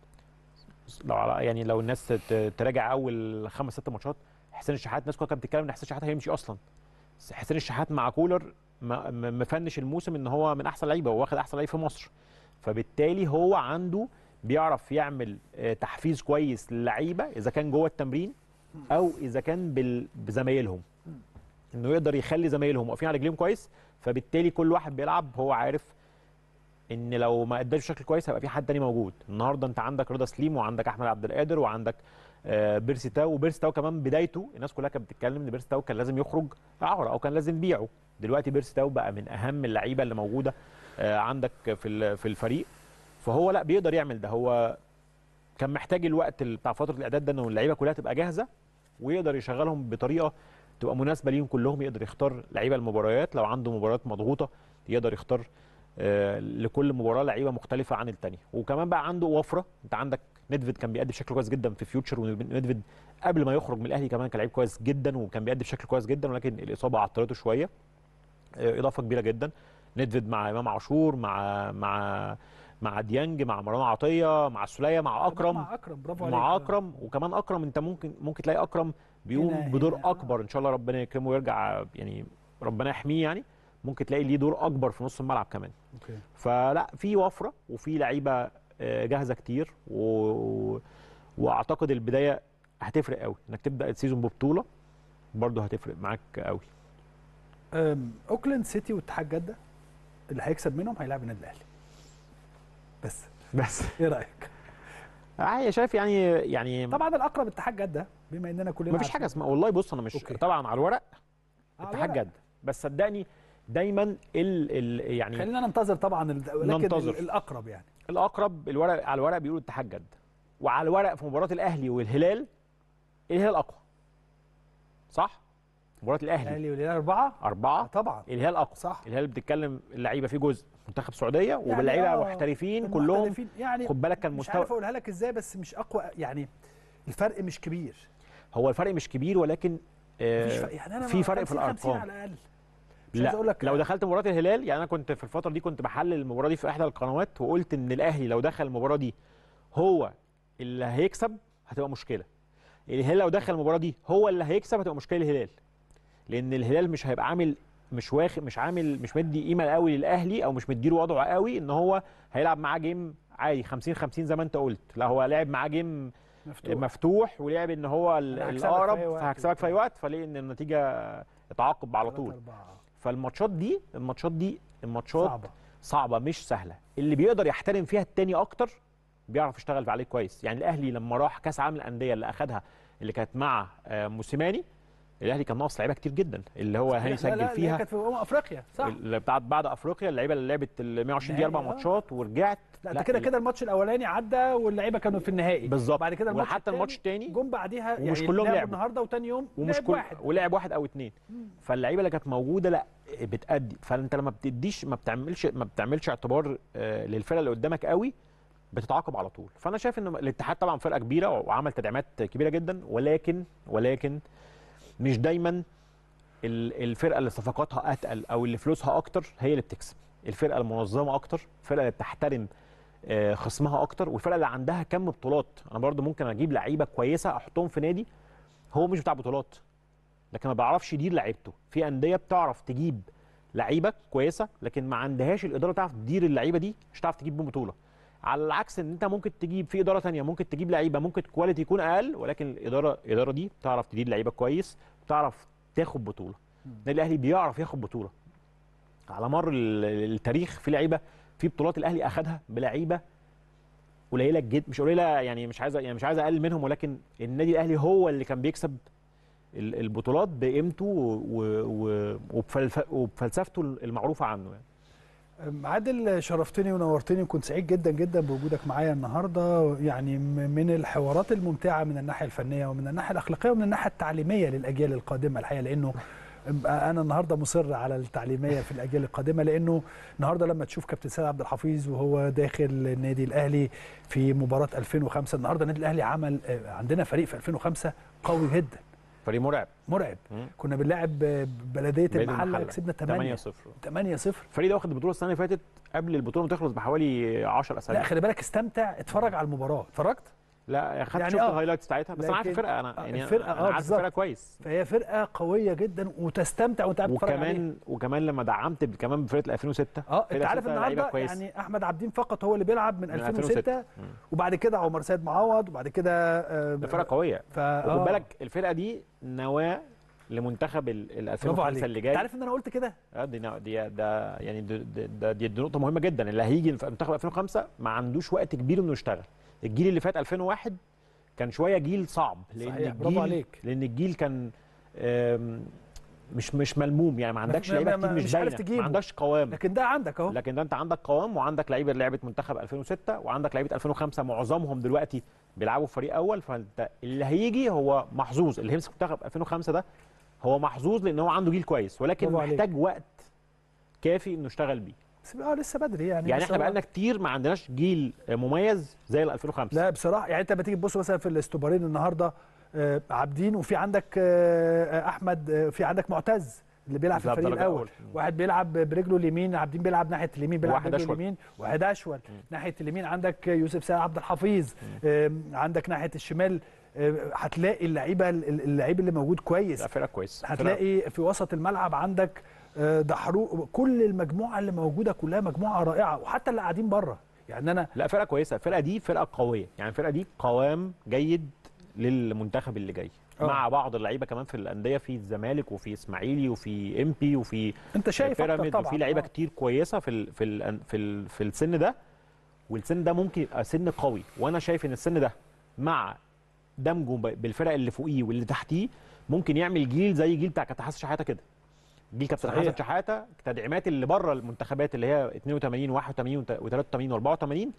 لو على يعني لو الناس ت- تراجع اول خمس ست ماتشات حسين الشحات الناس كلها كانت بتتكلم ان حسين الشحات هيمشي اصلا بس حسين الشحات مع كولر ما- م- مفنش الموسم ان هو من احسن لعيبه هو واخد احسن لعيب في مصر فبالتالي هو عنده بيعرف يعمل آه، تحفيز كويس للعيبه اذا كان جوه التمرين او اذا كان بال- بزمايلهم انه يقدر يخلي زمايلهم واقفين على رجليهم كويس فبالتالي كل واحد بيلعب هو عارف ان لو ما اداش بشكل كويس هيبقى في حد تاني موجود النهارده انت عندك رضا سليم وعندك احمد عبد القادر وعندك آه، بيرسي تاو وبيرسي تاو كمان بدايته الناس كلها كانت بتتكلم ان بيرسي تاو كان لازم يخرج اعاره او كان لازم نبيعه دلوقتي بيرسي تاو بقى من اهم اللعيبه اللي موجوده آه، عندك في ال- في الفريق فهو لا بيقدر يعمل ده هو كان محتاج الوقت ال- بتاع فتره الاعداد ده ان اللعيبه كلها تبقى جاهزه ويقدر يشغلهم بطريقه تبقى مناسبه ليهم كلهم يقدر يختار لعيبه المباريات لو عنده مباريات مضغوطه يقدر يختار آه، لكل مباراه لعيبه مختلفه عن الثانيه وكمان بقى عنده وفره انت عندك ندفيد كان بيأدي بشكل كويس جدا في فيوتشر وندفيد قبل ما يخرج من الاهلي كمان كان لعيب كويس جدا وكان بيأدي بشكل كويس جدا ولكن الاصابه عطلته شويه آه، اضافه كبيره جدا ندفيد مع امام عاشور مع مع مع ديانج مع مروان عطيه مع السوليه مع اكرم مع اكرم برافو عليك مع اكرم وكمان اكرم انت ممكن ممكن تلاقي اكرم بيقوم هنا- بدور هنا، آه. اكبر ان شاء الله ربنا يكرمه ويرجع يعني ربنا يحميه يعني ممكن تلاقي ليه دور اكبر في نص الملعب كمان اوكي فلا في وفره وفي لعيبه آه، جاهزه كتير و... واعتقد البدايه هتفرق قوي انك تبدا السيزون ببطوله برضه هتفرق معاك قوي أم، اوكلاند سيتي واتحاد جده اللي هيكسب منهم هيلاعب النادي الاهلي بس بس ايه رايك آه، شايف يعني يعني طبعا الاقرب اتحاد جده بما اننا كلنا مفيش حاجه اسمها والله بص انا مش أوكي. طبعا على الورق على اتحاد الورق. جده بس صدقني دايما ال ال يعني خلينا ننتظر طبعا ال- ولكن ننتظر. ال- الاقرب يعني الاقرب الورق على الورق بيقولوا اتحاد جده وعلى الورق في مباراه الاهلي والهلال الهلال اقوى صح مباراه الاهلي الاهلي والهلال اربعه آه أربعة طبعا الهلال أقوى صح. الهلال بتتكلم اللعيبه فيه جزء منتخب السعودية يعني وباللعيبة آه، محترفين كلهم المحترفين يعني خد بالك كان مش مستوى عارف اقولها لك ازاي بس مش اقوى يعني الفرق مش كبير هو الفرق مش كبير ولكن آه، مفيش فرق يعني انا في فرق في 50 50 الأرقام على الاقل مش عايز لا اقول لك لو دخلت مباراه الهلال يعني انا كنت في الفتره دي كنت بحلل المباراه دي في احدى القنوات وقلت ان الاهلي لو دخل المباراه دي هو اللي هيكسب هتبقى مشكله الهلال لو دخل المباراه دي هو اللي هيكسب هتبقى مشكله للهلال لان الهلال مش هيبقى عامل مش واخد مش عامل مش مدي قيمه قوي للاهلي او مش مديله وضعه قوي ان هو هيلعب معاه جيم عادي 50 50 زي ما انت قلت لا هو لعب معاه جيم مفتوح مفتوح ولعب ان هو ال- أنا هكسبك الاقرب في أي وقت فهكسبك في اي وقت فليه ان النتيجه اتعاقب على طول ثلاثة أربعة. فالماتشات دي الماتشات دي الماتشات صعبه صعبه مش سهله اللي بيقدر يحترم فيها التاني اكتر بيعرف يشتغل عليه كويس يعني الاهلي لما راح كاس عالم الانديه اللي اخذها اللي كانت مع آه، موسيماني الاهلي كان ناقص لعيبه كتير جدا اللي هو هاني لا، لا، سجل لا، فيها كانت في امم افريقيا صح اللي بتاعت بعد افريقيا اللعيبه اللي لعبت ال 120 دقيقه اربع نهائي، آه. ماتشات ورجعت لا ده كده كده الماتش الاولاني عدى واللعيبه كانوا في النهائي بالظبط. بعد كده الماتش وحتى الماتش التاني جم بعديها ومش يعني كلهم لعبوا لعبوا. النهارده وتاني يوم ومش لعب كل واحد ولعب واحد او اتنين فاللعيبه اللي كانت موجوده لا بتأدي فانت لما بتديش ما بتعملش ما بتعملش اعتبار آه، للفرقه اللي قدامك قوي بتتعاقب على طول فانا شايف ان الاتحاد طبعا فرقه كبيره وعمل تدعيمات كبيره جدا ولكن ولكن مش دايما ال- الفرقه اللي صفقاتها اتقل او اللي فلوسها اكتر هي اللي بتكسب الفرقه المنظمه اكتر الفرقه اللي بتحترم آه، خصمها اكتر والفرقه اللي عندها كم بطولات انا برضو ممكن اجيب لعيبه كويسه احطهم في نادي هو مش بتاع بطولات لكن ما بيعرفش يدير لعيبته في انديه بتعرف تجيب لعيبه كويسه لكن ما عندهاش الاداره تعرف تدير اللعيبه دي مش تعرف تجيب بيهم بطوله على العكس ان انت ممكن تجيب في اداره تانية ممكن تجيب لعيبه ممكن كواليتي يكون اقل ولكن الاداره الاداره دي بتعرف تدير لعيبه كويس بتعرف تاخد بطوله النادي الاهلي بيعرف ياخد بطوله على مر ال- التاريخ في لعيبه في بطولات الاهلي اخدها بلعيبه قليله جدا مش قليله يعني مش عايز يعني مش عايز اقلل منهم ولكن النادي الاهلي هو اللي كان بيكسب ال- البطولات بقيمته و- و- وبفلف- وبفلسفته المعروفه عنه يعني. عادل شرفتني ونورتني وكنت سعيد جدا جدا بوجودك معايا النهارده يعني م- من الحوارات الممتعه من الناحيه الفنيه ومن الناحيه الاخلاقيه ومن الناحيه التعليميه للاجيال القادمه الحقيقه لانه انا النهارده مصر على التعليميه في الاجيال القادمه لانه النهارده لما تشوف كابتن سيد عبد الحفيظ وهو داخل النادي الاهلي في مباراه 2005 النهارده النادي الاهلي عمل آه، عندنا فريق في 2005 قوي جدا فريق مرعب مرعب مم. كنا بنلعب آه، بلديه بلدية المحله المحلة. كسبنا 8 8 0 8 0 الفريق ده واخد البطوله السنه اللي فاتت قبل البطوله ما تخلص بحوالي 10 لا اسابيع خلي بالك استمتع اتفرج على المباراه اتفرجت لا خدت يعني يعني شفت آه. الهايلايتس بتاعتها بس انا عارف لكن- الفرقه انا آه، يعني الفرقة، انا آه، عارف بالظبط. الفرقه كويس فهي فرقه قويه جدا وتستمتع وانت قاعد بتتفرج عليها وكمان وكمان لما دعمت ب- كمان بفرقه 2006 اه انت فرقة عارف ستة لعيبة النهارده كويس. يعني احمد عبدين فقط هو اللي بيلعب من, من 2006 2006. وبعد كده عمر سيد معوض وبعد كده آه، ده فرقه قويه ف وخد آه. بالك الفرقه دي نواه لمنتخب ال ال برافو 2005 عليك اللي انت جاي عارف ان انا قلت كده اه دي نوع- دي ده يعني دي, دي, ده- دي, دي نقطه مهمه جدا اللي هيجي في منتخب 2005 ما عندوش وقت كبير انه يشتغل الجيل اللي فات 2001 كان شويه جيل صعب لان صحيح، برافو الجيل عليك. لان الجيل كان آم، مش مش ملموم يعني ما عندكش ما- لعيبه ما- كتير مش مش عارف باينه تجيبه. ما عندكش قوام لكن ده عندك اهو لكن ده انت عندك قوام وعندك لعيبه لعبه منتخب 2006 وعندك لعيبه 2005 معظمهم دلوقتي بيلعبوا في فريق اول فانت اللي هيجي هو محظوظ اللي هيمسك منتخب 2005 ده هو محظوظ لان هو عنده جيل كويس ولكن برافو عليك. محتاج وقت كافي انه يشتغل بيه بس اه لسه بدري يعني يعني بس احنا هو- بقالنا كتير ما عندناش جيل مميز زي ال 2005 لا بصراحه يعني انت لما تيجي تبص مثلا في الاستوبارين النهارده آه، عابدين وفي عندك آه، احمد آه، في عندك معتز اللي بيلعب في بيلعب الفريق درجة الاول أول. واحد بيلعب برجله اليمين عابدين بيلعب ناحيه اليمين بيلعب واحد برجله أشول. اليمين واحد اشول ناحيه اليمين عندك يوسف سيد عبد الحفيظ آم، عندك ناحيه الشمال آه، هتلاقي اللعيبه اللعيب اللي موجود كويس لا فرقه كويس فرقة- هتلاقي في وسط الملعب عندك آه، دحروق كل المجموعه اللي موجوده كلها مجموعه رائعه وحتى اللي قاعدين بره يعني انا لا فرقه كويسه الفرقه دي فرقه قويه يعني الفرقه دي قوام جيد للمنتخب اللي جاي آه. مع بعض اللعيبه كمان في الانديه في الزمالك وفي اسماعيلي وفي امبي وفي انت شايف اكتر بيراميد طبعا وفي لعيبه آه. كتير كويسه في ال في ال في ال في السن ده والسن ده ممكن يبقى سن قوي وانا شايف ان السن ده مع دمجه ب- بالفرق اللي فوقيه واللي تحتيه ممكن يعمل جيل زي جيل بتاع كابتن حسن شحاته كده جيل كابتن صحيح. حسن شحاته التدعيمات اللي بره المنتخبات اللي هي 82 81 و83 و84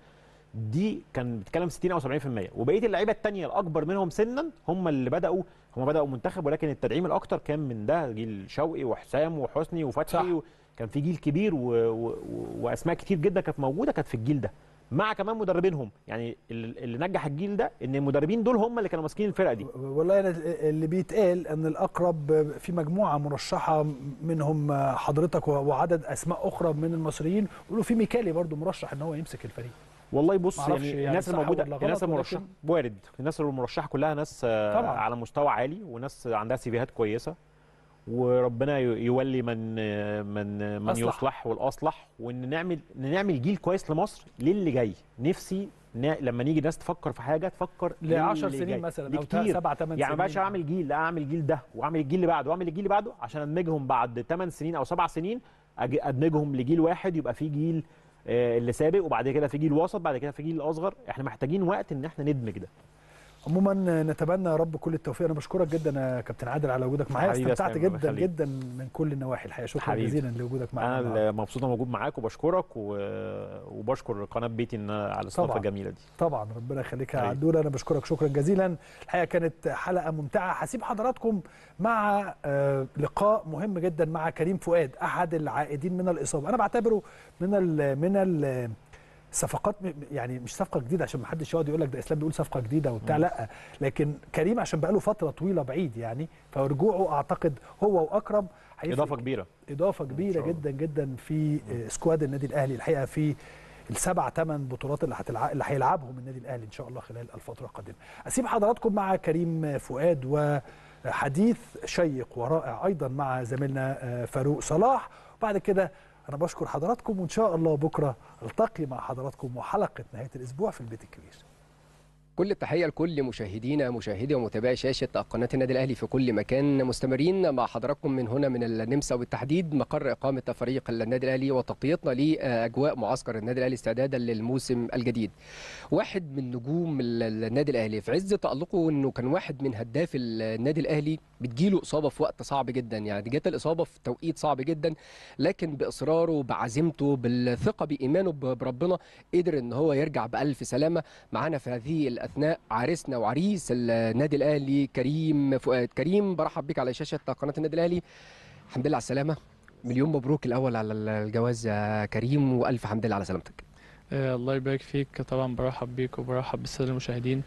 دي كان بتتكلم 60 او 70% وبقيه اللعيبه الثانيه الاكبر منهم سنا هم اللي بداوا هم بداوا منتخب ولكن التدعيم الاكتر كان من ده جيل شوقي وحسام وحسني صح. وفتحي و... كان في جيل كبير و... و... واسماء كتير جدا كانت موجوده كانت في الجيل ده مع كمان مدربينهم يعني اللي اللي نجح الجيل ده ان المدربين دول هم اللي كانوا ماسكين الفرقه دي والله أنا اللي بيتقال ان الاقرب في مجموعه مرشحه منهم حضرتك وعدد اسماء اخرى من المصريين يقولوا في ميكالي برضو مرشح ان هو يمسك الفريق والله بص معرفش يعني, يعني الناس صح الموجوده ولا غلط، الناس المرشحه ولكن- وارد الناس المرشحه كلها ناس آه، طبعاً. على مستوى عالي وناس عندها سيفيهات كويسه وربنا ي- يولي من آه، من آه، من أصلح. يصلح والاصلح وان نعمل ان نعمل جيل كويس لمصر للي جاي نفسي ن- لما نيجي ناس تفكر في حاجه تفكر ل 10 للي سنين جاي. مثلا او لكتير. 7 8 سنين يعني ما بقاش اعمل جيل لا اعمل جيل ده واعمل الجيل اللي بعده واعمل الجيل اللي بعده عشان ادمجهم بعد 8 سنين او 7 سنين أج- ادمجهم لجيل واحد يبقى في جيل آه، اللي سابق وبعد كده في جيل وسط بعد كده في جيل اصغر احنا محتاجين وقت ان احنا ندمج ده عموما نتمنى يا رب كل التوفيق انا بشكرك جدا يا كابتن عادل على وجودك معايا حبيبي يا استمتعت سلام، الله جدا يخليك. جدا من كل النواحي الحقيقه شكرا حبيبي. جزيلا لوجودك معانا انا النهاردة. اللي مبسوط إني موجود معاك وبشكرك و... وبشكر قناه بيتي ان على الاستضافه طبعاً. الجميله دي طبعا ربنا يخليك يا حبيبي. عدول انا بشكرك شكرا جزيلا الحقيقه كانت حلقه ممتعه هسيب حضراتكم مع آه، لقاء مهم جدا مع كريم فؤاد احد العائدين من الاصابه انا بعتبره من ال من ال صفقات م- يعني مش صفقه جديده عشان ما حدش يقعد يقول لك ده اسلام بيقول صفقه جديده وبتاع لا لكن كريم عشان بقاله فتره طويله بعيد يعني فرجوعه اعتقد هو واكرم هيفرق اضافه كبيره اضافه كبيره الله. جدا جدا في آه، سكواد النادي الاهلي الحقيقه في السبع ثمان بطولات اللي هتلعب اللي هيلعبهم النادي الاهلي ان شاء الله خلال الفتره القادمه. اسيب حضراتكم مع كريم فؤاد وحديث شيق ورائع ايضا مع زميلنا آه، فاروق صلاح وبعد كده انا بشكر حضراتكم وان شاء الله بكره التقي مع حضراتكم وحلقه نهايه الاسبوع في البيت الكبير. كل التحية لكل مشاهدينا مشاهدي ومتابعي شاشة قناة النادي الأهلي في كل مكان مستمرين مع حضراتكم من هنا من النمسا وبالتحديد مقر إقامة فريق النادي الأهلي وتغطيتنا لأجواء معسكر النادي الأهلي استعدادا للموسم الجديد واحد من نجوم ال- النادي الأهلي في عز تألقه أنه كان واحد من هداف النادي الأهلي بتجيله إصابة في وقت صعب جدا يعني جت الإصابة في توقيت صعب جدا لكن بإصراره بعزيمته بالثقة بإيمانه ب- بربنا قدر ان هو يرجع بألف سلامة معانا في هذه الأثناء عريسنا وعريس النادي الأهلي كريم فؤاد كريم برحب بك على شاشة قناة النادي الأهلي الحمد لله على السلامة مليون مبروك الأول على الجواز يا كريم وألف حمد لله على سلامتك آه، الله يبارك فيك طبعا برحب بيك وبرحب بالساده المشاهدين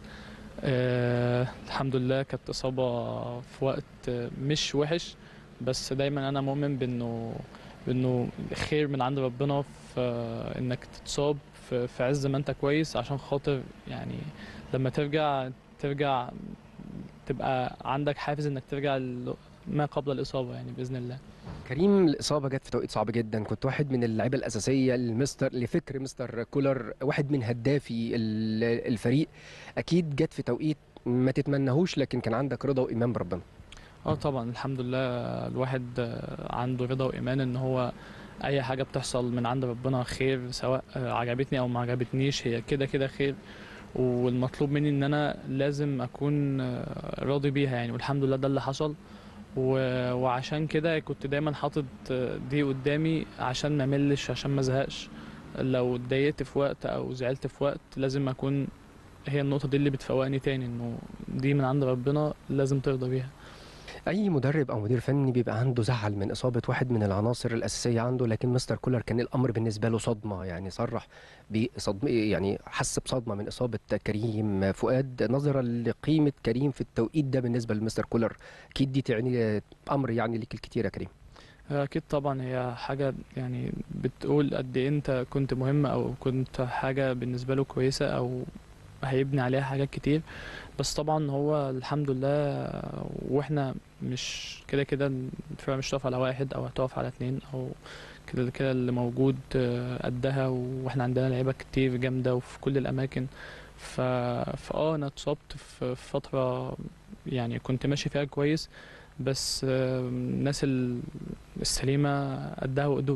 آه الحمد لله كانت اصابه في وقت آه، مش وحش بس دايما انا مؤمن بانه بانه خير من عند ربنا في آه، انك تتصاب في, في عز ما انت كويس عشان خاطر يعني لما ترجع ترجع تبقى عندك حافز انك ترجع ل- ما قبل الاصابه يعني باذن الله كريم الإصابة جت في توقيت صعب جدا كنت واحد من اللعيبة الأساسية لمستر لفكر مستر كولر واحد من هدافي ال- الفريق أكيد جت في توقيت ما تتمنهوش لكن كان عندك رضا وإيمان بربنا اه طبعا الحمد لله الواحد آه، عنده رضا وايمان ان هو اي حاجه بتحصل من عند ربنا خير سواء آه، عجبتني او ما عجبتنيش هي كده كده خير والمطلوب مني ان انا لازم اكون آه، راضي بيها يعني والحمد لله ده اللي حصل و- وعشان كده كنت دايما حاطط آه، دي قدامي عشان ما ملش عشان ما ازهقش لو اتضايقت في وقت او زعلت في وقت لازم اكون هي النقطه دي اللي بتفوقني تاني انه دي من عند ربنا لازم ترضى بيها اي مدرب او مدير فني بيبقى عنده زعل من اصابه واحد من العناصر الاساسيه عنده لكن مستر كولر كان الامر بالنسبه له صدمه يعني صرح بصدمه يعني حس بصدمه من اصابه كريم فؤاد نظرا لقيمه كريم في التوقيت ده بالنسبه لمستر كولر اكيد دي تعني امر يعني ليك الكتير يا كريم أكيد طبعا هي حاجة يعني بتقول قد إيه أنت كنت مهم أو كنت حاجة بالنسبة له كويسة أو هيبني عليها حاجات كتير بس طبعا هو الحمد لله واحنا مش كده كده الفرقة مش هتقف على واحد أو هتقف على اتنين أو كده كده اللي موجود آه، قدها واحنا عندنا لعيبة كتير جامدة وفي كل الأماكن ف... فاه أنا اتصبت في في فترة يعني كنت ماشي فيها كويس بس آه، الناس ال- السليمة قدها وقدود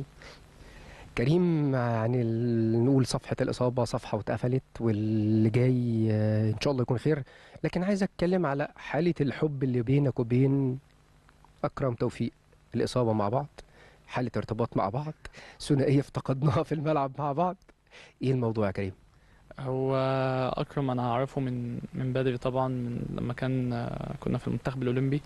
كريم يعني ال- نقول صفحة الإصابة صفحة واتقفلت واللي جاي آه، إن شاء الله يكون خير لكن عايز أتكلم على حالة الحب اللي بينك وبين أكرم توفيق الإصابة مع بعض حالة ارتباط مع بعض ثنائية افتقدناها في الملعب مع بعض إيه الموضوع يا كريم؟ هو أكرم أنا أعرفه من من بدري طبعا من لما كان آه، كنا في المنتخب الأولمبي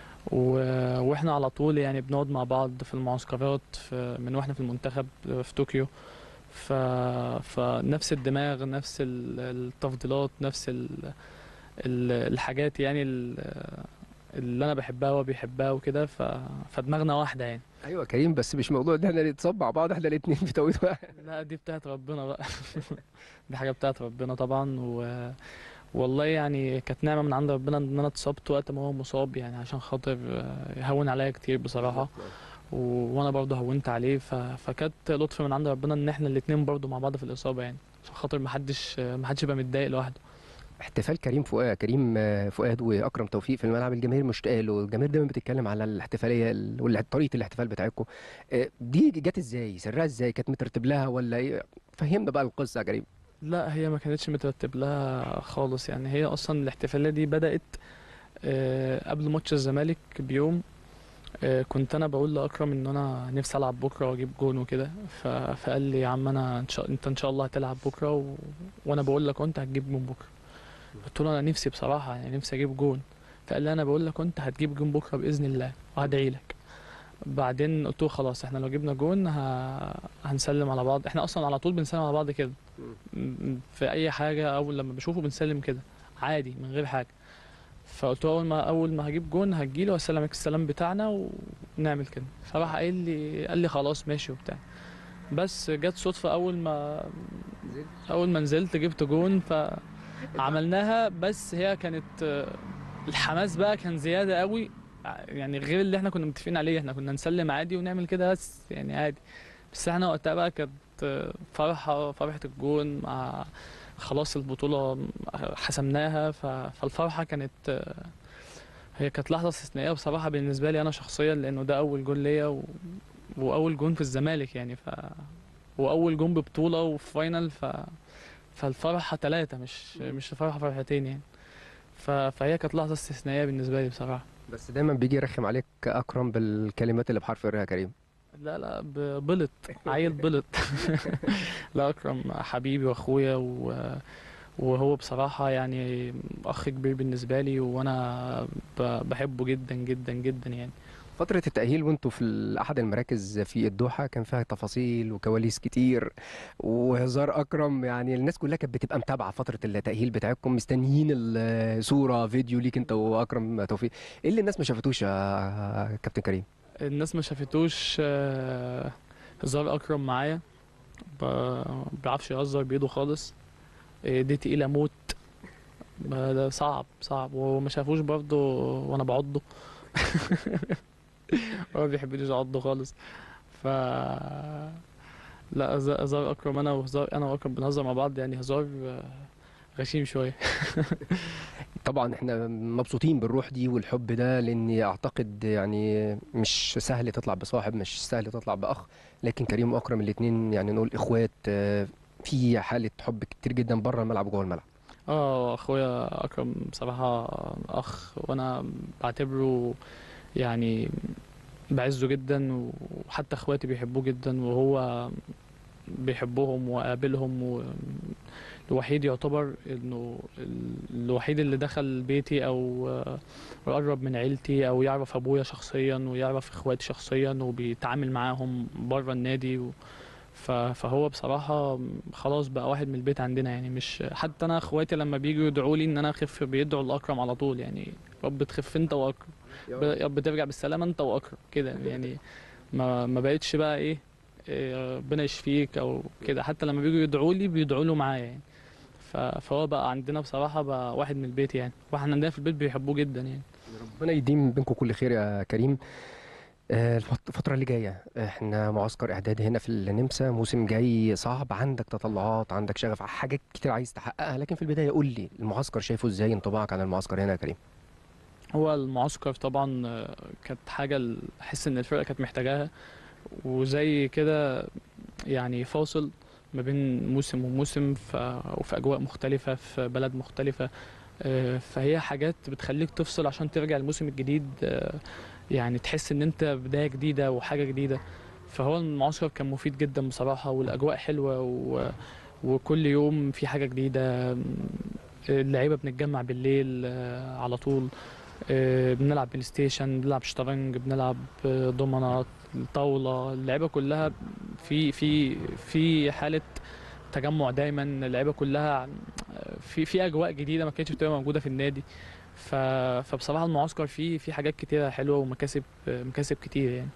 و- واحنا على طول يعني بنقعد مع بعض في المعسكرات في من واحنا في المنتخب في طوكيو ف... فنفس الدماغ نفس ال- التفضيلات نفس ال... ال- الحاجات يعني ال- اللي انا بحبها وهو بيحبها وكده ف... فدماغنا واحده يعني أيوة كريم بس مش موضوع إن إحنا نتصاب مع بعض إحنا الاتنين في توقيت واحد لا دي بتاعت ربنا بقى دي حاجة بتاعت ربنا طبعا و... والله يعني كانت نعمة من عند ربنا ان انا اتصبت وقت ما هو مصاب يعني عشان خاطر آه، يهون عليا كتير بصراحة و... وانا برضه هونت عليه ف... فكانت لطف من عند ربنا ان احنا الاتنين برضه مع بعض في الإصابة يعني عشان خاطر محدش محدش يبقى متضايق لوحده احتفال كريم فؤاد كريم آه، فؤاد واكرم توفيق في الملعب الجماهير مشتاقه له الجماهير دايما بتتكلم على الاحتفاليه ال- ولا طريقه الاحتفال بتاعتكم آه، دي جت ازاي سرها ازاي كانت مترتب لها ولا ايه فهمنا بقى القصه يا كريم لا هي ما كانتش مترتب لها خالص يعني هي اصلا الاحتفاليه دي بدات آه، قبل ماتش الزمالك بيوم آه، كنت انا بقول لاكرم ان انا نفسي العب بكره واجيب جون وكده ف- فقال لي يا عم انا إن شاء انت ان شاء الله هتلعب بكره و... وانا بقول لك انت هتجيب جون بكره قلت له انا نفسي بصراحه يعني نفسي اجيب جون فقال لي انا بقول لك انت هتجيب جون بكره باذن الله وهدعي لك بعدين قلت له خلاص احنا لو جبنا جون ه... هنسلم على بعض احنا اصلا على طول بنسلم على بعض كده م- في اي حاجه اول لما بشوفه بنسلم كده عادي من غير حاجه فقلت له اول ما اول ما هجيب جون هتجيلي واسلم عليك السلام بتاعنا ونعمل كده فراح قايل لي قال لي خلاص ماشي وبتاع بس جت صدفه اول ما اول ما نزلت جبت جون فعملناها بس هي كانت آه، الحماس بقى كان زياده قوي ع- يعني غير اللي احنا كنا متفقين عليه احنا كنا نسلم عادي ونعمل كده بس يعني عادي بس احنا وقتها بقى كانت آه، فرحه فرحه الجون مع خلاص البطوله حسمناها ف- فالفرحه كانت آه، هي كانت لحظه استثنائيه بصراحه بالنسبه لي انا شخصيا لانه ده اول جون ليا و... واول جون في الزمالك يعني ف واول جون ببطوله وفي فاينل ف فالفرحه ثلاثه مش مش الفرحه فرحتين يعني ف... فهي كانت لحظه استثنائيه بالنسبه لي بصراحه بس دايما بيجي يرخم عليك اكرم بالكلمات اللي بحرف الر يا كريم لا لا ب- بلط عيل بلط لا اكرم حبيبي واخويا و... وهو بصراحة يعني أخ كبير بالنسبة لي وأنا ب- بحبه جدا جدا جدا يعني فترة التأهيل وانتوا في أحد المراكز في الدوحة كان فيها تفاصيل وكواليس كتير وهزار أكرم يعني الناس كلها كانت بتبقى متابعة فترة التأهيل بتاعكم مستنيين الصورة فيديو ليك انت وأكرم توفيق ايه اللي الناس ما شافتوش يا كابتن كريم؟ الناس ما شافتوش آه، هزار أكرم معايا ب- بيعرفش يهزر بإيده خالص آه، دي تقيلة موت ما ده صعب صعب وما شافوش برضه وأنا بعضه هو ما بيحبنيش أعضه خالص ف لا هزار هزار أكرم أنا وهزار أنا وأكرم بنهزر مع بعض يعني هزار آه، غشيم شوية طبعا احنا مبسوطين بالروح دي والحب ده لاني اعتقد يعني مش سهل تطلع بصاحب مش سهل تطلع باخ لكن كريم واكرم الاثنين يعني نقول اخوات آه، في حالة حب كتير جدا بره الملعب وجوه الملعب اه اخويا اكرم بصراحة اخ وانا بعتبره يعني بعزه جدا وحتى اخواتي بيحبوه جدا وهو بيحبهم وقابلهم و... الوحيد يعتبر انه ال- الوحيد اللي دخل بيتي او آه، قرب من عيلتي او يعرف ابويا شخصيا ويعرف اخواتي شخصيا وبيتعامل معاهم بره النادي و... ف- فهو بصراحة خلاص بقى واحد من البيت عندنا يعني مش حتى انا اخواتي لما بييجوا يدعوا لي ان انا اخف بيدعوا لاكرم على طول يعني رب تخف انت واكرم ب- يا رب ترجع بالسلامة انت واكرم كده يعني ما ما بقتش بقى ايه إيه، ربنا يشفيك او كده حتى لما بييجوا يدعوا لي بيدعوا له معايا يعني ف- فهو بقى عندنا بصراحة بقى واحد من البيت يعني واحنا عندنا في البيت بيحبوه جدا يعني ربنا يديم بينكم كل خير يا كريم آه، الفت- الفترة اللي جاية احنا معسكر اعداد هنا في النمسا موسم جاي صعب عندك تطلعات عندك شغف حاجات كتير عايز تحققها لكن في البداية قول لي المعسكر شايفه ازاي انطباعك عن المعسكر هنا يا كريم هو المعسكر طبعا آه، كانت حاجة ال- أحس إن الفرقة كانت محتاجاها وزي كده يعني فاصل ما بين موسم وموسم ف... وفي أجواء مختلفة في بلد مختلفة آه، فهي حاجات بتخليك تفصل عشان ترجع الموسم الجديد آه، يعني تحس إن أنت بداية جديدة وحاجة جديدة فهو المعسكر كان مفيد جدا بصراحة والأجواء حلوة و... وكل يوم في حاجة جديدة اللعيبة بنتجمع بالليل آه، على طول آه، بنلعب بلاي ستيشن بنلعب شطرنج بنلعب آه، دومنة طاولة اللعيبة كلها في في في حالة تجمع دايما اللعيبة كلها آه، في في أجواء جديدة ما كانتش بتبقى موجودة في النادي ف فبصراحة المعسكر فيه في حاجات كتيرة حلوة ومكاسب آه، مكاسب كتير يعني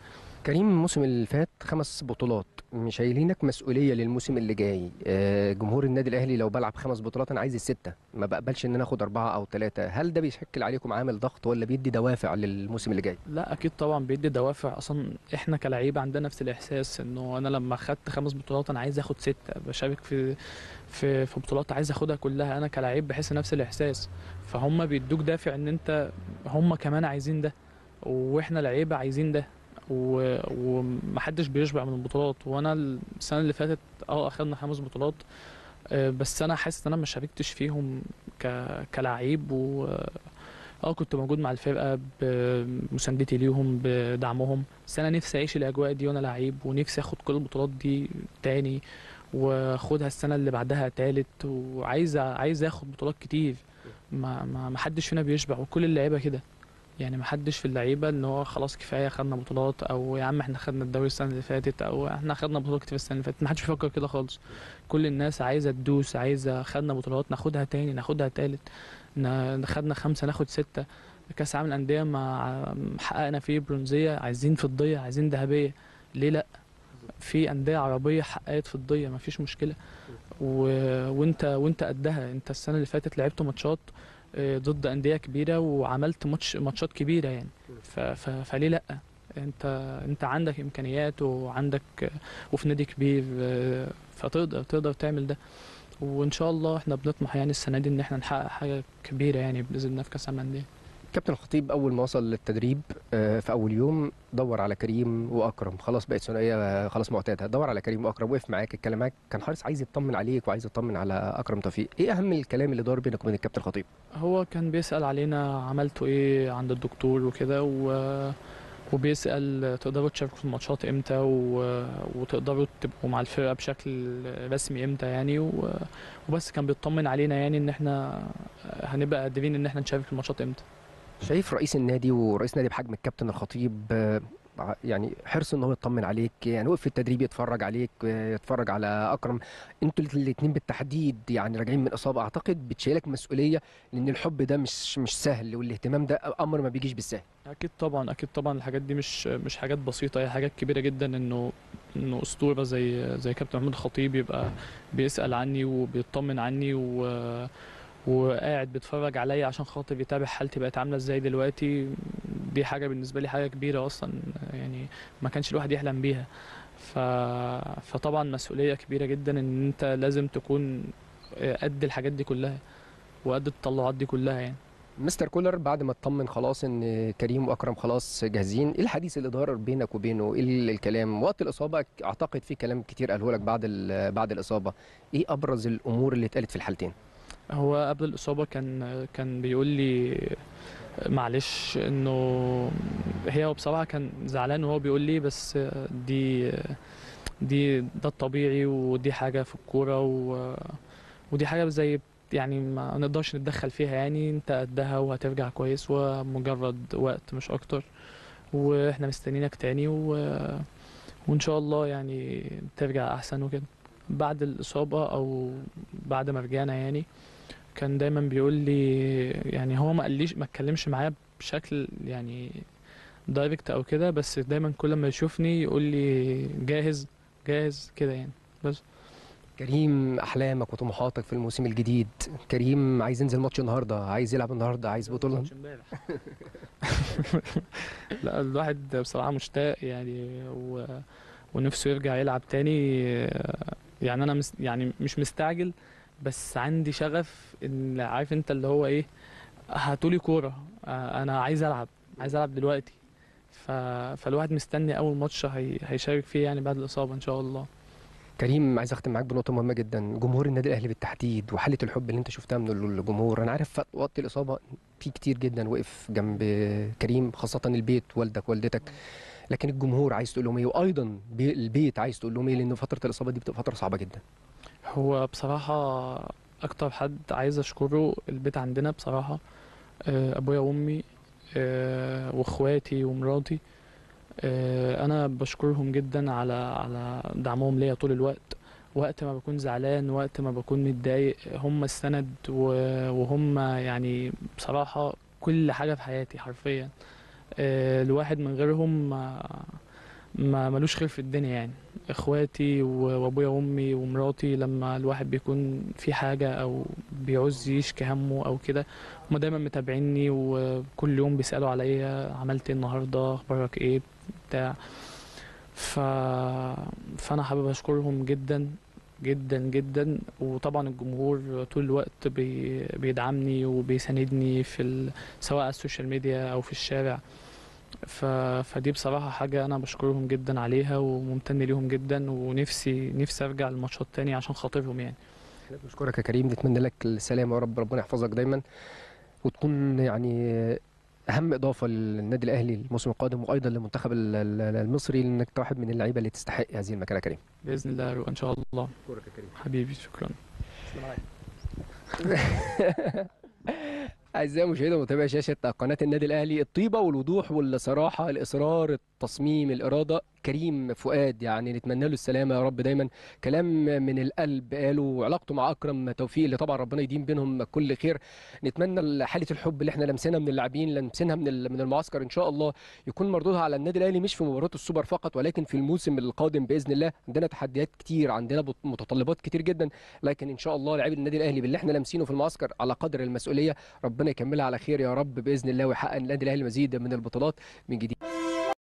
كريم الموسم اللي فات خمس بطولات مش شايلينك مسؤوليه للموسم اللي جاي آه، جمهور النادي الاهلي لو بلعب خمس بطولات انا عايز السته ما بقبلش ان انا اخد اربعه او ثلاثه هل ده بيشكل عليكم عامل ضغط ولا بيدي دوافع للموسم اللي جاي لا اكيد طبعا بيدي دوافع اصلا احنا كلعيبه عندنا نفس الاحساس انه انا لما خدت خمس بطولات انا عايز اخد سته بشارك في في في بطولات عايز اخدها كلها انا كلعيب بحس نفس الاحساس فهم بيدوك دافع ان انت هم كمان عايزين ده واحنا لعيبه عايزين ده و- ومحدش بيشبع من البطولات وانا السنه اللي فاتت اه اخدنا خمس بطولات آه، بس انا حاسس ان انا ما شاركتش فيهم ك... كلاعب و اه كنت موجود مع الفرقه بمساندتي ليهم بدعمهم بس انا نفسي اعيش الاجواء دي وانا لعيب ونفسي اخد كل البطولات دي تاني واخدها السنه اللي بعدها تالت وعايز عايز اخد بطولات كتير ما ما ما حدش فينا بيشبع وكل اللعيبه كده يعني ما حدش في اللعيبه ان هو خلاص كفايه خدنا بطولات او يا عم احنا خدنا الدوري السنه اللي فاتت او احنا خدنا بطولات كتير السنه اللي فاتت ما حدش بيفكر كده خالص كل الناس عايزه تدوس عايزه خدنا بطولات ناخدها تاني ناخدها تالت ن- خدنا خمسه ناخد سته كاس عالم الانديه ما حققنا فيه برونزيه عايزين فضيه عايزين ذهبيه ليه لا في انديه عربيه حققت فضيه ما فيش مشكله و... وانت وانت قدها انت السنه اللي فاتت لعبت ماتشات آه، ضد انديه كبيره وعملت ماتش ماتشات كبيره يعني ف... ف... فليه لا انت انت عندك امكانيات وعندك وفي نادي كبير آه، فتقدر تقدر تعمل ده وان شاء الله احنا بنطمح يعني السنه دي ان احنا نحقق حاجه كبيره يعني باذن الله في كاس العالم للانديه كابتن الخطيب اول ما وصل للتدريب آه، في اول يوم دور على كريم واكرم خلاص بقت ثنائيه آه، خلاص معتاده دور على كريم واكرم وقف معاك اتكلم معاك كان حارس عايز يطمن عليك وعايز يطمن على اكرم توفيق ايه اهم الكلام اللي دار بينك وبين الكابتن الخطيب هو كان بيسأل علينا عملتوا ايه عند الدكتور وكده و... وبيسأل تقدروا تشاركوا في الماتشات امتى و... وتقدروا تبقوا مع الفرقة بشكل رسمي امتى يعني و... وبس كان بيطمن علينا يعني ان احنا هنبقى قادرين ان احنا نشارك في الماتشات امتى شايف رئيس النادي ورئيس نادي بحجم الكابتن الخطيب آه، ع- يعني حرص ان هو يطمن عليك يعني وقف في التدريب يتفرج عليك آه، يتفرج على اكرم انتوا الاثنين بالتحديد يعني راجعين من اصابه اعتقد بتشيلك مسؤوليه لان الحب ده مش مش سهل والاهتمام ده امر ما بيجيش بالسهل اكيد طبعا اكيد طبعا الحاجات دي مش مش حاجات بسيطه هي حاجات كبيره جدا انه انه اسطوره زي زي كابتن محمود الخطيب يبقى بيسال عني وبيطمن عني و وقاعد بيتفرج عليا عشان خاطر يتابع حالتي بقت عامله ازاي دلوقتي دي حاجه بالنسبه لي حاجه كبيره اصلا يعني ما كانش الواحد يحلم بيها ف... فطبعا مسؤوليه كبيره جدا ان انت لازم تكون قد الحاجات دي كلها وقد التطلعات دي كلها يعني مستر كولر بعد ما اطمن خلاص ان كريم واكرم خلاص جاهزين ايه الحديث اللي دار بينك وبينه ايه ال- الكلام وقت الاصابه اعتقد في كلام كتير قاله لك بعد ال- بعد الاصابه ايه ابرز الامور اللي اتقالت في الحالتين هو قبل الإصابة كان كان بيقول لي معلش إنه هي هو بصراحة كان زعلان وهو بيقول لي بس دي دي ده الطبيعي ودي حاجة في الكورة و ودي حاجة زي يعني ما نقدرش نتدخل فيها يعني انت قدها وهترجع كويس ومجرد وقت مش اكتر واحنا مستنيينك تاني و... وان شاء الله يعني ترجع احسن وكده بعد الاصابة او بعد ما رجعنا يعني كان دايما بيقول لي يعني هو ما قاليش ما اتكلمش معايا بشكل يعني دايركت او كده بس دايما كل ما يشوفني يقول لي جاهز جاهز كده يعني بس كريم احلامك وطموحاتك في الموسم الجديد كريم عايز ينزل ماتش النهارده عايز يلعب النهارده عايز بطوله ماتش امبارح لا الواحد بصراحة مشتاق يعني و... ونفسه يرجع يلعب تاني يعني انا مس... يعني مش مستعجل بس عندي شغف ان عارف انت اللي هو ايه هاتولي كورة آه، انا عايز العب عايز العب دلوقتي ف... فالواحد مستني اول ماتش هي... هيشارك فيه يعني بعد الاصابة ان شاء الله كريم عايز اختم معاك بنقطه مهمه جدا جمهور النادي الاهلي بالتحديد وحاله الحب اللي انت شفتها من الجمهور انا عارف وقت الاصابه في كتير جدا وقف جنب كريم خاصه البيت والدك والدتك لكن الجمهور عايز تقول لهم ايه وايضا بي- البيت عايز تقول لهم ايه لان فتره الاصابه دي بتبقى فتره صعبه جدا هو بصراحة أكتر حد عايز أشكره البيت عندنا بصراحة آه، أبويا وأمي آه، وإخواتي ومراتي آه، أنا بشكرهم جدا على على دعمهم ليا طول الوقت وقت ما بكون زعلان وقت ما بكون متضايق هم السند و- وهم يعني بصراحة كل حاجة في حياتي حرفيا آه، الواحد من غيرهم ما ما ملوش خير في الدنيا يعني اخواتي و- وابويا وامي ومراتي لما الواحد بيكون في حاجه او بيعوز يشكي همه او كده هما دايما متابعيني وكل يوم بيسالوا عليا عملت ايه النهارده اخبارك ايه بتاع ف... فانا حابب اشكرهم جدا جدا جدا وطبعا الجمهور طول الوقت بي... بيدعمني وبيساندني في ال... سواء على السوشيال ميديا او في الشارع ف... فدي بصراحة حاجة أنا بشكرهم جدا عليها وممتن ليهم جدا ونفسي نفسي أرجع الماتشات تاني عشان خاطرهم يعني بشكرك يا كريم نتمنى لك السلامه يا رب ربنا يحفظك دايما وتكون يعني اهم اضافه للنادي الاهلي الموسم القادم وايضا للمنتخب ال- ال- المصري لانك أنت واحد من اللعيبه اللي تستحق هذه المكانه يا كريم بإذن الله يا رو- إن شاء الله بشكرك يا كريم حبيبي شكرا أعزائي مشاهدي ومتابعي شاشة قناة النادي الأهلي الطيبة والوضوح والصراحة الإصرار التصميم الإرادة كريم فؤاد يعني نتمنى له السلامة يا رب دايما كلام من القلب قاله وعلاقته مع أكرم توفيق اللي طبعا ربنا يديم بينهم كل خير نتمنى حالة الحب اللي احنا لمسنا من اللاعبين لمسناها من ال- من المعسكر إن شاء الله يكون مردودها على النادي الأهلي مش في مباراة السوبر فقط ولكن في الموسم القادم بإذن الله عندنا تحديات كتير عندنا بط- متطلبات كتير جدا لكن إن شاء الله لاعبي النادي الأهلي باللي احنا لامسينه في المعسكر على قدر المسؤولية ربنا يكملها على خير يا رب باذن الله ويحقق النادي الاهلي مزيد من البطولات من جديد